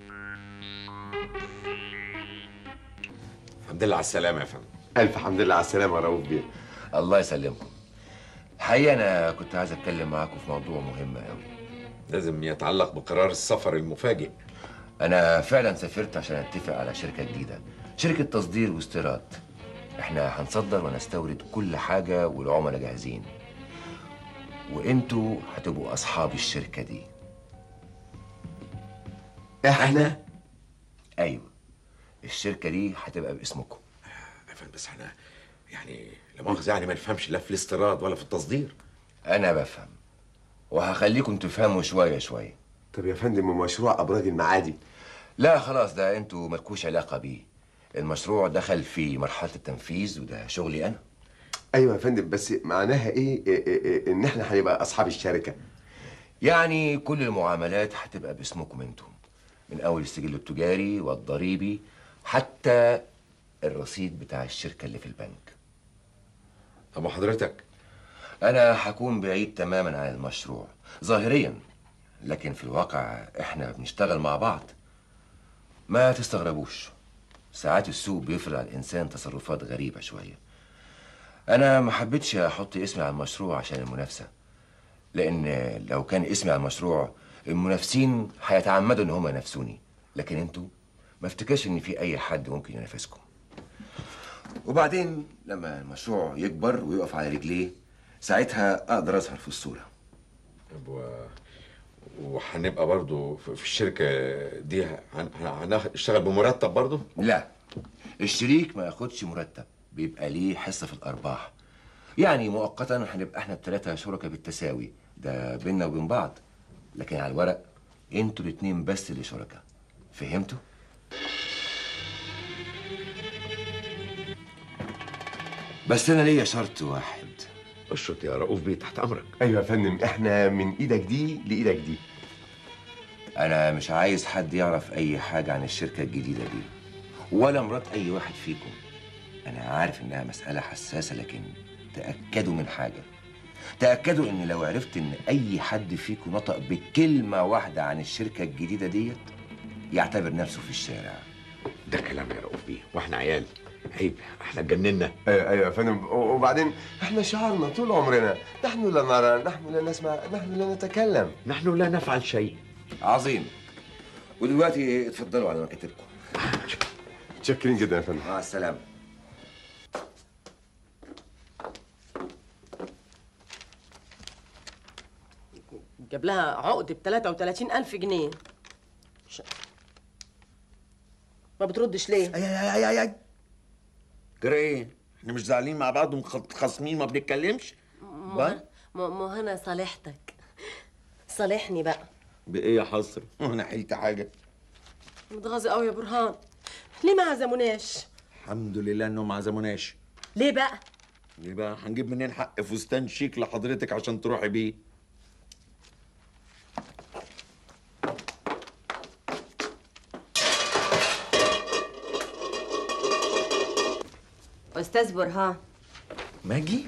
الحمد لله على السلامه يا فندم الف حمد لله على السلامه يا رؤوف بيه الله يسلمكم الحقيقه انا كنت عايز اتكلم معاكم في موضوع مهم قوي لازم يتعلق بقرار السفر المفاجئ انا فعلا سافرت عشان اتفق على شركه جديده شركه تصدير واستيراد احنا هنصدر ونستورد كل حاجه والعملاء جاهزين وانتوا هتبقوا اصحاب الشركه دي احنا ايوه الشركه دي هتبقى باسمكم يا فندم بس احنا يعني لا مؤاخذه يعني ما نفهمش لا في الاستيراد ولا في التصدير انا بفهم وهخليكم تفهموا شويه شويه طب يا فندم مشروع ابراج المعادي لا خلاص ده انتوا مالكوش علاقه بيه المشروع دخل في مرحله التنفيذ وده شغلي انا ايوه يا فندم بس معناها ايه, إيه, إيه, إيه ان احنا هنبقى اصحاب الشركه يعني كل المعاملات هتبقى باسمكم انتم من اول السجل التجاري والضريبي حتى الرصيد بتاع الشركه اللي في البنك طب وحضرتك انا هكون بعيد تماما عن المشروع ظاهريا لكن في الواقع احنا بنشتغل مع بعض ما تستغربوش ساعات السوق بيفرض على الانسان تصرفات غريبه شويه انا ما حبيتش احط اسمي على المشروع عشان المنافسه لان لو كان اسمي على المشروع المنافسين هيتعمدوا ان هم ينافسوني لكن انتوا ما افتكرش ان في اي حد ممكن ينافسكم وبعدين لما المشروع يكبر ويقف على رجليه ساعتها اقدر اظهر في الصوره طب و... وهنبقى برضو في في الشركه دي هن- هن- هنشتغل بمرتب برضو لا الشريك ما ياخدش مرتب بيبقى ليه حصه في الارباح يعني مؤقتا هنبقى احنا الثلاثه شركاء بالتساوي ده بينا وبين بعض لكن على الورق انتوا الاتنين بس اللي شركاء فهمتوا بس انا ليا شرط واحد اشرط يا رؤوف بيه تحت امرك ايوه يا فندم احنا من ايدك دي لايدك دي انا مش عايز حد يعرف اي حاجه عن الشركه الجديده دي ولا مرات اي واحد فيكم انا عارف انها مساله حساسه لكن تاكدوا من حاجه تاكدوا ان لو عرفت ان اي حد فيكم نطق بكلمه واحده عن الشركه الجديده ديت يعتبر نفسه في الشارع ده كلام يا رؤوف بيه واحنا عيال عيب احنا اتجننا ايوه ايوه يا فندم و- وبعدين احنا شعرنا طول عمرنا نحن لا نرى نحن لا نسمع نحن لا نتكلم نحن لا نفعل شيء عظيم ودلوقتي اتفضلوا على مكاتبكم متشكرين جدا يا فندم مع السلامه جاب لها عقد ب 33 ألف جنيه ش... ما بتردش ليه؟ اي اي اي اي جرى ايه؟ احنا مش زعلانين مع بعض ومخاصمين ما بنتكلمش؟ بقى؟ مو هنا صالحتك صالحني بقى بايه يا حصر؟ انا حلت حاجه متغاظة قوي يا برهان ليه ما عزموناش؟ الحمد لله انهم ما عزموناش ليه بقى؟ ليه بقى هنجيب منين حق فستان شيك لحضرتك عشان تروحي بيه؟ استاذ برهان ماجي؟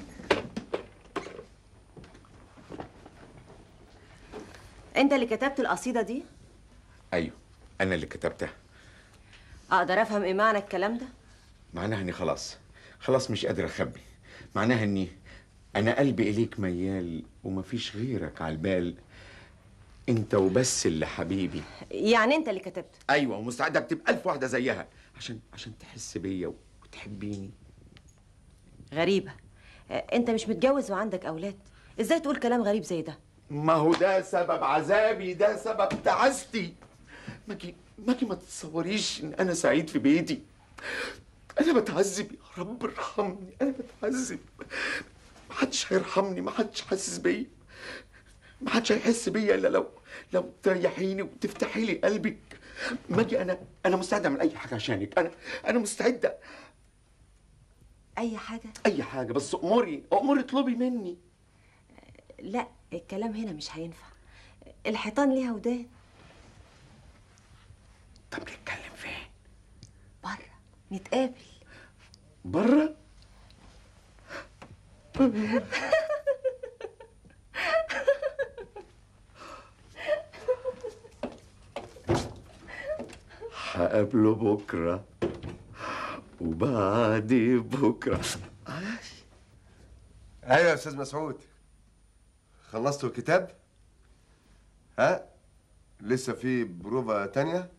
انت اللي كتبت القصيده دي ايوه انا اللي كتبتها اقدر افهم ايه معنى الكلام ده معناها اني خلاص خلاص مش قادر اخبي معناها اني انا قلبي اليك ميال ومفيش غيرك على البال انت وبس اللي حبيبي يعني انت اللي كتبت ايوه ومستعد اكتب الف واحده زيها عشان عشان تحس بيا وتحبيني غريبه آه، انت مش متجوز وعندك اولاد ازاي تقول كلام غريب زي ده ما هو ده سبب عذابي ده سبب تعاستي ماجي ماجي ما تتصوريش ان انا سعيد في بيتي انا بتعذب يا رب ارحمني انا بتعذب محدش هيرحمني محدش حاسس بيا محدش هيحس بيا الا لو لو تريحيني وتفتحي لي قلبك ماجي انا انا مستعد اعمل اي حاجه عشانك انا انا مستعده اي حاجه اي حاجه بس اموري اموري اطلبي مني لا الكلام هنا مش هينفع الحيطان ليها ودان طب نتكلم فين بره نتقابل بره هقابله بكره وبعد بكره ايوه يا استاذ مسعود خلصتوا الكتاب ها لسه في بروفا تانية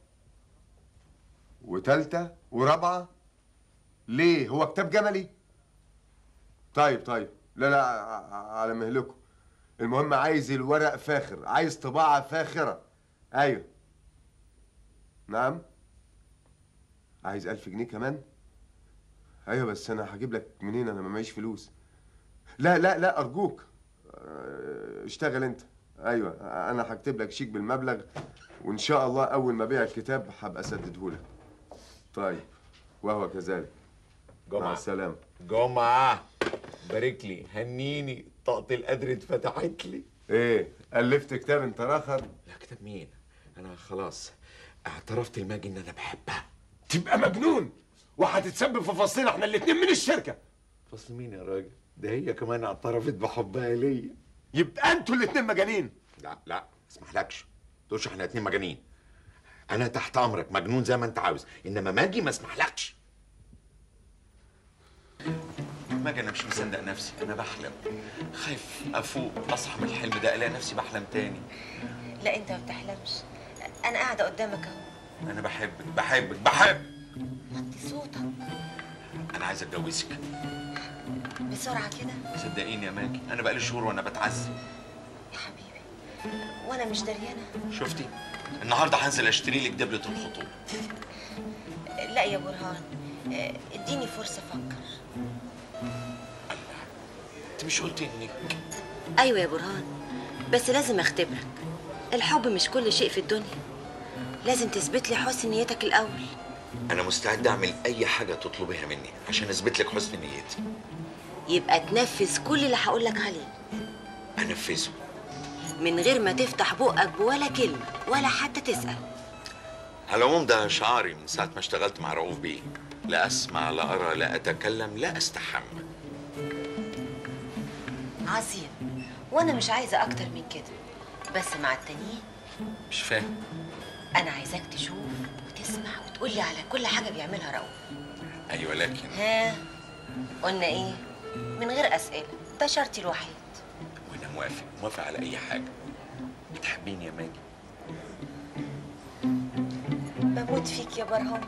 وتالتة ورابعة ليه هو كتاب جملي طيب طيب لا لا ع- على مهلكم المهم عايز الورق فاخر عايز طباعة فاخرة ايوه نعم عايز ألف جنيه كمان ايوه بس انا هجيب لك منين انا ما معيش فلوس لا لا لا ارجوك آه، اشتغل انت ايوه انا هكتب لك شيك بالمبلغ وان شاء الله اول ما ابيع الكتاب هبقى اسدده لك طيب وهو كذلك مع جمعة. السلامه جمعة بارك لي هنيني طاقة القدر اتفتحت لي ايه الفت كتاب انت راخر لا كتاب مين انا خلاص اعترفت لماجي ان انا بحبها تبقى مجنون وهتتسبب في فصلنا احنا الاتنين من الشركه فصل مين يا راجل ده هي كمان اعترفت بحبها ليا يبقى انتوا الاتنين مجانين لا لا اسمحلكش تقولش احنا اتنين مجانين انا تحت امرك مجنون زي ما انت عاوز انما ماجي ما اسمحلكش ماجي انا مش مصدق نفسي انا بحلم خايف افوق اصحى من الحلم ده الاقي نفسي بحلم تاني لا انت ما بتحلمش انا قاعده قدامك اهو انا بحبك بحبك بحب وطي صوتك انا عايز اتجوزك بسرعه كده صدقيني يا ماجي انا بقالي شهور وانا بتعذب وانا مش دريانه شفتي النهارده هنزل اشتري لك دبله الخطوبه لا يا برهان آه، اديني فرصه افكر انت مش قلتي انك ايوه يا برهان بس لازم اختبرك الحب مش كل شيء في الدنيا لازم تثبت لي حسن نيتك الاول انا مستعد اعمل اي حاجه تطلبيها مني عشان اثبت لك حسن نيتي يبقى تنفذ كل اللي هقولك عليه انفذه من غير ما تفتح بقك بولا كلمه ولا حتى تسال على العموم ده شعاري من ساعه ما اشتغلت مع رؤوف بيه لا اسمع لا ارى لا اتكلم لا استحمى عظيم وانا مش عايزه اكتر من كده بس مع التانيين مش فاهم انا عايزاك تشوف وتسمع وتقولي على كل حاجه بيعملها رؤوف ايوه لكن ها قلنا ايه من غير اسئله ده شرطي الوحيد وانا موافق موافق على اي حاجه بتحبيني يا ماجي بموت فيك يا برهان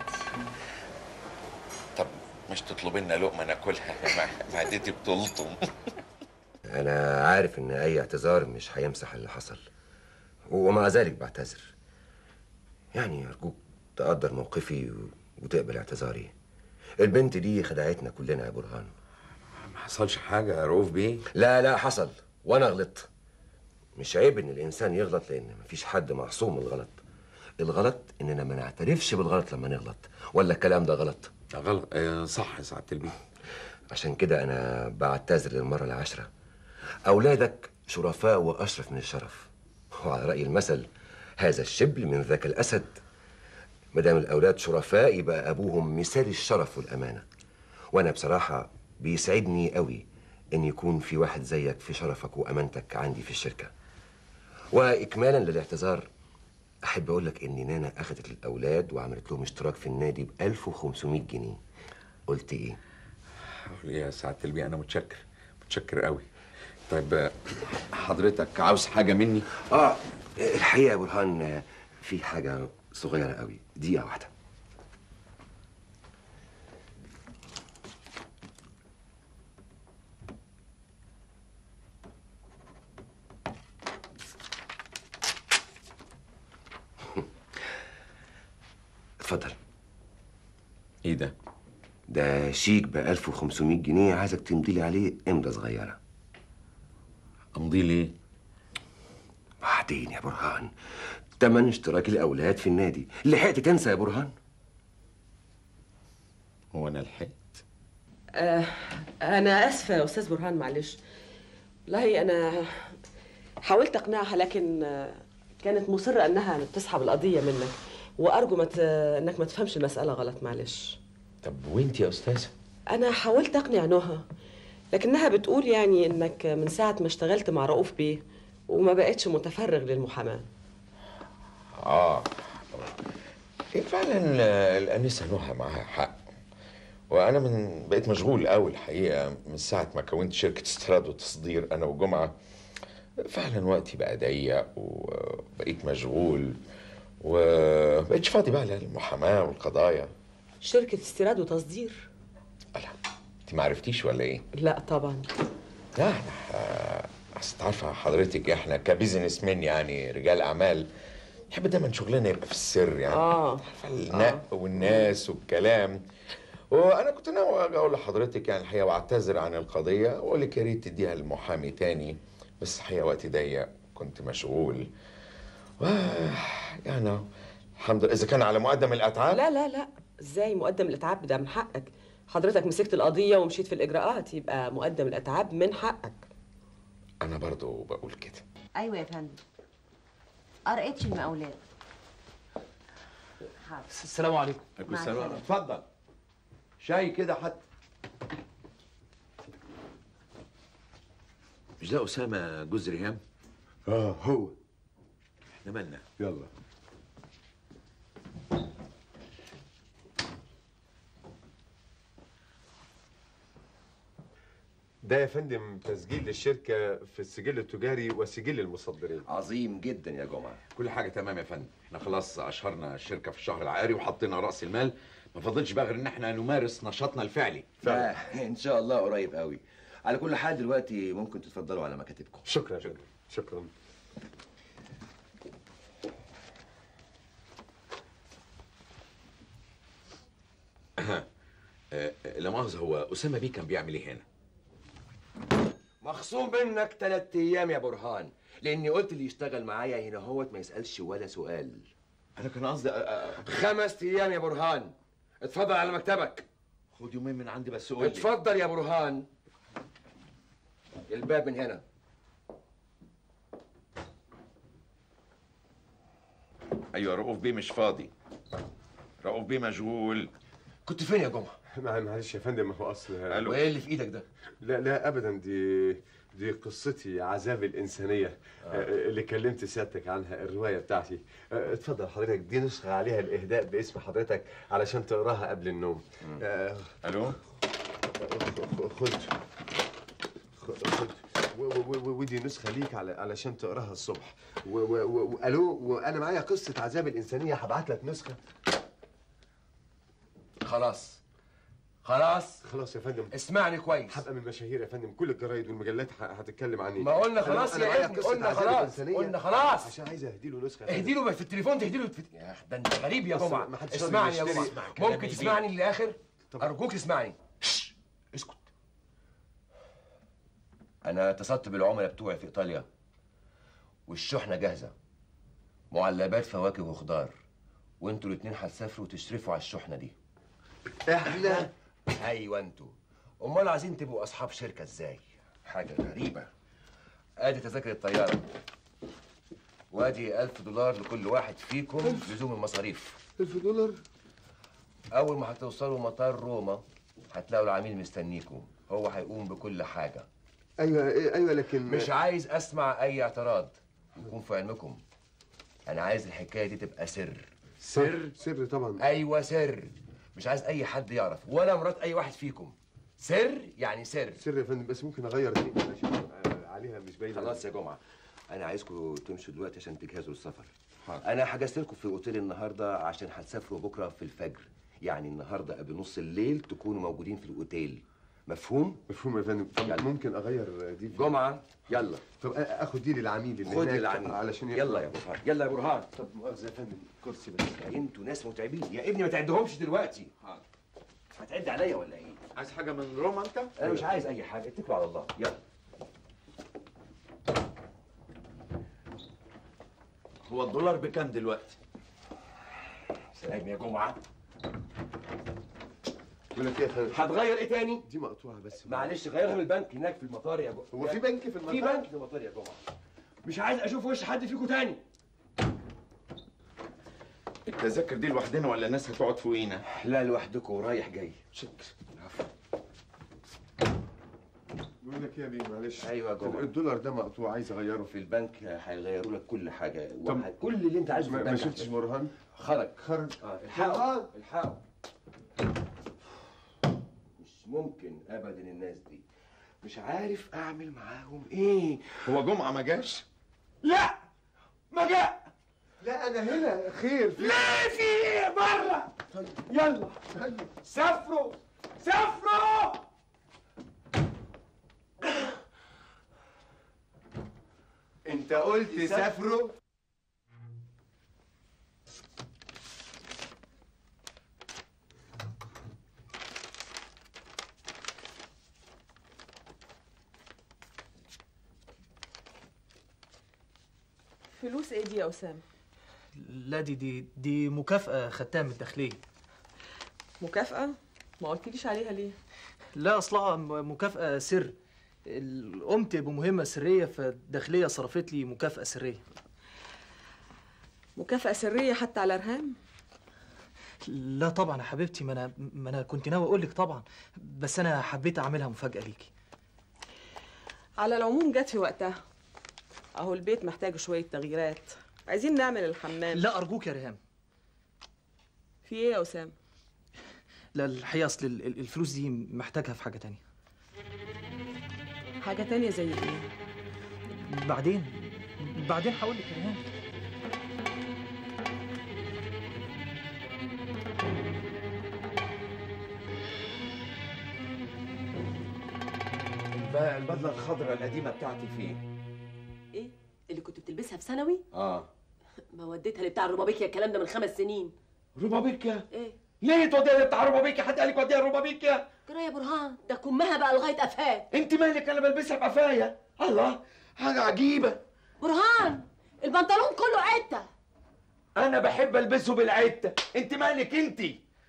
طب مش تطلبي لنا لقمه ناكلها مع- معدتي بتلطم أنا عارف إن أي اعتذار مش هيمسح اللي حصل ومع ذلك بعتذر يعني أرجوك تقدر موقفي و- وتقبل اعتذاري البنت دي خدعتنا كلنا يا برهان ما حصلش حاجه يا رؤوف بيه لا لا حصل وأنا غلطت مش عيب إن الإنسان يغلط لأن مفيش حد معصوم من الغلط الغلط إننا ما نعترفش بالغلط لما نغلط ولا الكلام ده غلط غلط آه صح يا سعاده البيه عشان كده أنا بعتذر للمرة العاشرة أولادك شرفاء وأشرف من الشرف وعلى رأي المثل هذا الشبل من ذاك الأسد مدام الأولاد شرفاء يبقى أبوهم مثال الشرف والأمانة وأنا بصراحة بيسعدني قوي إن يكون في واحد زيك في شرفك وأمانتك عندي في الشركة وإكمالا للاعتذار أحب أقول لك إن نانا أخذت الأولاد وعملت لهم اشتراك في النادي ب 1500 جنيه قلت إيه؟ يا سعاده البيه انا متشكر متشكر قوي طيب آه، حضرتك عاوز حاجه مني اه الحقيقه يا برهان آه، في حاجه صغيره قوي دقيقه واحده اتفضل ايه ده ده شيك ب 1500 جنيه عايزك تمضي لي عليه امضى صغيره امضي ليه بعدين يا برهان تمن اشتراك الاولاد في النادي لحقت تنسى يا برهان هو انا لحقت آه انا اسفه يا استاذ برهان معلش والله انا حاولت اقنعها لكن آه، كانت مصره انها تسحب القضيه منك وارجو ما ت... انك ما تفهمش المساله غلط معلش طب وانت يا استاذه انا حاولت اقنع نهى لكنها بتقول يعني انك من ساعه ما اشتغلت مع رؤوف بيه وما بقتش متفرغ للمحاماه اه إيه فعلا آه، الانسه نهى معاها حق وانا من بقيت مشغول قوي الحقيقه من ساعه ما كونت شركه استيراد وتصدير انا وجمعه فعلا وقتي بقى ضيق وبقيت مشغول وبقيتش فاضي بقى للمحاماه والقضايا شركه استيراد وتصدير انت ما عرفتيش ولا ايه لا طبعا لا احنا آه، اصل أنت عارفه حضرتك احنا كبزنس مان يعني رجال اعمال نحب دايما شغلنا يبقى في السر يعني اه عارفه النق والناس والكلام وانا كنت ناوي أجي اقول لحضرتك يعني الحقيقه واعتذر عن القضيه واقول لك يا ريت تديها للمحامي تاني بس الحقيقه وقتي ضيق كنت مشغول و يعني الحمد لله اذا كان على مقدم الاتعاب لا لا لا ازاي مقدم الاتعاب ده من حقك حضرتك مسكت القضيه ومشيت في الاجراءات يبقى مقدم الاتعاب من حقك انا برضو بقول كده ايوه يا فندم ار اتش المقاولات حاضر السلام عليكم مع السلامة. اتفضل شاي كده حتى مش ده اسامه جوز ريهام اه هو احنا مالنا يلا ده يا فندم تسجيل للشركة في السجل التجاري وسجل المصدرين عظيم جدا يا جمعه كل حاجه تمام يا فندم احنا خلاص اشهرنا الشركه في الشهر العقاري وحطينا راس المال ما فاضلش بقى غير ان احنا نمارس نشاطنا الفعلي لا ان شاء الله قريب قوي على كل حال دلوقتي ممكن تتفضلوا على مكاتبكم شكرا شكرا شكرا آه، آه، لا مؤاخذه هو اسامه بيه كان بيعمل ايه هنا مخصوم منك ثلاث ايام يا برهان لاني قلت اللي يشتغل معايا هنا هوت ما يسالش ولا سؤال انا كان قصدي خمس ايام يا برهان اتفضل على مكتبك خد يومين من عندي بس قول لي اتفضل يا برهان الباب من هنا ايوه رؤوف بيه مش فاضي رؤوف بيه مشغول كنت فين يا جمعه مع- معلش يا فندم هو اصل ألو. وايه اللي في ايدك ده لا لا ابدا دي دي قصتي عذاب الانسانيه آه. اللي كلمت سيادتك عنها الروايه بتاعتي آه، اتفضل حضرتك دي نسخه عليها الاهداء باسم حضرتك علشان تقراها قبل النوم آه، الو خد خد خد و- و- و- ودي نسخه ليك على علشان تقراها الصبح و- و- و- والو وانا معايا قصه عذاب الانسانيه هبعت لك نسخه خلاص خلاص خلاص يا فندم اسمعني كويس هبقى من المشاهير يا فندم كل الجرايد والمجلات ه- هتتكلم عني ما قلنا أنا- خلاص أنا يا معايا ابني قصة قلنا عذاب خلاص الإنسانية قلنا خلاص عشان عايز اهدي له نسخه يا اهدي له في التليفون تهدي له في... يا أخ، ده انت غريب يا أصل جمعه ما حدش راضي اسمعني يا يشتري. جمعه كلام ممكن يبين. تسمعني للاخر ارجوك اسمعني شش، اسكت انا اتصلت بالعملاء بتوعي في ايطاليا والشحنه جاهزه معلبات فواكه وخضار وانتوا الاتنين هتسافروا وتشرفوا على الشحنه دي احنا ايوه انتوا امال عايزين تبقوا اصحاب شركه ازاي حاجه غريبه ادي تذاكر الطياره وادي ألف دولار لكل واحد فيكم لزوم المصاريف ألف دولار اول ما هتوصلوا مطار روما هتلاقوا العميل مستنيكم هو هيقوم بكل حاجه ايوه ايوه لكن مش عايز اسمع اي اعتراض يكون في علمكم انا عايز الحكايه دي تبقى سر سر سر طبعا ايوه سر مش عايز اي حد يعرف ولا مرات اي واحد فيكم سر يعني سر سر يا فندم بس ممكن اغير دي معلش، آه، عليها مش باينه خلاص يا جمعه انا عايزكم تمشوا دلوقتي عشان تجهزوا السفر انا حجزت لكم في اوتيل النهارده عشان هتسافروا بكره في الفجر يعني النهارده قبل نص الليل تكونوا موجودين في الاوتيل مفهوم مفهوم يا فندم طب ممكن اغير دي في- جمعه يلا طب آه، اخد دي للعميل اللي خد هناك العميل علشان يلا يا برهان يلا يا برهان طب مؤاخذه يا فندم كرسي بس انتوا ناس متعبين يا ابني ما تعدهمش دلوقتي هتعد عليا ولا ايه؟ عايز حاجه من روما انت؟ انا مش عايز اي حاجه اتكلوا على الله يلا هو الدولار بكام دلوقتي؟ سلام يا جمعه بقول لك ايه يا خالد هتغير ايه تاني؟ دي مقطوعه بس معلش غيرها من البنك هناك في المطار يا جمعه هو في بنك في المطار؟ في بنك في المطار يا جمعه مش عايز اشوف وش حد فيكم تاني التذاكر دي لوحدنا ولا الناس هتقعد فوقينا؟ لا لوحدكم ورايح جاي بقول لك ايه يا بيه معلش ايوه يا جمعه الدولار ده مقطوع عايز اغيره في البنك هيغيروا لك كل حاجه طب وح- كل اللي انت عايزه في ما- ما البنك شفتش برهان؟ خرج خرج اه الحقوا الحقوا مش ممكن ابدا الناس دي مش عارف اعمل معاهم ايه هو جمعه ما جاش؟ لا ما جاء لا انا هنا خير في لا في ايه بره يلا سافروا سافروا انت قلت سافروا فلوس ايه دي يا اسامه لا دي دي دي مكافأة خدتها من الداخلية مكافاه ما قلتليش عليها ليه لا أصلها م- مكافأة سر ال- قمت بمهمة سرية فالداخلية صرفت لي مكافأة سرية مكافاه سريه حتى على ارهام لا طبعا يا حبيبتي ما أنا ما أنا كنت ناوي أقول لك طبعا بس أنا حبيت أعملها مفاجأة ليكي على العموم جت في وقتها اهو البيت محتاج شويه تغييرات عايزين نعمل الحمام لا أرجوك يا ريهام في ايه يا اسامه لا الحقيقة أصل ال- ال- الفلوس دي محتاجها في حاجة تانية حاجه تانية زي ايه بعدين بعدين هقول لك يا ريهام بقى البدله الخضراء القديمه بتاعتي فين؟ ايه اللي كنت بتلبسها في ثانوي اه ما وديتها لبتاع الروبابيكيا الكلام ده من خمس سنين روبابيكيا ايه ليه توديها بتاع روبابيكيا حد قال لك وديها روبابيكيا جرى يا برهان ده كمها بقى لغايه قفاه انت مالك انا بلبسها بقفايا الله حاجه عجيبه برهان البنطلون كله عته انا بحب البسه بالعته انت مالك انت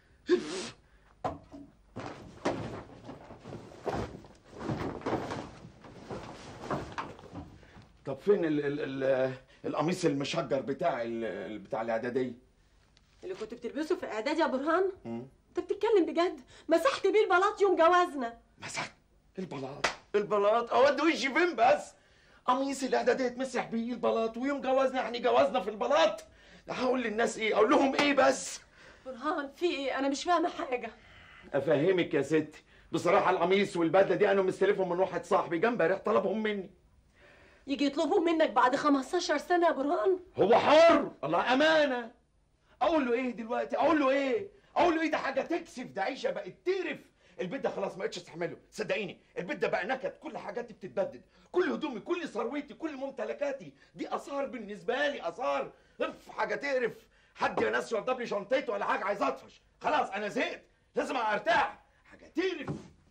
طب فين ال ال ال القميص المشجر بتاع ال بتاع الاعداديه اللي كنت بتلبسه في اعدادي يا برهان مم. انت بتتكلم بجد مسحت بيه البلاط يوم جوازنا البلاط البلاط اودي وشي فين بس قميص الاعداديه اتمسح بيه البلاط ويوم جوازنا يعني جوازنا في البلاط هقول للناس ايه اقول لهم ايه بس برهان في ايه انا مش فاهمه حاجه افهمك يا ستي بصراحه القميص والبدله دي انا مستلفهم من واحد صاحبي جه امبارح طلبهم مني يجي يطلبهم منك بعد 15 سنه يا برهان هو حر الله امانه اقول له ايه دلوقتي اقول له ايه اقول له ايه ده حاجه تكسف ده عيشه بقت تقرف البيت ده خلاص ما بقتش استحمله صدقيني البيت ده بقى نكد كل حاجاتي بتتبدد كل هدومي كل ثروتي كل ممتلكاتي دي اثار بالنسبه لي اثار اف حاجه تقرف حد يا ناس يوضب لي شنطتي ولا حاجه عايز اطفش خلاص انا زهقت لازم ارتاح حاجه تقرف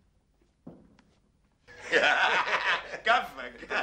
كفك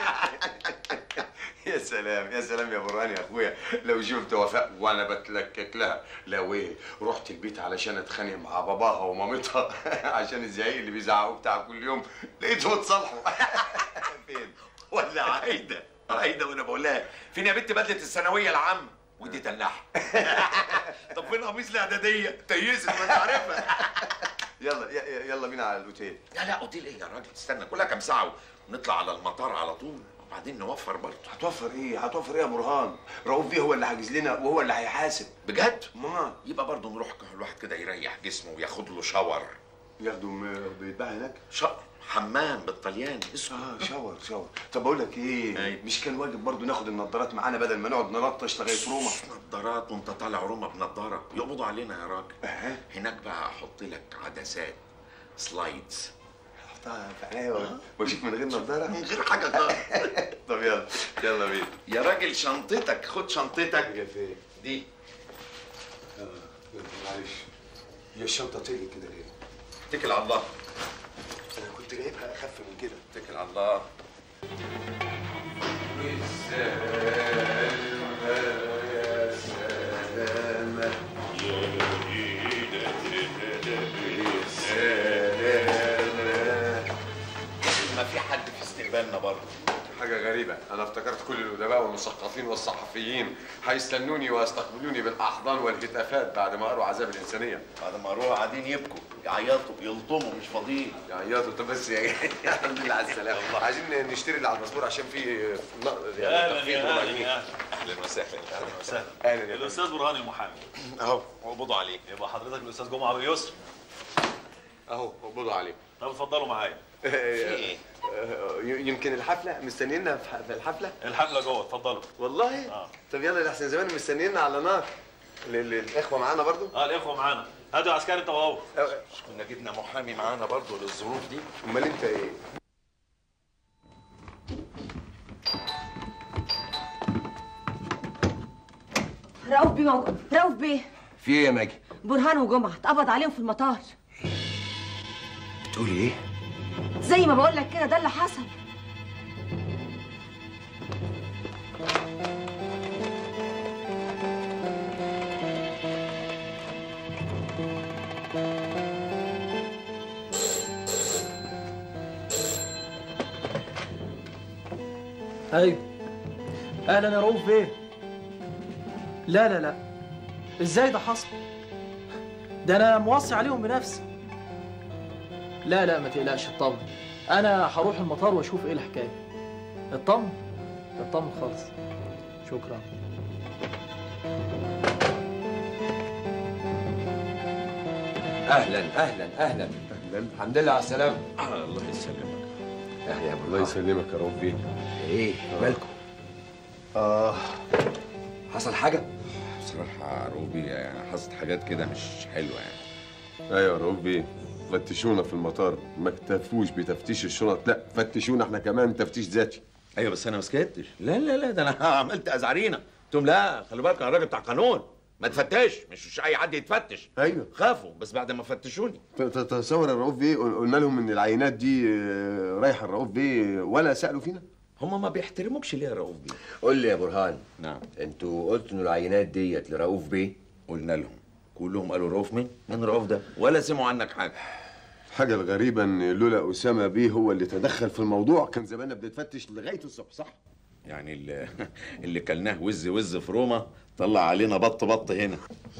يا سلام يا سلام يا برهان يا اخويا لو شفت وفاء وانا بتلكك لها لو ايه رحت البيت علشان اتخانق مع باباها ومامتها عشان الزعيق اللي بيزعقوا بتاع كل يوم لقيتهم اتصالحوا فين ولا عايده عايده وانا بقول لها فين يا بنت بدله الثانويه العامه ودي تنحها طب فين قميص الاعداديه تيست ما انت عارفها يلا ي- يلا بينا على الاوتيل لا لا اوتيل ايه يا راجل استنى كلها كام ساعه ونطلع على المطار على طول وبعدين نوفر برضه هتوفر ايه هتوفر ايه يا برهان رؤوف بيه هو اللي حاجز لنا وهو اللي هيحاسب بجد ما يبقى برضه نروح الواحد كده يريح جسمه وياخد له شاور ياخدوا م- بيتباع هناك شا... حمام بالطلياني اسمه اه شاور شاور طب بقول لك ايه مش كان واجب برضو ناخد النضارات معانا بدل ما نقعد نلطش لغايه روما نضارات وانت طالع روما بنضاره يقبضوا علينا يا راجل هناك بقى احط لك عدسات سلايدز حطها في عينيا واشوف من غير نضاره من غير حاجه خالص طب يلا يلا بينا يا راجل شنطتك خد شنطتك فين دي معلش هي الشنطه طلعت كده ليه؟ اتكل على الله انا كنت جايبها اخف من كده اتكل على الله ما في حد في استقبالنا برضه حاجة غريبة أنا افتكرت كل الأدباء والمثقفين والصحفيين هيستنوني ويستقبلوني بالأحضان والهتافات بعد ما قروا عذاب الإنسانية بعد ما قروها قاعدين يبكوا يعيطوا يلطموا مش فاضيين يعيطوا طب بس يا الحمد لله على السلامة عايزين نشتري اللي على المزبور عشان في نقص اهلا تخفيض يا ربع اهلا جنيه. يا اهلا وسهلا اهلا وسهلا اهلا يا الاستاذ برهان المحامي اهو اقبضوا عليه يبقى حضرتك الاستاذ جمعه باليسر اهو اقبضوا عليه طب اتفضلوا معايا في ايه؟ يمكن الحفلة مستنينا في ح- في الحفلة؟ الحفله جوه اتفضلوا والله؟ اه طب يلا ده احسن زمان مستنينا على نار ال- ال- الإخوة معانا برضو؟ اه الاخوه معانا هاتوا يا عسكري انت وهو كنا جبنا محامي معانا برضه للظروف دي امال انت ايه؟ رؤوف بيه موجود رؤوف بيه في ايه يا ماجي برهان وجمعه اتقبض عليهم في المطار بتقولي ايه زي ما بقول لك كده ده اللي حصل ايوه اهلا يا رؤوف بيه لا لا لا ازاي ده حصل ده انا موصي عليهم بنفسي لا لا ما تقلقش اطمن انا هروح المطار واشوف ايه الحكايه اطمن اطمن خالص شكرا اهلا اهلا اهلا اهلا الحمد لله على السلامه الله يسلمك اهلا يا ابو الله يسلمك يا رب بيه ايه مالكم اه حصل حاجه بصراحة روبي يعني حصلت حاجات كده مش حلوة يعني ايوه يا رب بيه فتشونا في المطار ما اكتفوش بتفتيش الشنط لا فتشونا احنا كمان تفتيش ذاتي ايوه بس انا ما سكتش لا لا لا ده انا عملت ازعرينا قلت لهم لا خلي بالك انا راجل بتاع قانون ما تفتش مش, مش اي حد يتفتش ايوه خافوا بس بعد ما فتشوني ت- ت- تصور يا رؤوف بيه قل- قلنا لهم ان العينات دي آه، رايحه الرؤوف بيه ولا سالوا فينا هم ما بيحترموكش ليه يا رؤوف بيه قول لي يا برهان نعم انتوا قلتوا ان العينات ديت لرؤوف بيه قلنا لهم كلهم قالوا رؤوف مين مين رؤوف ده ولا سمعوا عنك حاجه الحاجه الغريبه ان لولا اسامه بيه هو اللي تدخل في الموضوع كان زماننا بنتفتش لغايه الصبح صح يعني اللي, اللي كلناه وز وز في روما طلع علينا بط بط هنا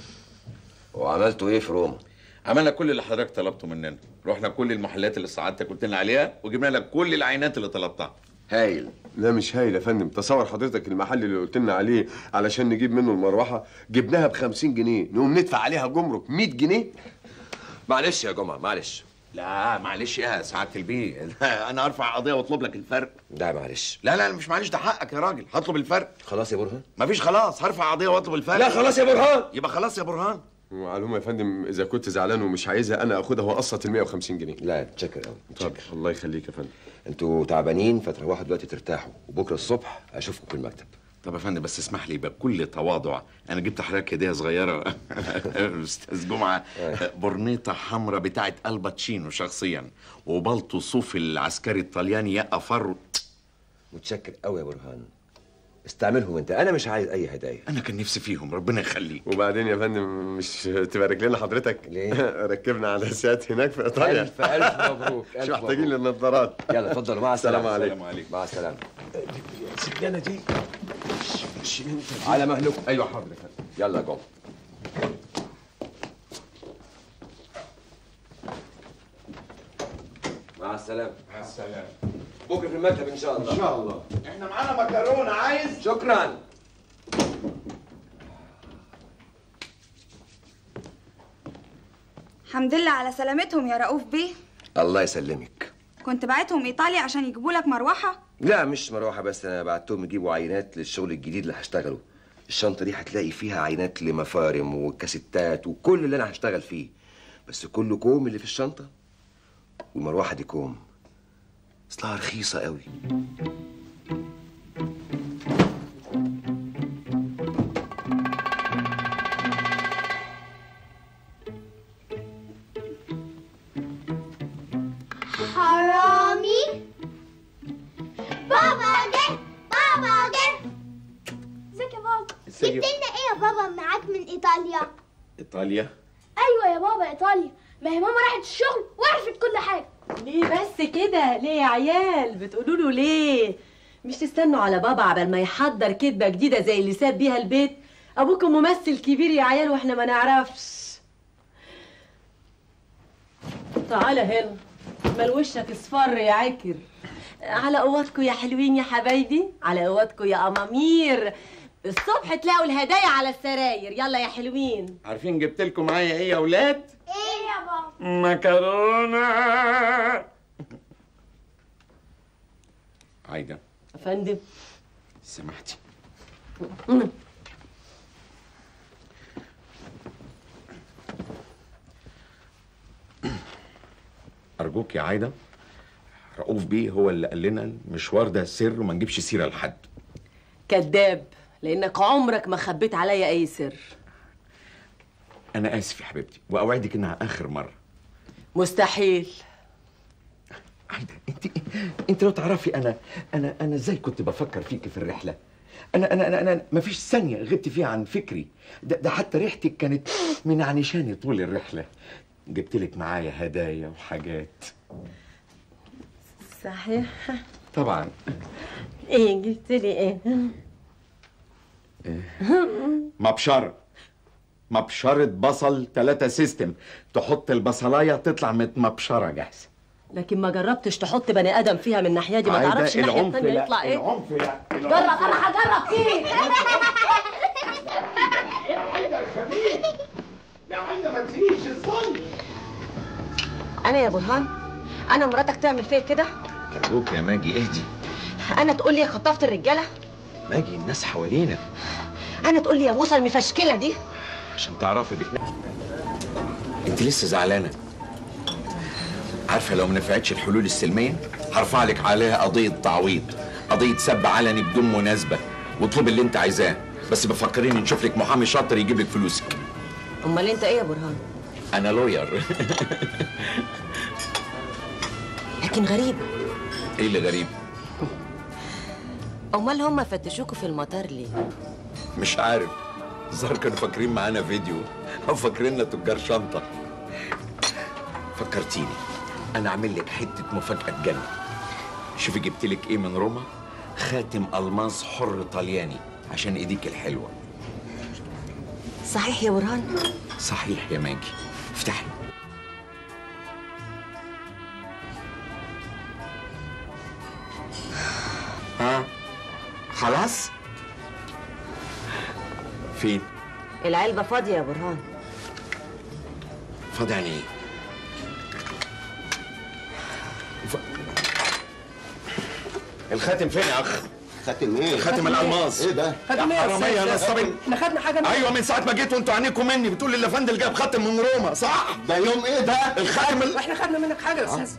وعملتوا ايه في روما عملنا كل اللي حضرتك طلبته مننا رحنا كل المحلات اللي سعادتك قلت لنا عليها وجبنا لك كل العينات اللي طلبتها هايل لا مش هايل يا فندم تصور حضرتك المحل اللي قلت لنا عليه علشان نجيب منه المروحه جبناها ب 50 جنيه نقوم ندفع عليها جمرك 100 جنيه معلش يا جمعه معلش لا معلش يا سعاده البيه انا ارفع قضيه واطلب لك الفرق لا معلش لا لا مش معلش ده حقك يا راجل هطلب الفرق خلاص يا برهان مفيش خلاص هرفع قضيه واطلب الفرق لا خلاص يا برهان يبقى خلاص يا برهان وعلوم يا فندم اذا كنت زعلان ومش عايزها انا اخدها واقسط ال 150 جنيه لا تشكر قوي طب الله يخليك يا فندم انتوا تعبانين فتروحوا دلوقتي ترتاحوا وبكره الصبح اشوفكم في المكتب طب يا فندم بس اسمح لي بكل تواضع انا جبت حضرتك هديه صغيره استاذ جمعه برنيطه حمراء بتاعت الباتشينو شخصيا وبلطو صوف العسكري الطلياني يا افر متشكر قوي يا برهان استعملهم انت انا مش عايز اي هدايا انا كان نفسي فيهم ربنا يخليك وبعدين يا فندم مش تبارك لنا حضرتك ليه ركبنا على سيات هناك في ايطاليا الف الف مبروك مش ألف محتاجين مبروك. للنظارات يلا اتفضلوا مع السلامه السلام عليكم مع السلامه السجانه دي مش انت على مهلكم ايوه حاضر يا فندم يلا يا جمعه مع السلامه مع السلامه بكره في المكتب ان شاء الله ان شاء الله احنا معانا مكرونه عايز شكرا الحمد لله على سلامتهم يا رؤوف بيه الله يسلمك كنت بعتهم ايطاليا عشان يجيبوا لك مروحه لا مش مروحه بس انا بعتهم يجيبوا عينات للشغل الجديد اللي هشتغله الشنطه دي هتلاقي فيها عينات لمفارم وكاسيتات وكل اللي انا هشتغل فيه بس كله كوم اللي في الشنطه والمروحه دي كوم اصلها رخيصه قوي حرامي بابا جه بابا جه ازيك يا بابا ازيك؟ جبت لنا ايه يا بابا معاك من ايطاليا ايطاليا ايوه يا بابا ايطاليا ما هي ماما راحت الشغل وعرفت كل حاجه ليه بس كده ليه يا عيال بتقولوا له ليه مش تستنوا على بابا عبال ما يحضر كدبه جديده زي اللي ساب بيها البيت ابوكم ممثل كبير يا عيال واحنا ما نعرفش تعالى هنا مال وشك اصفر يا عكر على قواتكم يا حلوين يا حبايبي على قواتكم يا امامير الصبح تلاقوا الهدايا على السراير يلا يا حلوين عارفين جبت لكم معايا ايه يا اولاد ايه يا بابا مكرونه عايده يا فندم سمحتي ارجوك يا عايده رؤوف بيه هو اللي قال لنا المشوار ده سر وما نجيبش سيره لحد كذاب لانك عمرك ما خبيت عليا اي سر انا اسف يا حبيبتي واوعدك انها اخر مره مستحيل انت لو تعرفي انا انا انا ازاي كنت بفكر فيكي في الرحله انا انا انا, أنا ما فيش ثانيه غبت فيها عن فكري ده, ده حتى ريحتك كانت من عنشاني طول الرحله جبت لك معايا هدايا وحاجات صحيح طبعا ايه جبت لي ايه مبشره مبشره بصل ثلاثة سيستم تحط البصلايه تطلع متمبشره جاهزه لكن ما جربتش تحط بني ادم فيها من الناحيه دي ما عايدة، تعرفش الناحيه العنف الثانيه لا، يطلع ايه العنف لا جرب انا هجرب فيك يا عايده ما تسيبيش الظن انا يا برهان انا مراتك تعمل فيا كده ارجوك يا ماجي اهدي انا تقول لي خطفت الرجاله ماجي الناس حوالينا انا تقول لي يا موسى المفشكله دي عشان تعرفي بك انت لسه زعلانه عارفه لو ما نفعتش الحلول السلميه هرفع لك عليها قضيه تعويض قضيه سب علني بدون مناسبه واطلبي اللي انت عايزاه بس بفكريني نشوف لك محامي شاطر يجيب لك فلوسك امال انت ايه يا برهان انا لوير لكن غريب ايه اللي غريب امال هم فتشوكوا في المطار ليه مش عارف الظاهر كانوا فاكرين معانا فيديو او فاكريننا تجار شنطه فكرتيني انا اعمل لك حته مفاجاه تجنن شوفي جبت لك ايه من روما خاتم الماس حر طلياني عشان ايديك الحلوه صحيح يا برهان صحيح يا ماجي افتحي ها خلاص فين العلبه فاضيه يا برهان فاضي يعني ايه ف... الخاتم فين يا اخ خاتم ايه؟ خاتم الالماس ايه ده؟ خاتم ايه يا حرامية يا نصابين احنا خدنا حاجه من- ايوه من ساعه ما جيت وانتوا عينيكم مني بتقول اللي فندل جاب خاتم من روما صح ده يوم ايه ده؟ الخاتم ال... احنا خدنا منك حاجه يا استاذ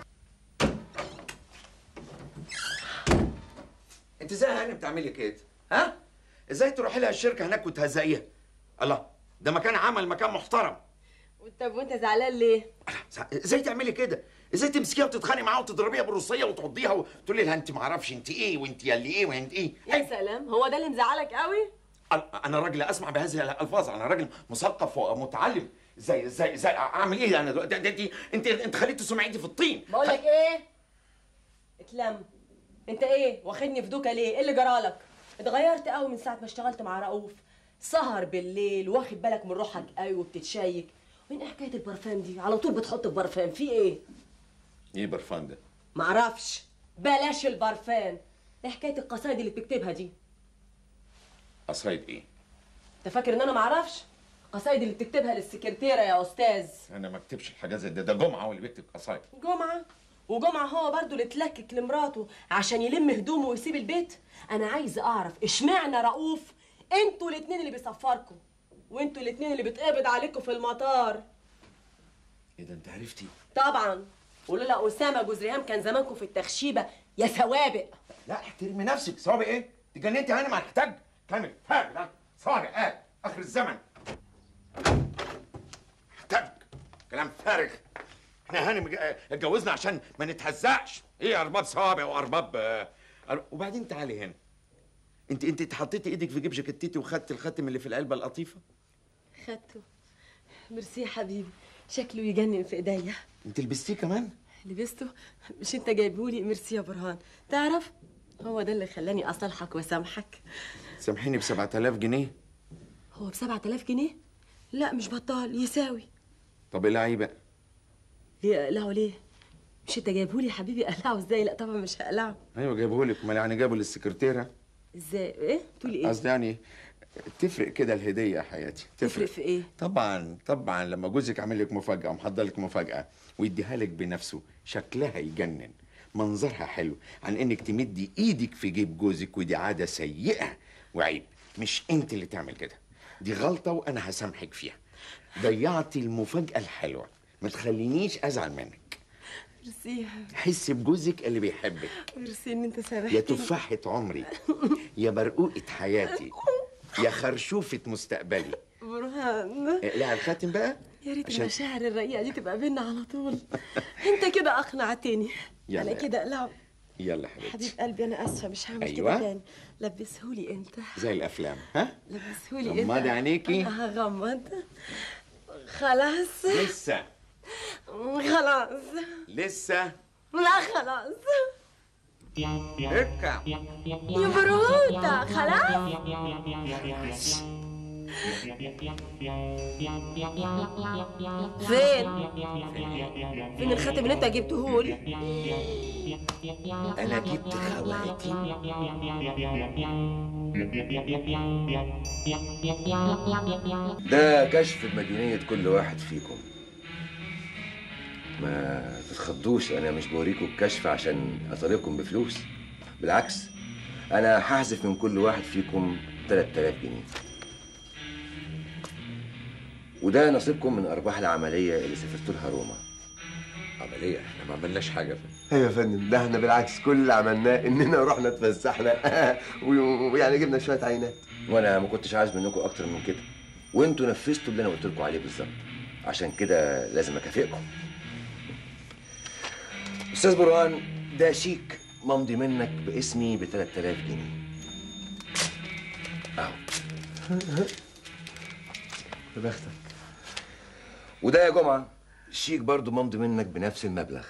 انت ازاي يا هاني بتعملي كده ها ازاي تروحي لها الشركه هناك وتهزقيها الله ده مكان عمل مكان محترم طب وانت زعلان ليه ازاي تعملي كده ازاي تمسكيها وتتخانقي معاها وتضربيها بالروسيه وتعضيها وتقولي لها انت ما اعرفش انت ايه وانت يا اللي ايه وانت ايه يا سلام هو ده اللي مزعلك قوي انا راجل اسمع بهذه الالفاظ انا راجل مثقف ومتعلم ازاي ازاي ازاي اعمل ايه انا دلوقتي؟ ده- ده- دي- انت انت خليتي سمعتي في الطين بقول لك ايه اتلم انت ايه واخدني في دوكا ليه ايه اللي جرالك اتغيرت قوي من ساعه ما اشتغلت مع رؤوف سهر بالليل واخد بالك من روحك قوي وبتتشيك وين حكايه البرفان دي على طول بتحط في برفان في ايه ايه برفان ده معرفش بلاش البرفان ايه حكايه القصايد اللي بتكتبها دي قصايد ايه انت فاكر ان انا معرفش القصايد اللي بتكتبها للسكرتيره يا استاذ انا ما اكتبش الحاجات زي ده ده جمعه هو اللي بيكتب قصايد جمعة وجمعة هو برضو اللي اتلكك لمراته عشان يلم هدومه ويسيب البيت أنا عايزة أعرف إشمعنى رؤوف أنتوا الاتنين اللي بيصفركوا وأنتوا الاتنين اللي بيتقبض عليكم في المطار ايه ده انت عرفتي طبعا ولولا أسامة جوز ريهام كان زمانكم في التخشيبة يا سوابق لا احترمي نفسك سوابق ايه تجننتي انا ما هحتاج كامل فارغ ده سوابق ايه اخر الزمن محتاج كلام فارغ احنا هانم ج- اتجوزنا عشان ما نتهزقش ايه ارباب صوابع وارباب آه، أر- وبعدين تعالي هنا انت انت حطيتي ايدك في جيب جاكيتتي وخدت الخاتم اللي في العلبه القطيفه خدته ميرسي يا حبيبي شكله يجنن في ايديا انت لبستيه كمان لبسته مش انت جايبهولي ميرسي يا برهان تعرف هو ده اللي خلاني اصالحك واسامحك سامحيني ب 7000 جنيه هو ب 7000 جنيه لا مش بطال يساوي طب اقلعيه بقى ليه اقلعه ليه مش انت جايبهولي يا حبيبي اقلعه ازاي لا طبعا مش هقلعه ايوه جايبهولك امال يعني جابه للسكرتيره ازاي ايه تقولي ايه قصدي يعني تفرق كده الهديه يا حياتي تفرق في ايه طبعا طبعا لما جوزك عامل لك مفاجاه ومحضر لك مفاجاه ويديها لك بنفسه شكلها يجنن منظرها حلو عن انك تمدي ايدك في جيب جوزك ودي عاده سيئه وعيب مش انت اللي تعمل كده دي غلطه وانا هسامحك فيها ضيعتي المفاجاه الحلوه ما تخلينيش ازعل منك ميرسي حسي بجوزك اللي بيحبك ميرسي ان انت سامحتني يا تفاحة عمري يا برقوقة حياتي يا خرشوفة مستقبلي برهان اقلع الخاتم بقى يا ريت عشان- المشاعر الرقيقه دي تبقى بينا على طول انت كده اقنعتني يلا انا يا- كده اقلعه يلا حبيبتي حبيب قلبي انا اسفه مش هعمل أيوة. كده تاني لبسهولي انت زي الافلام ها لبسهولي انت غمضي عينيكي. انا هغمض خلاص لسه خلاص لسه لا خلاص اركع يا بروتة خلاص فين فين الخاتم اللي انت جبتهولي انا جبت خواتم ده كشف بمديونية كل واحد فيكم ما تتخضوش انا مش بوريكم الكشف عشان اطالبكم بفلوس بالعكس انا هحذف من كل واحد فيكم 3000 جنيه وده نصيبكم من ارباح العمليه اللي سافرتوا لها روما عمليه احنا ما عملناش حاجه ايوه يا فندم ده احنا بالعكس كل اللي عملناه اننا رحنا اتفسحنا و- ويعني جبنا شويه عينات وانا ما كنتش عايز منكم اكتر من كده وانتوا نفذتوا اللي انا قلت لكم عليه بالظبط عشان كده لازم اكافئكم استاذ برهان ده شيك ممضي منك باسمي ب 3000 جنيه اهو يا بختك وده يا جمعه شيك برضو ممضي منك بنفس المبلغ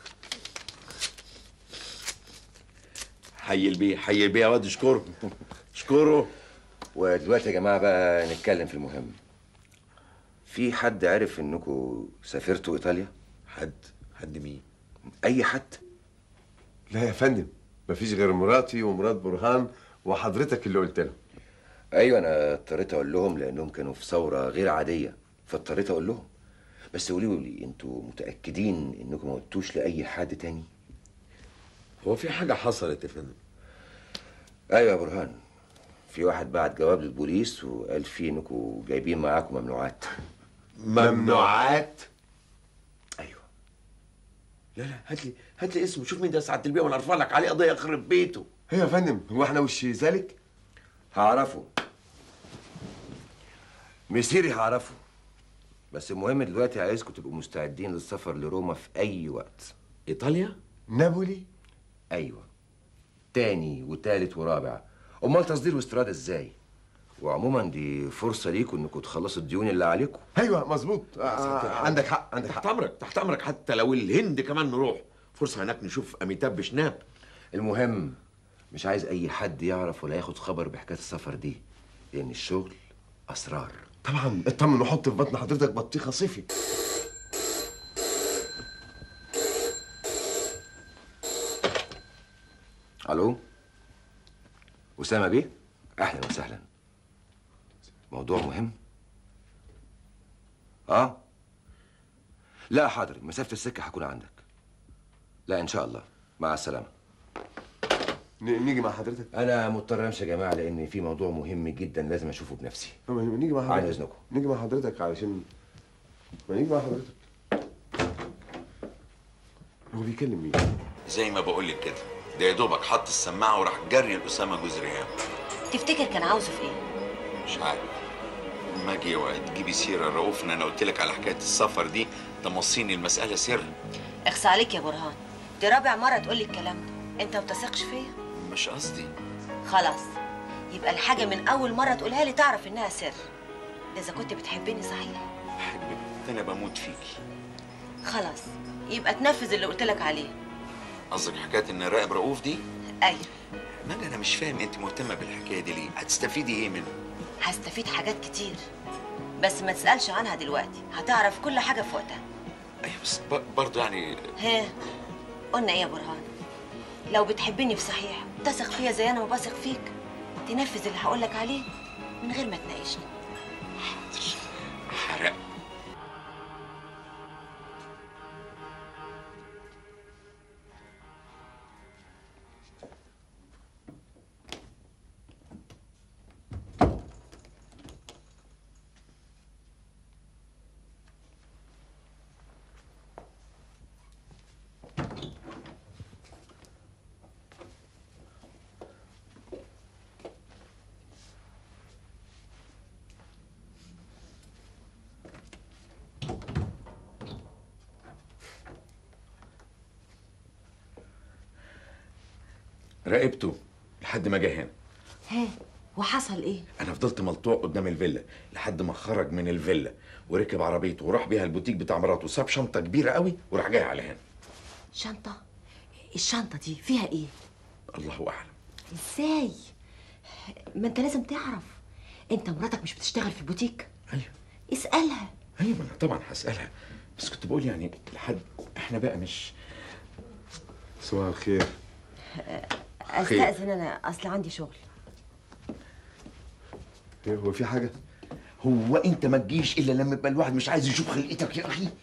حي البيه حي البيه يا واد اشكره اشكره ودلوقتي يا جماعه بقى نتكلم في المهم في حد عرف انكم سافرتوا ايطاليا حد حد مين اي حد لا يا فندم مفيش غير مراتي ومرات برهان وحضرتك اللي قلت لهم ايوه انا اضطريت اقول لهم لانهم كانوا في ثوره غير عاديه فاضطريت اقول لهم بس قولوا لي انتوا متاكدين انكم ما قلتوش لاي حد تاني هو في حاجه حصلت يا فندم ايوه يا برهان في واحد بعت جواب للبوليس وقال فيه انكم جايبين معاكم ممنوعات ممنوعات لا لا هات لي هات لي اسمه شوف مين ده سعاده البيه وانا ارفع لك عليه قضيه يخرب بيته ايوه يا فندم هو احنا وش ذلك هعرفه مسيري هعرفه بس المهم دلوقتي عايزكم تبقوا مستعدين للسفر لروما في اي وقت ايطاليا نابولي ايوه تاني وتالت ورابع امال تصدير واستيراد ازاي وعموما دي فرصه ليكم انكم تخلصوا الديون اللي عليكم ايوه مظبوط آه، آه، عندك حق عندك تحت حق امرك تحت امرك حتى لو الهند كمان نروح فرصه هناك نشوف اميتاب بشناب المهم مش عايز اي حد يعرف ولا ياخد خبر بحكايه السفر دي لان الشغل اسرار طبعا اطمن وحط في بطن حضرتك بطيخه صيفي الو اسامه بيه اهلا وسهلا موضوع مهم اه لا حاضر مسافه السكه هكون عندك لا ان شاء الله مع السلامه نيجي مع حضرتك انا مضطر امشي يا جماعه لان في موضوع مهم جدا لازم اشوفه بنفسي نيجي مع عن حضرتك اذنكم نيجي مع حضرتك علشان ما نيجي مع حضرتك هو بيكلم مين؟ زي ما بقول لك كده ده يا دوبك حط السماعه وراح جري لاسامه جوز ريهام تفتكر كان عاوزه في ايه؟ مش عارف ماجي اوعي تجيبي سيره رؤوف ان انا قلت لك على حكايه السفر دي تمصيني المساله سر اخس عليك يا برهان دي رابع مرة تقولي الكلام ده انت ما بتثقش فيا مش قصدي خلاص يبقى الحاجة من أول مرة تقولها لي تعرف إنها سر ده إذا كنت بتحبني صحيح احبك ده انا بموت فيكي خلاص يبقى تنفذ اللي قلت لك عليه قصدك حكايه ان راقب رؤوف دي أيوه ماجي انا مش فاهم انت مهتمه بالحكايه دي ليه هتستفيدي ايه منها هستفيد حاجات كتير بس ما تسألش عنها دلوقتي هتعرف كل حاجة في وقتها ايوه بس ب- برضه يعني ها قلنا إيه يا برهان لو بتحبني بصحيح تثق فيا زي أنا ما بثق فيك تنفذ اللي هقولك عليه من غير ما تناقشني حرق راقبته لحد ما جه هنا ها وحصل إيه؟ انا فضلت ملطوع قدام الفيلا لحد ما خرج من الفيلا وركب عربيته وراح بيها البوتيك بتاع مراته وساب شنطه كبيره قوي وراح جاي على هنا شنطة الشنطة دي فيها إيه؟ الله اعلم إزاي؟ ما أنت لازم تعرف أنت مراتك مش بتشتغل في بوتيك؟ أيوه اسألها ايوه ما انا طبعا هسالها بس كنت بقول يعني لحد احنا بقى مش صباح الخير خير. أستأذن أنا أصل عندي شغل إيه، هو في حاجه هو انت ما تجيش الا لما يبقى الواحد مش عايز يشوف خلقتك يا اخي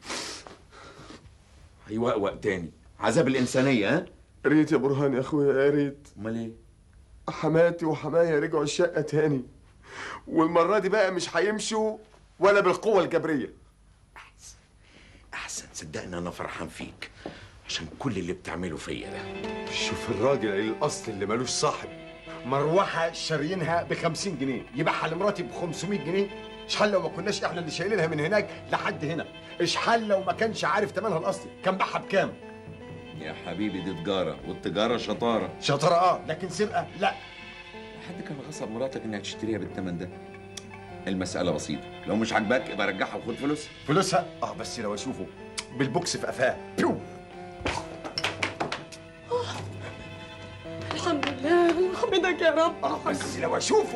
هيوقوق تاني عذاب الانسانيه ها ريت يا برهان يا اخويا يا ريت امال ايه حماتي وحمايا رجعوا الشقه تاني والمره دي بقى مش هيمشوا ولا بالقوه الجبريه احسن صدقني انا فرحان فيك عشان كل اللي بتعمله فيا ده شوف الراجل الاصل اللي ملوش صاحب مروحه شاريينها ب 50 جنيه يبيعها لمراتي ب 500 جنيه اشحال لو ما كناش احنا اللي شايلينها من هناك لحد هنا اشحال لو ما كانش عارف ثمنها الاصلي كان باعها بكام يا حبيبي دي تجاره والتجاره شطاره شطاره اه لكن سرقه لا حد كان غصب مراتك انها تشتريها بالثمن ده المسألة بسيطة لو مش عاجباك يبقى رجعها وخد فلوسها فلوسها اه بس لو اشوفه بالبوكس في قفاه بيو الحمد لله نحمدك يا رب اه بس لو اشوفه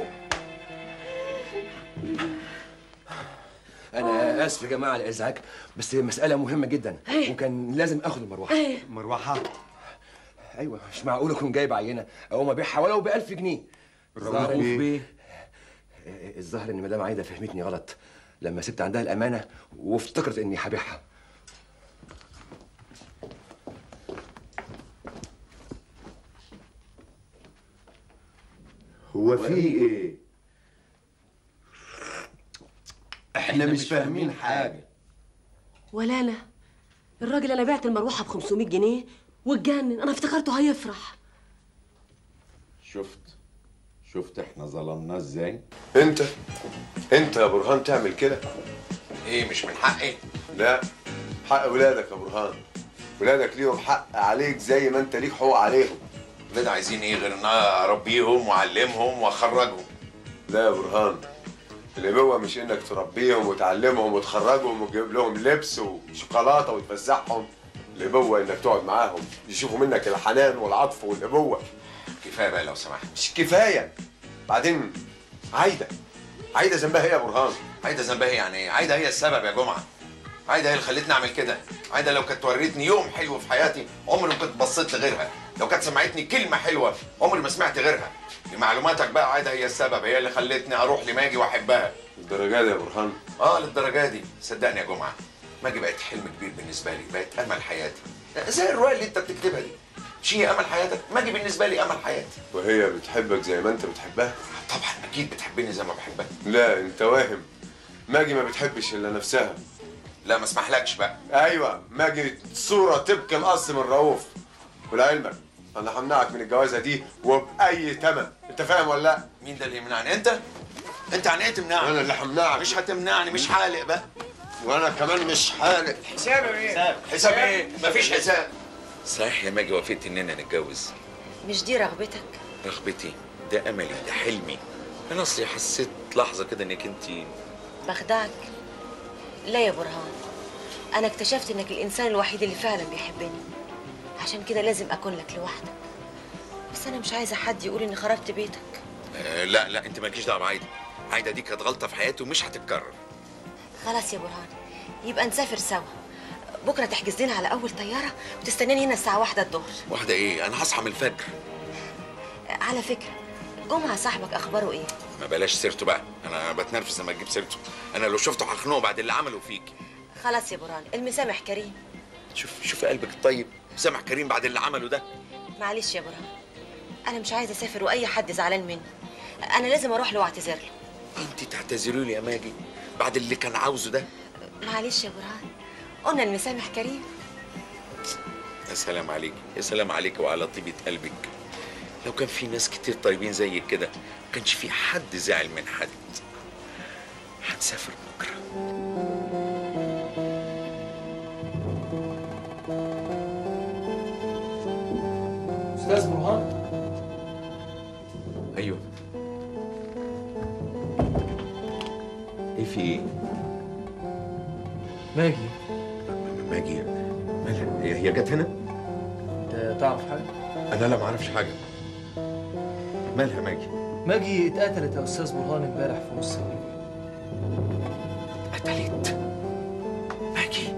انا اسف يا جماعه على الازعاج بس مساله مهمه جدا وكان لازم اخد المروحه إيه. مروحه ايوه مش معقول اكون جايب عينه اقوم ابيعها ولو ب 1000 جنيه الظاهر رؤوف إن- بيه. آه، الظاهر ان مدام عايده فهمتني غلط لما سبت عندها الامانه وافتكرت اني هبيعها هو في ايه احنا مش فاهمين حاجه ولا انا الراجل انا بعت المروحه ب 500 جنيه واتجنن انا افتكرته هيفرح شفت شفت احنا ظلمناه ازاي انت انت يا برهان تعمل كده ايه مش من حقي لا حق ولادك يا برهان ولادك ليهم حق عليك زي ما انت ليك حقوق عليهم ولاد عايزين ايه غير ان أنا اربيهم واعلمهم واخرجهم لا يا برهان الابوه مش انك تربيهم وتعلمهم وتخرجهم وتجيب لهم لبس وشوكولاته وتفسحهم الابوه انك تقعد معاهم يشوفوا منك الحنان والعطف والابوه كفايه بقى لو سمحت مش كفايه بعدين عايده عايده ذنبها ايه يا برهان عايده ذنبها إيه يعني ايه عايده هي السبب يا جمعه عايده هي اللي خلتني اعمل كده عايده لو كانت وريتني يوم حلو في حياتي عمري ما كنت بصيت لغيرها لو كانت سمعتني كلمه حلوه عمري ما سمعت غيرها لمعلوماتك بقى عايده هي السبب هي اللي خلتني اروح لماجي واحبها الدرجه دي يا برهان اه للدرجه دي صدقني يا جمعه ماجي بقت حلم كبير بالنسبه لي بقت امل حياتي زي الروايه اللي انت بتكتبها دي مش هي امل حياتك ماجي بالنسبه لي امل حياتي وهي بتحبك زي ما انت بتحبها طبعا اكيد بتحبني زي ما بحبها لا انت واهم ماجي ما بتحبش الا نفسها لا ما اسمحلكش بقى ايوه ماجي صوره طبق الاصل من رؤوف ولعلمك انا همنعك من الجوازه دي وباي ثمن انت فاهم ولا لا مين ده اللي يمنعني انت انت عن ايه تمنعني انا اللي همنعك مش هتمنعني مش حالق بقى وانا كمان مش حالق حساب ايه حساب ايه مفيش حساب صحيح يا ماجي وافقت اننا نتجوز مش دي رغبتك رغبتي ده املي ده حلمي انا اصلي حسيت لحظه كده انك انت بخدعك لا يا برهان انا اكتشفت انك الانسان الوحيد اللي فعلا بيحبني عشان كده لازم اكون لك لوحدك بس انا مش عايزه حد يقول اني خربت بيتك آه لا لا انت مالكيش دعوه بعايده عايده دي كانت غلطه في حياتي ومش هتتكرر خلاص يا برهان يبقى نسافر سوا بكره تحجز لنا على اول طياره وتستناني هنا الساعه واحدة الظهر واحده ايه انا هصحى من الفجر على فكره جمعه صاحبك اخباره ايه ما بلاش سيرته بقى انا بتنرفز لما تجيب سيرته انا لو شفته هخنقه بعد اللي عمله فيك خلاص يا برهان المسامح كريم شوف شوف قلبك الطيب سامح كريم بعد اللي عمله ده معلش يا برهان انا مش عايزه اسافر واي حد زعلان مني انا لازم اروح له واعتذر له انت تعتذري لي يا ماجي بعد اللي كان عاوزه ده معلش يا برهان قلنا المسامح كريم يا سلام عليك يا سلام عليك وعلى طيبة قلبك لو كان في ناس كتير طيبين زيك كده ما كانش في حد زعل من حد هنسافر بكره استاذ برهان ايوه ايه في ايه ماجي ماجي مالها هي هي جت هنا انت تعرف حاجه انا لا ما اعرفش حاجه مالها ماجي ماجي اتقتلت يا استاذ برهان امبارح في نص الليل اتقتلت ماجي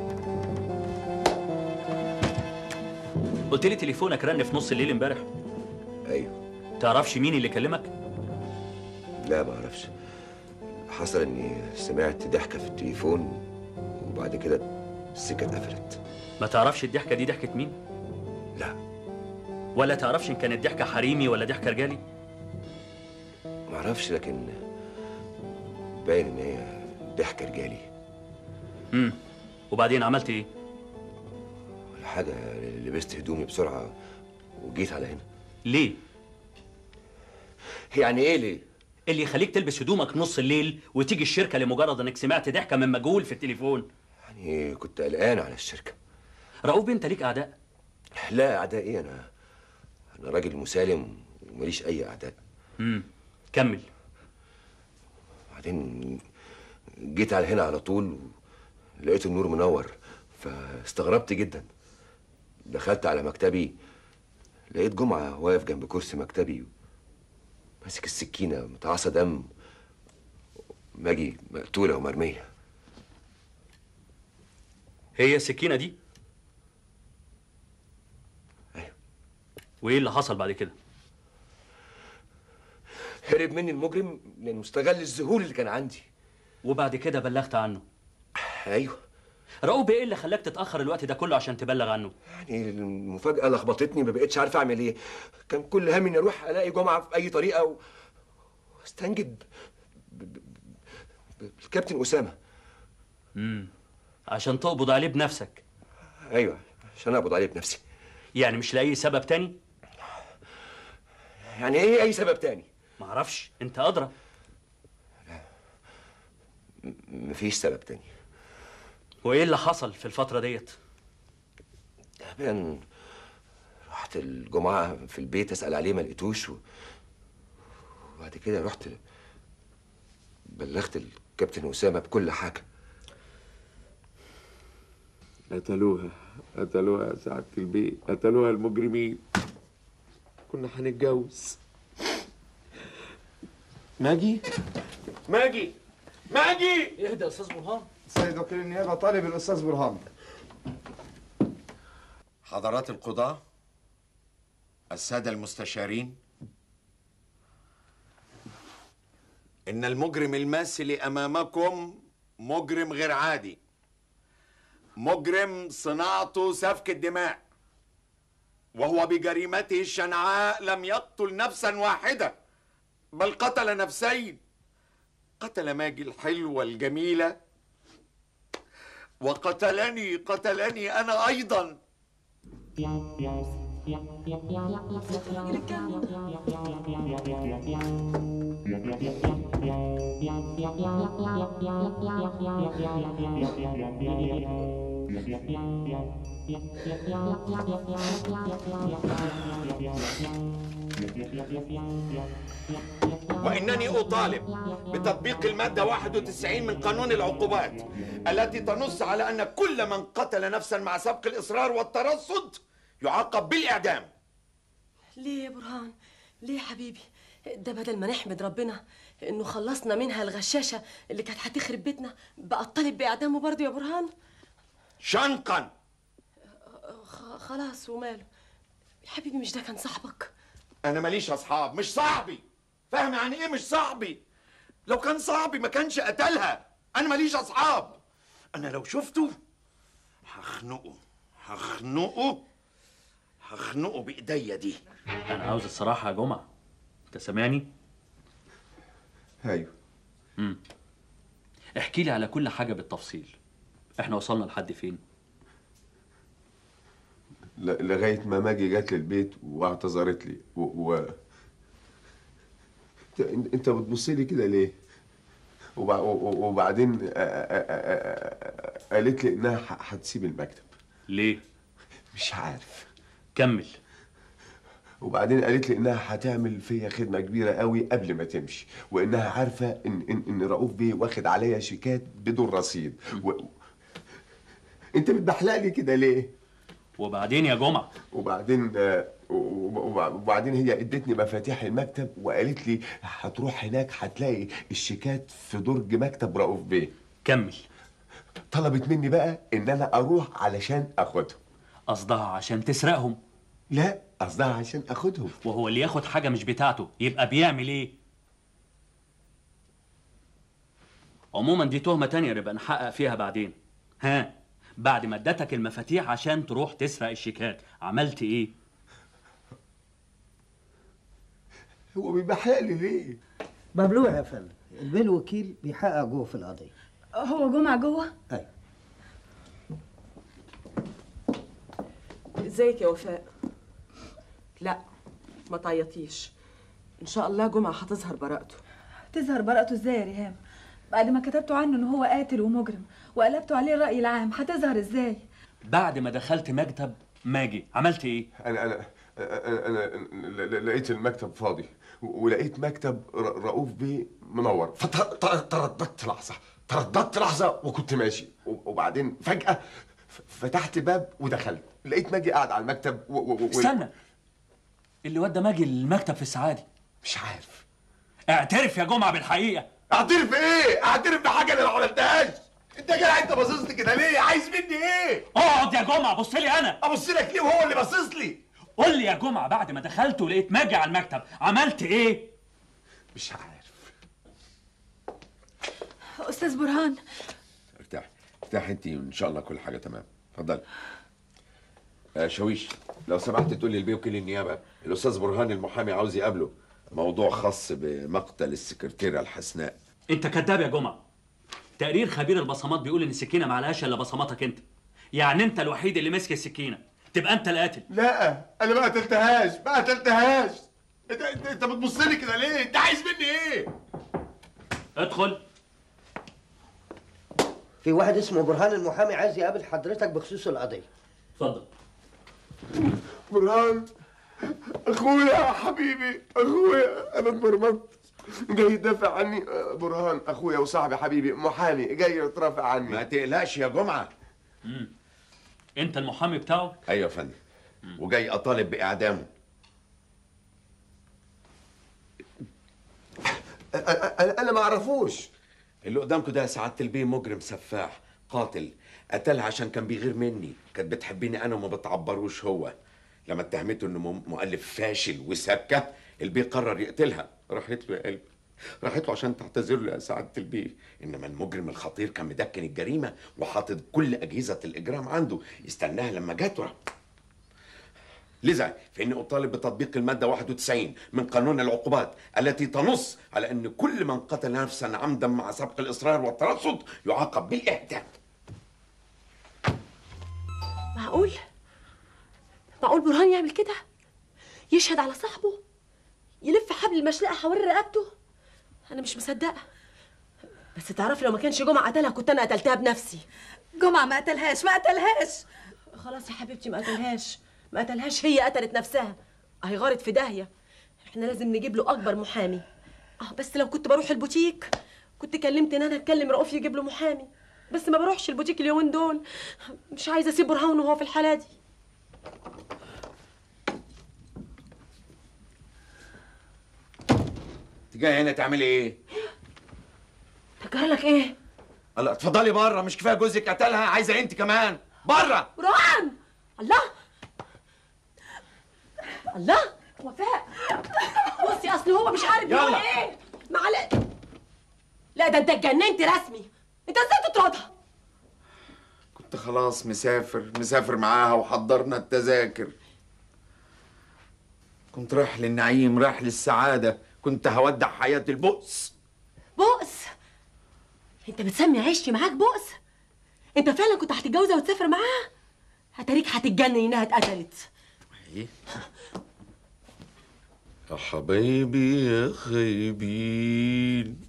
قلت لي تليفونك رن في نص الليل امبارح ايوه تعرفش مين اللي كلمك لا ما اعرفش حصل اني سمعت ضحكه في التليفون وبعد كده السكه اتقفلت ما تعرفش الضحكه دي ضحكه مين لا ولا تعرفش ان كانت ضحكه حريمي ولا ضحكه رجالي ما اعرفش لكن باين ان هي ضحكه رجالي امم وبعدين عملت ايه ولا حاجه لبست هدومي بسرعه وجيت على هنا ليه يعني ايه ليه اللي يخليك تلبس هدومك نص الليل وتيجي الشركه لمجرد انك سمعت ضحكه من مجهول في التليفون يعني كنت قلقان على الشركه رؤوف انت ليك اعداء لا اعداء ايه انا انا راجل مسالم وماليش اي اعداء امم كمل بعدين جيت على هنا على طول لقيت النور منور فاستغربت جدا دخلت على مكتبي لقيت جمعة واقف جنب كرسي مكتبي ماسك السكينة متعصى دم ماجي مقتولة ومرمية هي السكينه دي ايوه وايه اللي حصل بعد كده هرب مني المجرم لانه استغل الذهول اللي كان عندي وبعد كده بلغت عنه ايوه رؤوف ايه اللي خلاك تتاخر الوقت ده كله عشان تبلغ عنه يعني المفاجأة لخبطتني ما بقتش عارف اعمل ايه كان كل همي اني اروح الاقي جمعة في اي طريقة و... واستنجد ب... ب... ب... بالكابتن أسامة امم عشان تقبض عليه بنفسك ايوه عشان اقبض عليه بنفسي يعني مش لاي سبب تاني يعني ايه اي سبب تاني معرفش انت ادرى م- مفيش سبب تاني وايه اللي حصل في الفتره ديت تعبان رحت الجمعة في البيت اسأل عليه ما لقيتوش و... وبعد كده رحت بلغت الكابتن أسامة بكل حاجة قتلوها قتلوها يا سعادة البيت قتلوها المجرمين كنا هنتجوز ماجي ماجي ماجي اهدى يا استاذ برهان سيد وكيل النيابة طالب الأستاذ برهان حضرات القضاة السادة المستشارين إن المجرم الماثل أمامكم مجرم غير عادي مجرم صناعته سفك الدماء وهو بجريمته الشنعاء لم يقتل نفسا واحدة بل قتل نفسين قتل ماجي الحلوة الجميلة وقتلني قتلني أنا أيضا وإنني أطالب بتطبيق المادة 91 من قانون العقوبات التي تنص على أن كل من قتل نفسا مع سبق الإصرار والترصد يعاقب بالإعدام ليه يا برهان ليه يا حبيبي ده بدل ما نحمد ربنا انه خلصنا منها الغشاشه اللي كانت هتخرب بيتنا بقى الطالب باعدامه برضه يا برهان شنقا خ- خلاص وماله يا حبيبي مش ده كان صاحبك أنا ماليش أصحاب مش صاحبي فاهم يعني إيه مش صاحبي لو كان صاحبي ما كانش قتلها أنا ماليش أصحاب أنا لو شفته هخنقه هخنقه هخنقه بإيديا دي انا عاوز الصراحه يا جمعه انت سامعني ايوه امم احكي لي على كل حاجه بالتفصيل احنا وصلنا لحد فين ل- لغايه ما ماجي جت للبيت واعتذرت لي و, و... انت انت بتبص لي كده ليه وبع... و- وبعدين آ- آ- آ- آ- قالت لي انها ح- هتسيب المكتب ليه مش عارف كمل وبعدين قالت لي انها هتعمل فيا خدمه كبيره قوي قبل ما تمشي وانها عارفه ان ان, إن رؤوف بيه واخد عليا شيكات بدون رصيد و... انت بتبحلق لي كده ليه وبعدين يا جمعه وبعدين آه، وب- وب- وبعدين هي ادتني مفاتيح المكتب وقالت لي هتروح هناك هتلاقي الشيكات في درج مكتب رؤوف بيه كمل طلبت مني بقى ان انا اروح علشان اخدهم قصدها عشان تسرقهم لا قصدها عشان اخدهم وهو اللي ياخد حاجه مش بتاعته يبقى بيعمل ايه عموما دي تهمه تانية نبقى نحقق فيها بعدين ها بعد ما ادتك المفاتيح عشان تروح تسرق الشيكات عملت ايه هو بيبحلق لي ليه مبلوع يا فندم البيه الوكيل بيحقق جوه في القضيه هو جمعة جوه؟ ازيك يا وفاء لا ما تعيطيش ان شاء الله جمعه هتظهر براءته تظهر براءته ازاي يا ريهام بعد ما كتبتوا عنه ان هو قاتل ومجرم وقلبتوا عليه الرأي العام هتظهر ازاي بعد ما دخلت مكتب ماجي عملت ايه انا انا انا, أنا ل- ل- لقيت المكتب فاضي و- ولقيت مكتب ر- رؤوف بيه منور فترددت لحظه ترددت لحظه وكنت ماشي و- وبعدين فجاه ف- فتحت باب ودخلت لقيت ماجي قاعد على المكتب و... و... و... استنى اللي ودى ماجي المكتب في السعادي مش عارف اعترف يا جمعه بالحقيقه اعترف ايه اعترف بحاجه انا ما عملتهاش انت جاي انت باصص لي كده ليه عايز مني ايه اقعد يا جمعه بص لي انا ابص لك ليه وهو اللي باصص لي قول لي يا جمعه بعد ما دخلت ولقيت ماجي على المكتب عملت ايه مش عارف استاذ برهان ارتاح ارتاح انت وان شاء الله كل حاجه تمام اتفضل آه شويش لو سمحت تقول لي البيه وكيل النيابه الاستاذ برهان المحامي عاوز يقابله موضوع خاص بمقتل السكرتيره الحسناء انت كذاب يا جمعه تقرير خبير البصمات بيقول ان السكينه معلهاش الا بصماتك انت يعني انت الوحيد اللي ماسك السكينه تبقى انت القاتل لا انا ما قتلتهاش ما قتلتهاش انت انت, انت بتبص لي كده ليه انت عايز مني ايه ادخل في واحد اسمه برهان المحامي عايز يقابل حضرتك بخصوص القضيه اتفضل برهان اخويا يا حبيبي اخويا انا اتمرمطت جاي يدافع عني آه، برهان اخويا وصاحبي حبيبي محامي جاي يترافع عني ما تقلقش يا جمعه مم. انت المحامي بتاعه ايوه يا فندم وجاي اطالب باعدامه انا انا ما اعرفوش اللي قدامكم ده سعاده البيه مجرم سفاح قاتل قتلها عشان كان بيغير مني كانت بتحبني انا وما بتعبروش هو لما اتهمته انه م- مؤلف فاشل وسكه البيه قرر يقتلها راحت له يا قلبي راحت له عشان تعتذر له يا سعاده البيه انما المجرم الخطير كان مدكن الجريمه وحاطط كل اجهزه الاجرام عنده يستناها لما جت ورا لذا فإني أطالب بتطبيق المادة 91 من قانون العقوبات التي تنص على أن كل من قتل نفسا عمدا مع سبق الإصرار والترصد يعاقب بالإعدام معقول معقول برهان يعمل كده يشهد على صاحبه يلف حبل المشنقه حوالين رقبته انا مش مصدقه بس تعرفي لو ما كانش جمعه قتلها كنت انا قتلتها بنفسي جمعه ما قتلهاش ما قتلهاش خلاص يا حبيبتي ما قتلهاش ما قتلهاش هي قتلت نفسها اهي غارت في داهيه احنا لازم نجيب له اكبر محامي اه بس لو كنت بروح البوتيك كنت كلمت ان انا اتكلم رؤوف يجيب له محامي بس ما بروحش البوتيك اليومين دول مش عايزه اسيب برهان وهو في الحاله دي انت جاي هنا تعملي ايه؟ تجرى لك ايه الله اتفضلي بره مش كفايه جوزك قتلها عايزه انت كمان بره برهان الله الله وفاء بصي اصل هو مش عارف يقول يلا. ايه معلش لا ده انت اتجننت رسمي انت ازاي تطردها كنت خلاص مسافر مسافر معاها وحضرنا التذاكر كنت رايح للنعيم رايح للسعادة كنت هودع حياة البؤس بؤس انت بتسمي عيشتي معاك بؤس انت فعلا كنت هتتجوزها وتسافر معاها هتاريك هتتجنن انها اتقتلت يا حبايبي يا خايبين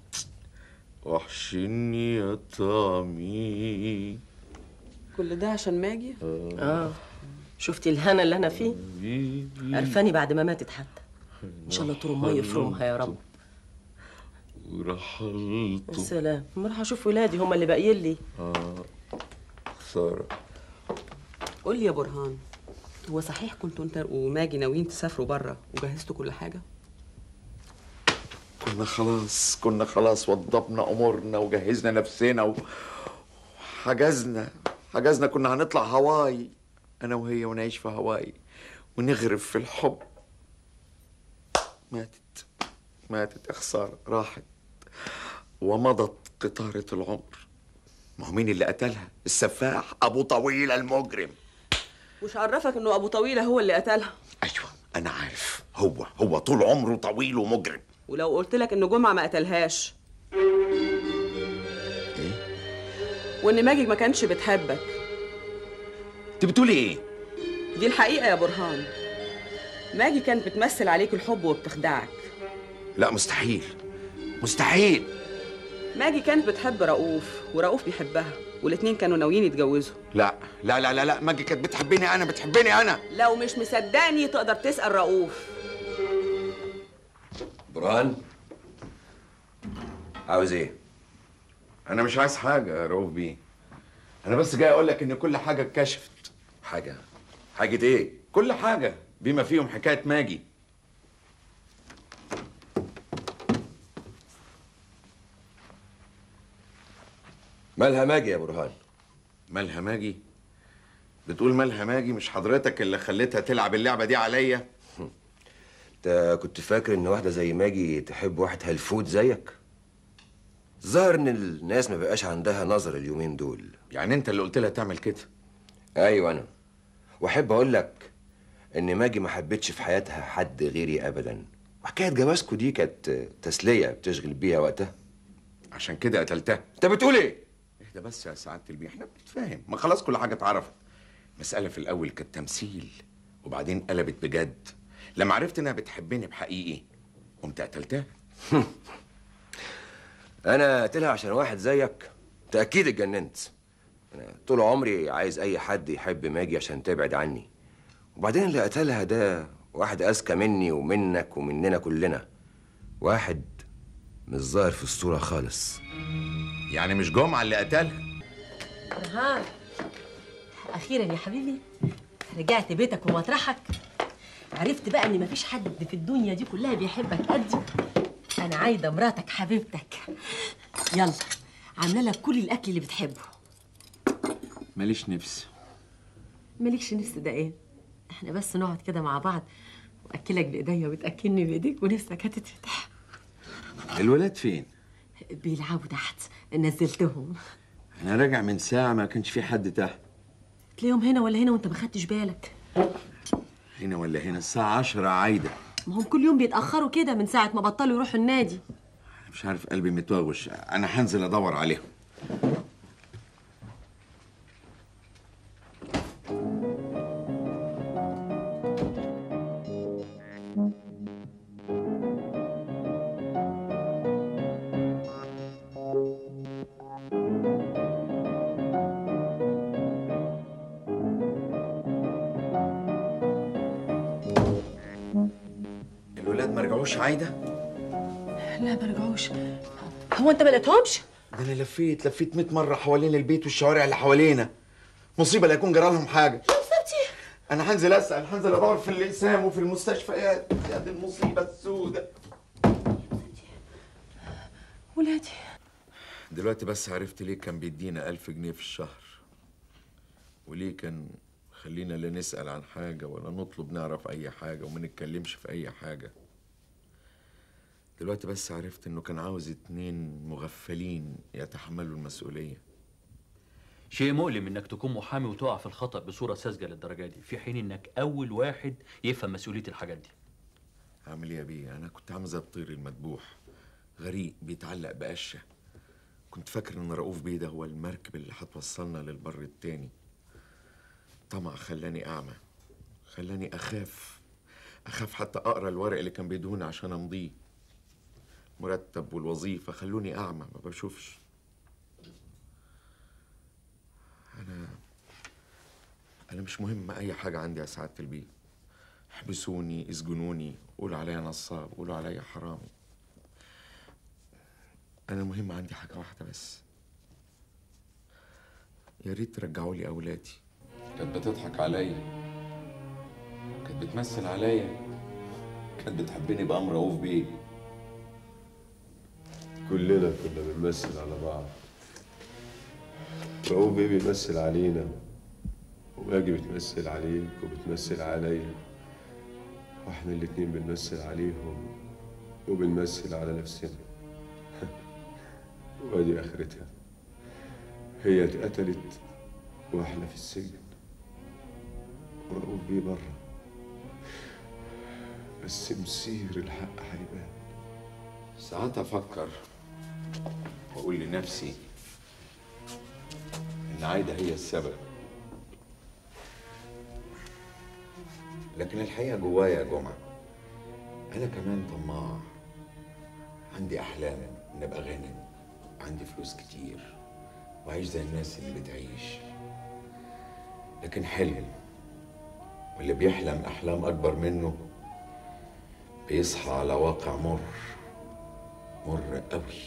وحشني يا طعمي كل ده عشان ماجي اه شفتي الهنا اللي انا فيه عرفاني بعد ما ماتت حتى ان شاء الله طول ما يفرمها يا رب ورحلت السلام ما اروح اشوف ولادي هم اللي باقيين لي اه خسارة قول لي يا برهان هو صحيح كنتوا انت وماجي ناويين تسافروا بره وجهزتوا كل حاجه كنا خلاص كنا خلاص وضبنا امورنا وجهزنا نفسنا و- وحجزنا حجزنا كنا هنطلع هواي انا وهي ونعيش في هواي ونغرف في الحب ماتت ماتت يا خسارة راحت ومضت قطارة العمر ما هو مين اللي قتلها السفاح ابو طويل المجرم وش عرفك انه ابو طويله هو اللي قتلها انا عارف هو هو طول عمره طويل ومجرم ولو قلت لك ان جمعه ما قتلهاش وان ماجي ما كانش بتحبك انت بتقولي ايه دي الحقيقه يا برهان ماجي كانت بتمثل عليك الحب وبتخدعك لا مستحيل مستحيل ماجي كانت بتحب رؤوف ورؤوف بيحبها والاتنين كانوا ناويين يتجوزوا لا لا لا لا لا ماجي كانت بتحبني انا بتحبني انا لو مش مصدقني تقدر تسال رؤوف برهان عاوز ايه؟ انا مش عايز حاجه يا رؤوف بيه انا بس جاي اقول لك ان كل حاجه اتكشفت حاجه حاجه ايه كل حاجه بما فيهم حكايه ماجي مالها ماجي يا برهان مالها ماجي بتقول مالها ماجي مش حضرتك اللي خليتها تلعب اللعبه دي عليا انت كنت فاكر ان واحده زي ماجي تحب واحد هلفوت زيك ظاهر ان الناس ما بقاش عندها نظر اليومين دول يعني انت اللي قلت لها تعمل كده ايوه انا واحب اقول لك ان ماجي ما حبتش في حياتها حد غيري ابدا وحكايه جوازكوا دي كانت تسليه بتشغل بيها وقتها عشان كده قتلتها انت بتقول ايه اهدى بس يا سعاده البيه احنا بنتفاهم ما خلاص كل حاجه اتعرفت مساله في الاول كانت تمثيل وبعدين قلبت بجد لما عرفت انها بتحبني بحقيقي قمت قتلتها انا قتلها عشان واحد زيك انت اكيد اتجننت انا طول عمري عايز اي حد يحب ماجي عشان تبعد عني وبعدين اللي قتلها ده واحد اذكى مني ومنك ومننا كلنا واحد مش ظاهر في الصوره خالص يعني مش جمعه اللي قتلها برهان اخيرا يا حبيبي رجعت بيتك ومطرحك عرفت بقى ان مفيش حد في الدنيا دي كلها بيحبك قدي انا عايده مراتك حبيبتك يلا عامله لك كل الاكل اللي بتحبه ماليش نفس مالكش نفس ده ايه احنا بس نقعد كده مع بعض واكلك بايديا وتاكلني بايديك ونفسك هتتفتح الولاد فين بيلعبوا تحت نزلتهم انا راجع من ساعه ما كانش في حد تحت تلاقيهم هنا ولا هنا وانت ما خدتش بالك هنا ولا هنا الساعه 10 عايده ما هم كل يوم بيتاخروا كده من ساعه ما بطلوا يروحوا النادي مش عارف قلبي متوغش انا هنزل ادور عليهم رجعوش عايده لا ما رجعوش هو انت ما لقيتهمش ده انا لفيت لفيت 100 مره حوالين البيت والشوارع اللي حوالينا مصيبه لا يكون جرى لهم حاجه انا هنزل اسال هنزل ادور في الاقسام وفي المستشفيات يا دي المصيبه السوداء ولادي دلوقتي بس عرفت ليه كان بيدينا ألف جنيه في الشهر وليه كان خلينا لا نسأل عن حاجة ولا نطلب نعرف أي حاجة وما نتكلمش في أي حاجة دلوقتي بس عرفت إنه كان عاوز اتنين مغفلين يتحملوا المسؤولية شيء مؤلم انك تكون محامي وتقع في الخطأ بصورة ساذجة للدرجة دي في حين انك اول واحد يفهم مسؤولية الحاجات دي عامل ايه يا بيه انا كنت عامل زي الطير المدبوح غريق بيتعلق بقشه كنت فاكر ان رؤوف بيه ده هو المركب اللي هتوصلنا للبر التاني طمع خلاني اعمى خلاني اخاف اخاف حتى اقرا الورق اللي كان بيدهوني عشان امضيه مرتب والوظيفه خلوني اعمى ما بشوفش انا انا مش مهم اي حاجه عندي يا سعاده البيه احبسوني اسجنوني قولوا عليا نصاب قولوا عليا حرامي انا المهم عندي حاجه واحده بس يا ريت ترجعوا لي اولادي كانت بتضحك عليا كانت بتمثل عليا كانت بتحبني بأمر رؤوف بيه كلنا كنا بنمثل على بعض رؤوف بيه بيمثل علينا وماجي بتمثل عليك وبتمثل عليا واحنا الاتنين بنمثل عليهم وبنمثل على نفسنا وادي اخرتها هي اتقتلت واحنا في السجن ورؤوف بيه بره بس مسير الحق هيبان ساعات افكر واقول لنفسي ان عايده هي السبب لكن الحقيقه جوايا يا جمعه انا كمان طماع عندي احلام ان ابقى غني عندي فلوس كتير وعايش زي الناس اللي بتعيش لكن حلم واللي بيحلم احلام اكبر منه بيصحى على واقع مر مر قوي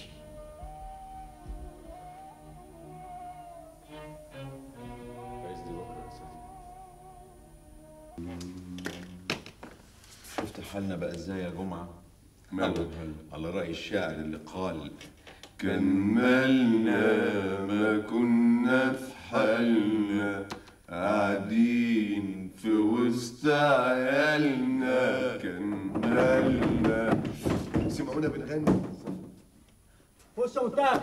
شفت حالنا بقى ازاي يا جمعه ماله على راي الشاعر اللي قال كملنا ما كنا في حالنا قاعدين في وسط عيالنا كملنا سمعونا بنغني بص وتعال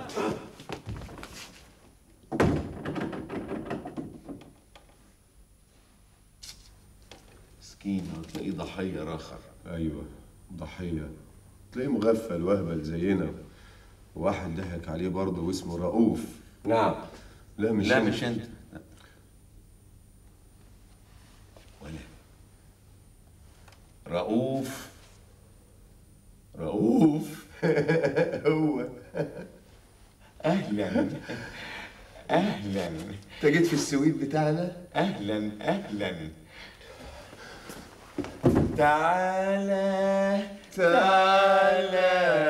مسكين هتلاقيه ضحيه راخر ايوه ضحيه تلاقيه مغفل وهبل زينا واحد ضحك عليه برضه واسمه رؤوف نعم لا مش لا أنت. مش انت ولا رؤوف رؤوف هو اهلا اهلا انت جيت في السويت بتاعنا اهلا اهلا تعالى تعالى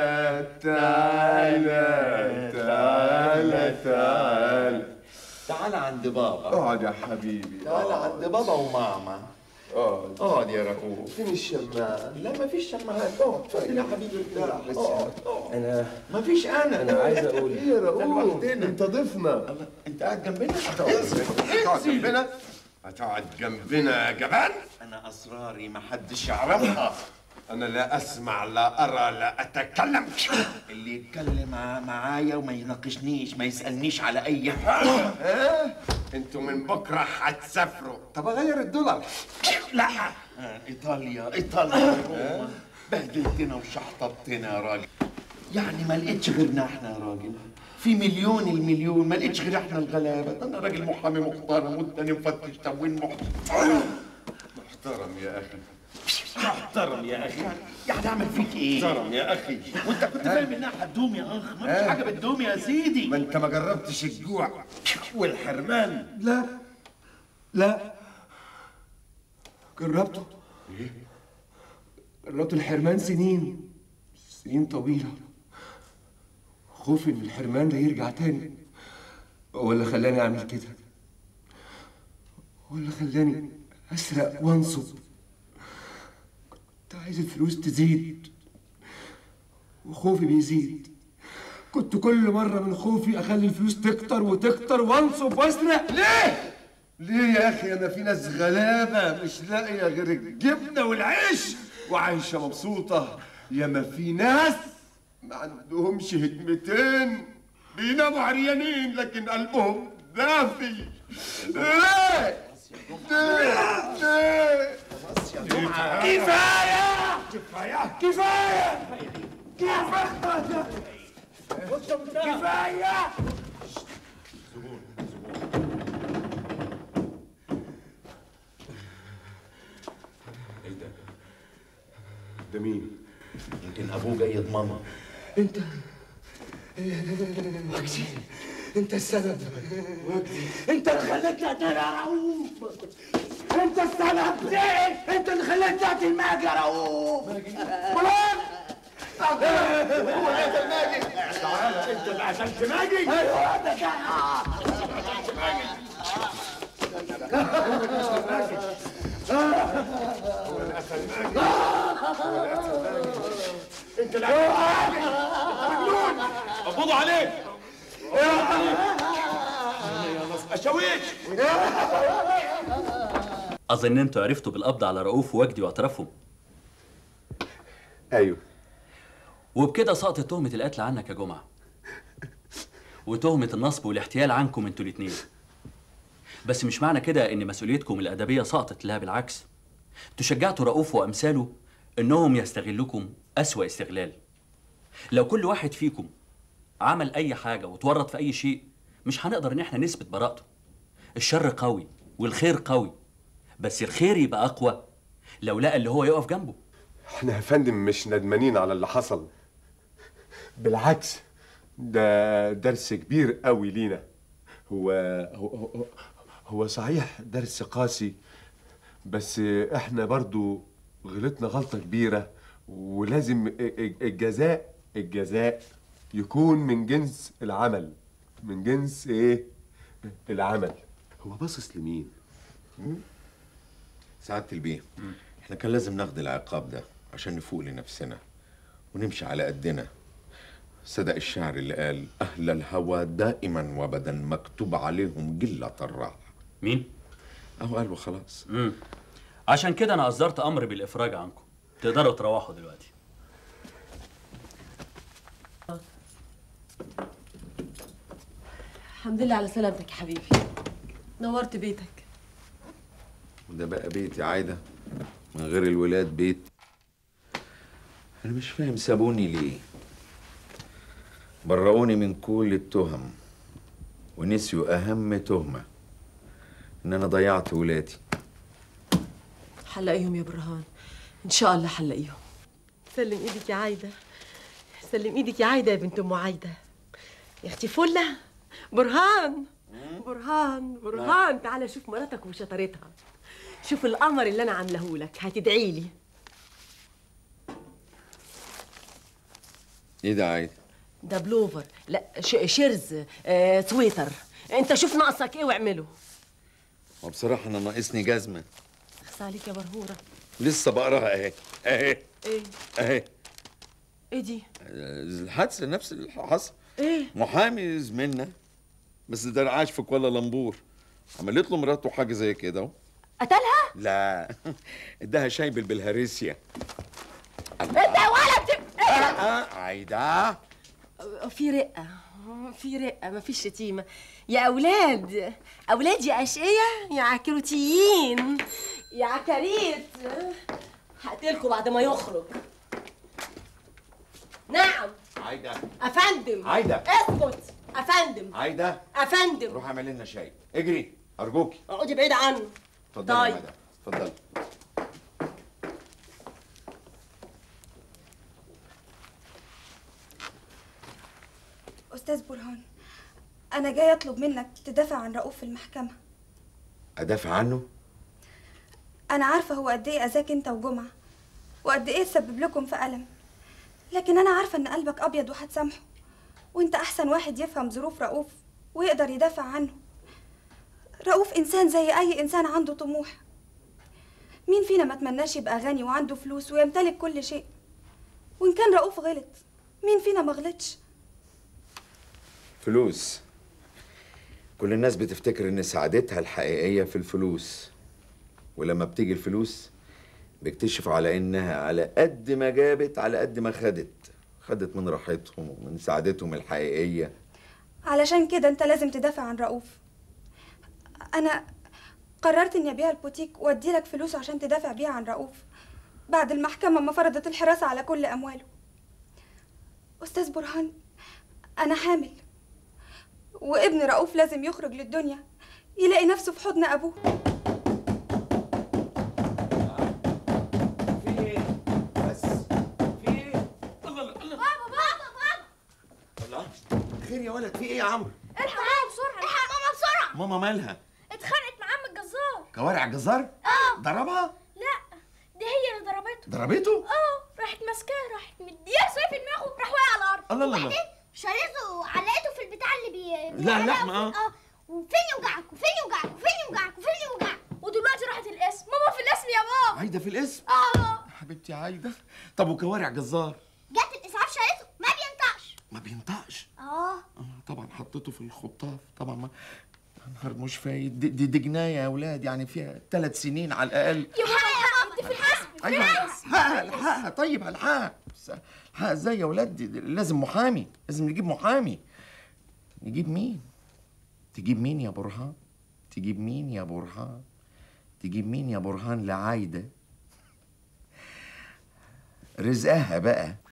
تعالى تعالى تعالى تعالى عند بابا اقعد يا حبيبي تعالى عند بابا وماما اقعد اقعد يا رؤوف فين الشماعة؟ لا ما فيش شماعات اقعد اتفضل يا حبيبي لا بس اقعد انا ما فيش انا انا عايز اقول ايه يا ده رؤوف لوحدنا. انت ضيفنا انت قاعد جنبنا هتقعد جنبنا هتقعد جنبنا يا جبان انا اسراري ما حدش يعرفها انا لا اسمع لا ارى لا اتكلم اللي يتكلم مع- معايا وما يناقشنيش ما يسالنيش على اي حاجه ها انتوا من بكره هتسافروا طب اغير الدولار لا آه، ايطاليا ايطاليا روما بهدلتنا وشحططتنا يا راجل يعني ما لقيتش غيرنا احنا يا راجل في مليون المليون ما لقيتش غير احنا الغلابه ده انا راجل محامي محترم والتاني مفتش تموين محترم محترم يا اخي محترم يا اخي يعني اعمل فيك ايه؟ محترم يا اخي وانت كنت فاهم انها هتدوم يا اخ ما فيش حاجه بتدوم يا سيدي ما انت ما جربتش الجوع والحرمان لا لا جربته قربت الحرمان سنين سنين طويلة خوفي ان الحرمان ده يرجع تاني هو اللي خلاني اعمل كده هو اللي خلاني اسرق وانصب كنت عايز الفلوس تزيد وخوفي بيزيد كنت كل مرة من خوفي أخلي الفلوس تكتر وتكتر وأنصب وأسرق ليه؟ ليه يا أخي أنا في ناس غلابة مش لاقية غير الجبنة والعيش وعايشة مبسوطة ياما في ناس ما عندهمش هدمتين بيناموا عريانين لكن قلبهم دافي ليه؟ ليه؟ ليه؟ كفاية كفاية كفاية كفاية كفاية ايه ده؟ ده مين؟ يمكن ابوه جاي يضمنها انت وجدي انت السبب وجدي انت اللي خليتني اقتل يا رؤوف انت السبب ليه؟ انت اللي خليتني اقتل ماجي يا رؤوف ماجي هو قتل ماجي تعالى انت اللي قتلت ماجي ايوه ده انت اللي مجنون قبضوا عليك اشويش اظن انتوا عرفتوا بالقبض على رؤوف ووجدي واعترافهم ايوه وبكده سقطت تهمة القتل عنك يا جمعة وتهمة النصب والاحتيال عنكم انتوا الاتنين بس مش معنى كده ان مسؤوليتكم الادبية سقطت لا بالعكس انتوا شجعتوا رؤوف وامثاله انهم يستغلوكم اسوأ استغلال لو كل واحد فيكم عمل اي حاجة وتورط في اي شيء مش هنقدر ان احنا نثبت براءته الشر قوي والخير قوي بس الخير يبقى اقوى لو لقى اللي هو يقف جنبه احنا يا فندم مش ندمانين على اللي حصل بالعكس ده درس كبير قوي لينا هو هو, هو, هو صحيح درس قاسي بس احنا برضو غلطنا غلطة كبيرة ولازم الجزاء الجزاء يكون من جنس العمل من جنس ايه العمل هو باصص لمين سعادة البيه احنا كان لازم ناخد العقاب ده عشان نفوق لنفسنا ونمشي على قدنا صدق الشعر اللي قال أهل الهوى دائما وابدا مكتوب عليهم جلة الراحة مين؟ أهو قال وخلاص امم عشان كده انا اصدرت امر بالافراج عنكم تقدروا تروحوا دلوقتي الحمد لله على سلامتك يا حبيبي نورت بيتك وده بقى بيت يا عايدة من غير الولاد بيت أنا مش فاهم سابوني ليه برؤوني من كل التهم ونسيوا أهم تهمة إن أنا ضيعت ولادي حلقيهم يا برهان ان شاء الله حلقيهم سلم ايدك يا عايده سلم ايدك يا عايده يا بنت ام عايده يا اختي فله برهان برهان برهان تعالى شوف مراتك وشطارتها شوف القمر اللي انا عاملاه لك هتدعي لي إيه ده عايدة؟ ده بلوفر لا ش- شيرز آه، سويتر انت شوف ناقصك ايه واعمله وبصراحة أنا ناقصني جزمة اخص عليك يا برهوره لسه بقراها أهي أهي ايه أهي ايه دي الحادثة نفس اللي حصل ايه محامي زميلنا بس ده عاش في كوالالمبور عملت له مراته حاجة زي كده اهو قتلها لا اداها شاي بالبلهارسيا انت يا ولد آه، عايدة في رقة في رقة مفيش شتيمة يا أولاد أولاد يا أشقية يا عكروتيين يا عكاريت هقتلكوا بعد ما يخرج نعم عايدة أفندم عايدة. اسكت أفندم عايدة أفندم روح اعمل لنا شاي اجري ارجوكي اقعدي بعيد عنه اتفضلي طيب. يا مدام اتفضلي أستاذ برهان أنا جاي أطلب منك تدافع عن رؤوف في المحكمة ادافع عنه أنا عارفة هو قد إيه أذاك أنت وجمعة وقد ايه تسبب لكم في ألم لكن أنا عارفة إن قلبك أبيض وهتسامحه وأنت أحسن واحد يفهم ظروف رؤوف ويقدر يدافع عنه رؤوف إنسان زي أي إنسان عنده طموح مين فينا ما تمناش يبقى غني وعنده فلوس ويمتلك كل شيء وإن كان رؤوف غلط مين فينا ما غلطش فلوس كل الناس بتفتكر ان سعادتها الحقيقية في الفلوس ولما بتيجي الفلوس بيكتشفوا على انها على قد ما جابت على قد ما خدت خدت من راحتهم ومن سعادتهم الحقيقية علشان كده أنت لازم تدافع عن رؤوف أنا قررت إني أبيع البوتيك وأدي لك فلوس عشان تدافع بيها عن رؤوف بعد المحكمة ما فرضت الحراسة على كل أمواله أستاذ برهان أنا حامل وابن رؤوف لازم يخرج للدنيا يلاقي نفسه في حضن أبوه الله خير يا ولد في ايه يا عمرو الحق ماما بسرعه الحق ماما بسرعه ماما مالها اتخانقت مع عم الجزار كوارع الجزار اه ضربها لا دي هي اللي ضربته ضربته اه راحت ماسكاه راحت مديها سيف في دماغه راح واقع على الارض الله الله الله. وبعدين شريته وعلقته في البتاع اللي بي لا، بيعلقه لحمة، في- آه. اه وفين يوجعك وفين يوجعك وفين يوجعك وفين يوجعك ودلوقتي راحت القسم ماما في القسم يا ماما عايده في الاسم اه حبيبتي عايده طب وكوارع جزار جت الاسعاف شالته ما بينطقش ما بينطقش اه آه، طبعا حطيته في الخطاف طبعا ما يا نهار مش فايت دي, دي, دي جنايه يا اولاد يعني فيها ثلاث سنين على الاقل يا ماما يا ماما انت في القسم في ايوه القسم الحقها الحقها طيب الحقها بس الحقها ازاي يا ولاد دي- دي لازم محامي لازم نجيب محامي نجيب مين تجيب مين يا برهان تجيب مين يا برهان تجيب مين يا برهان لعايده رزقها بقى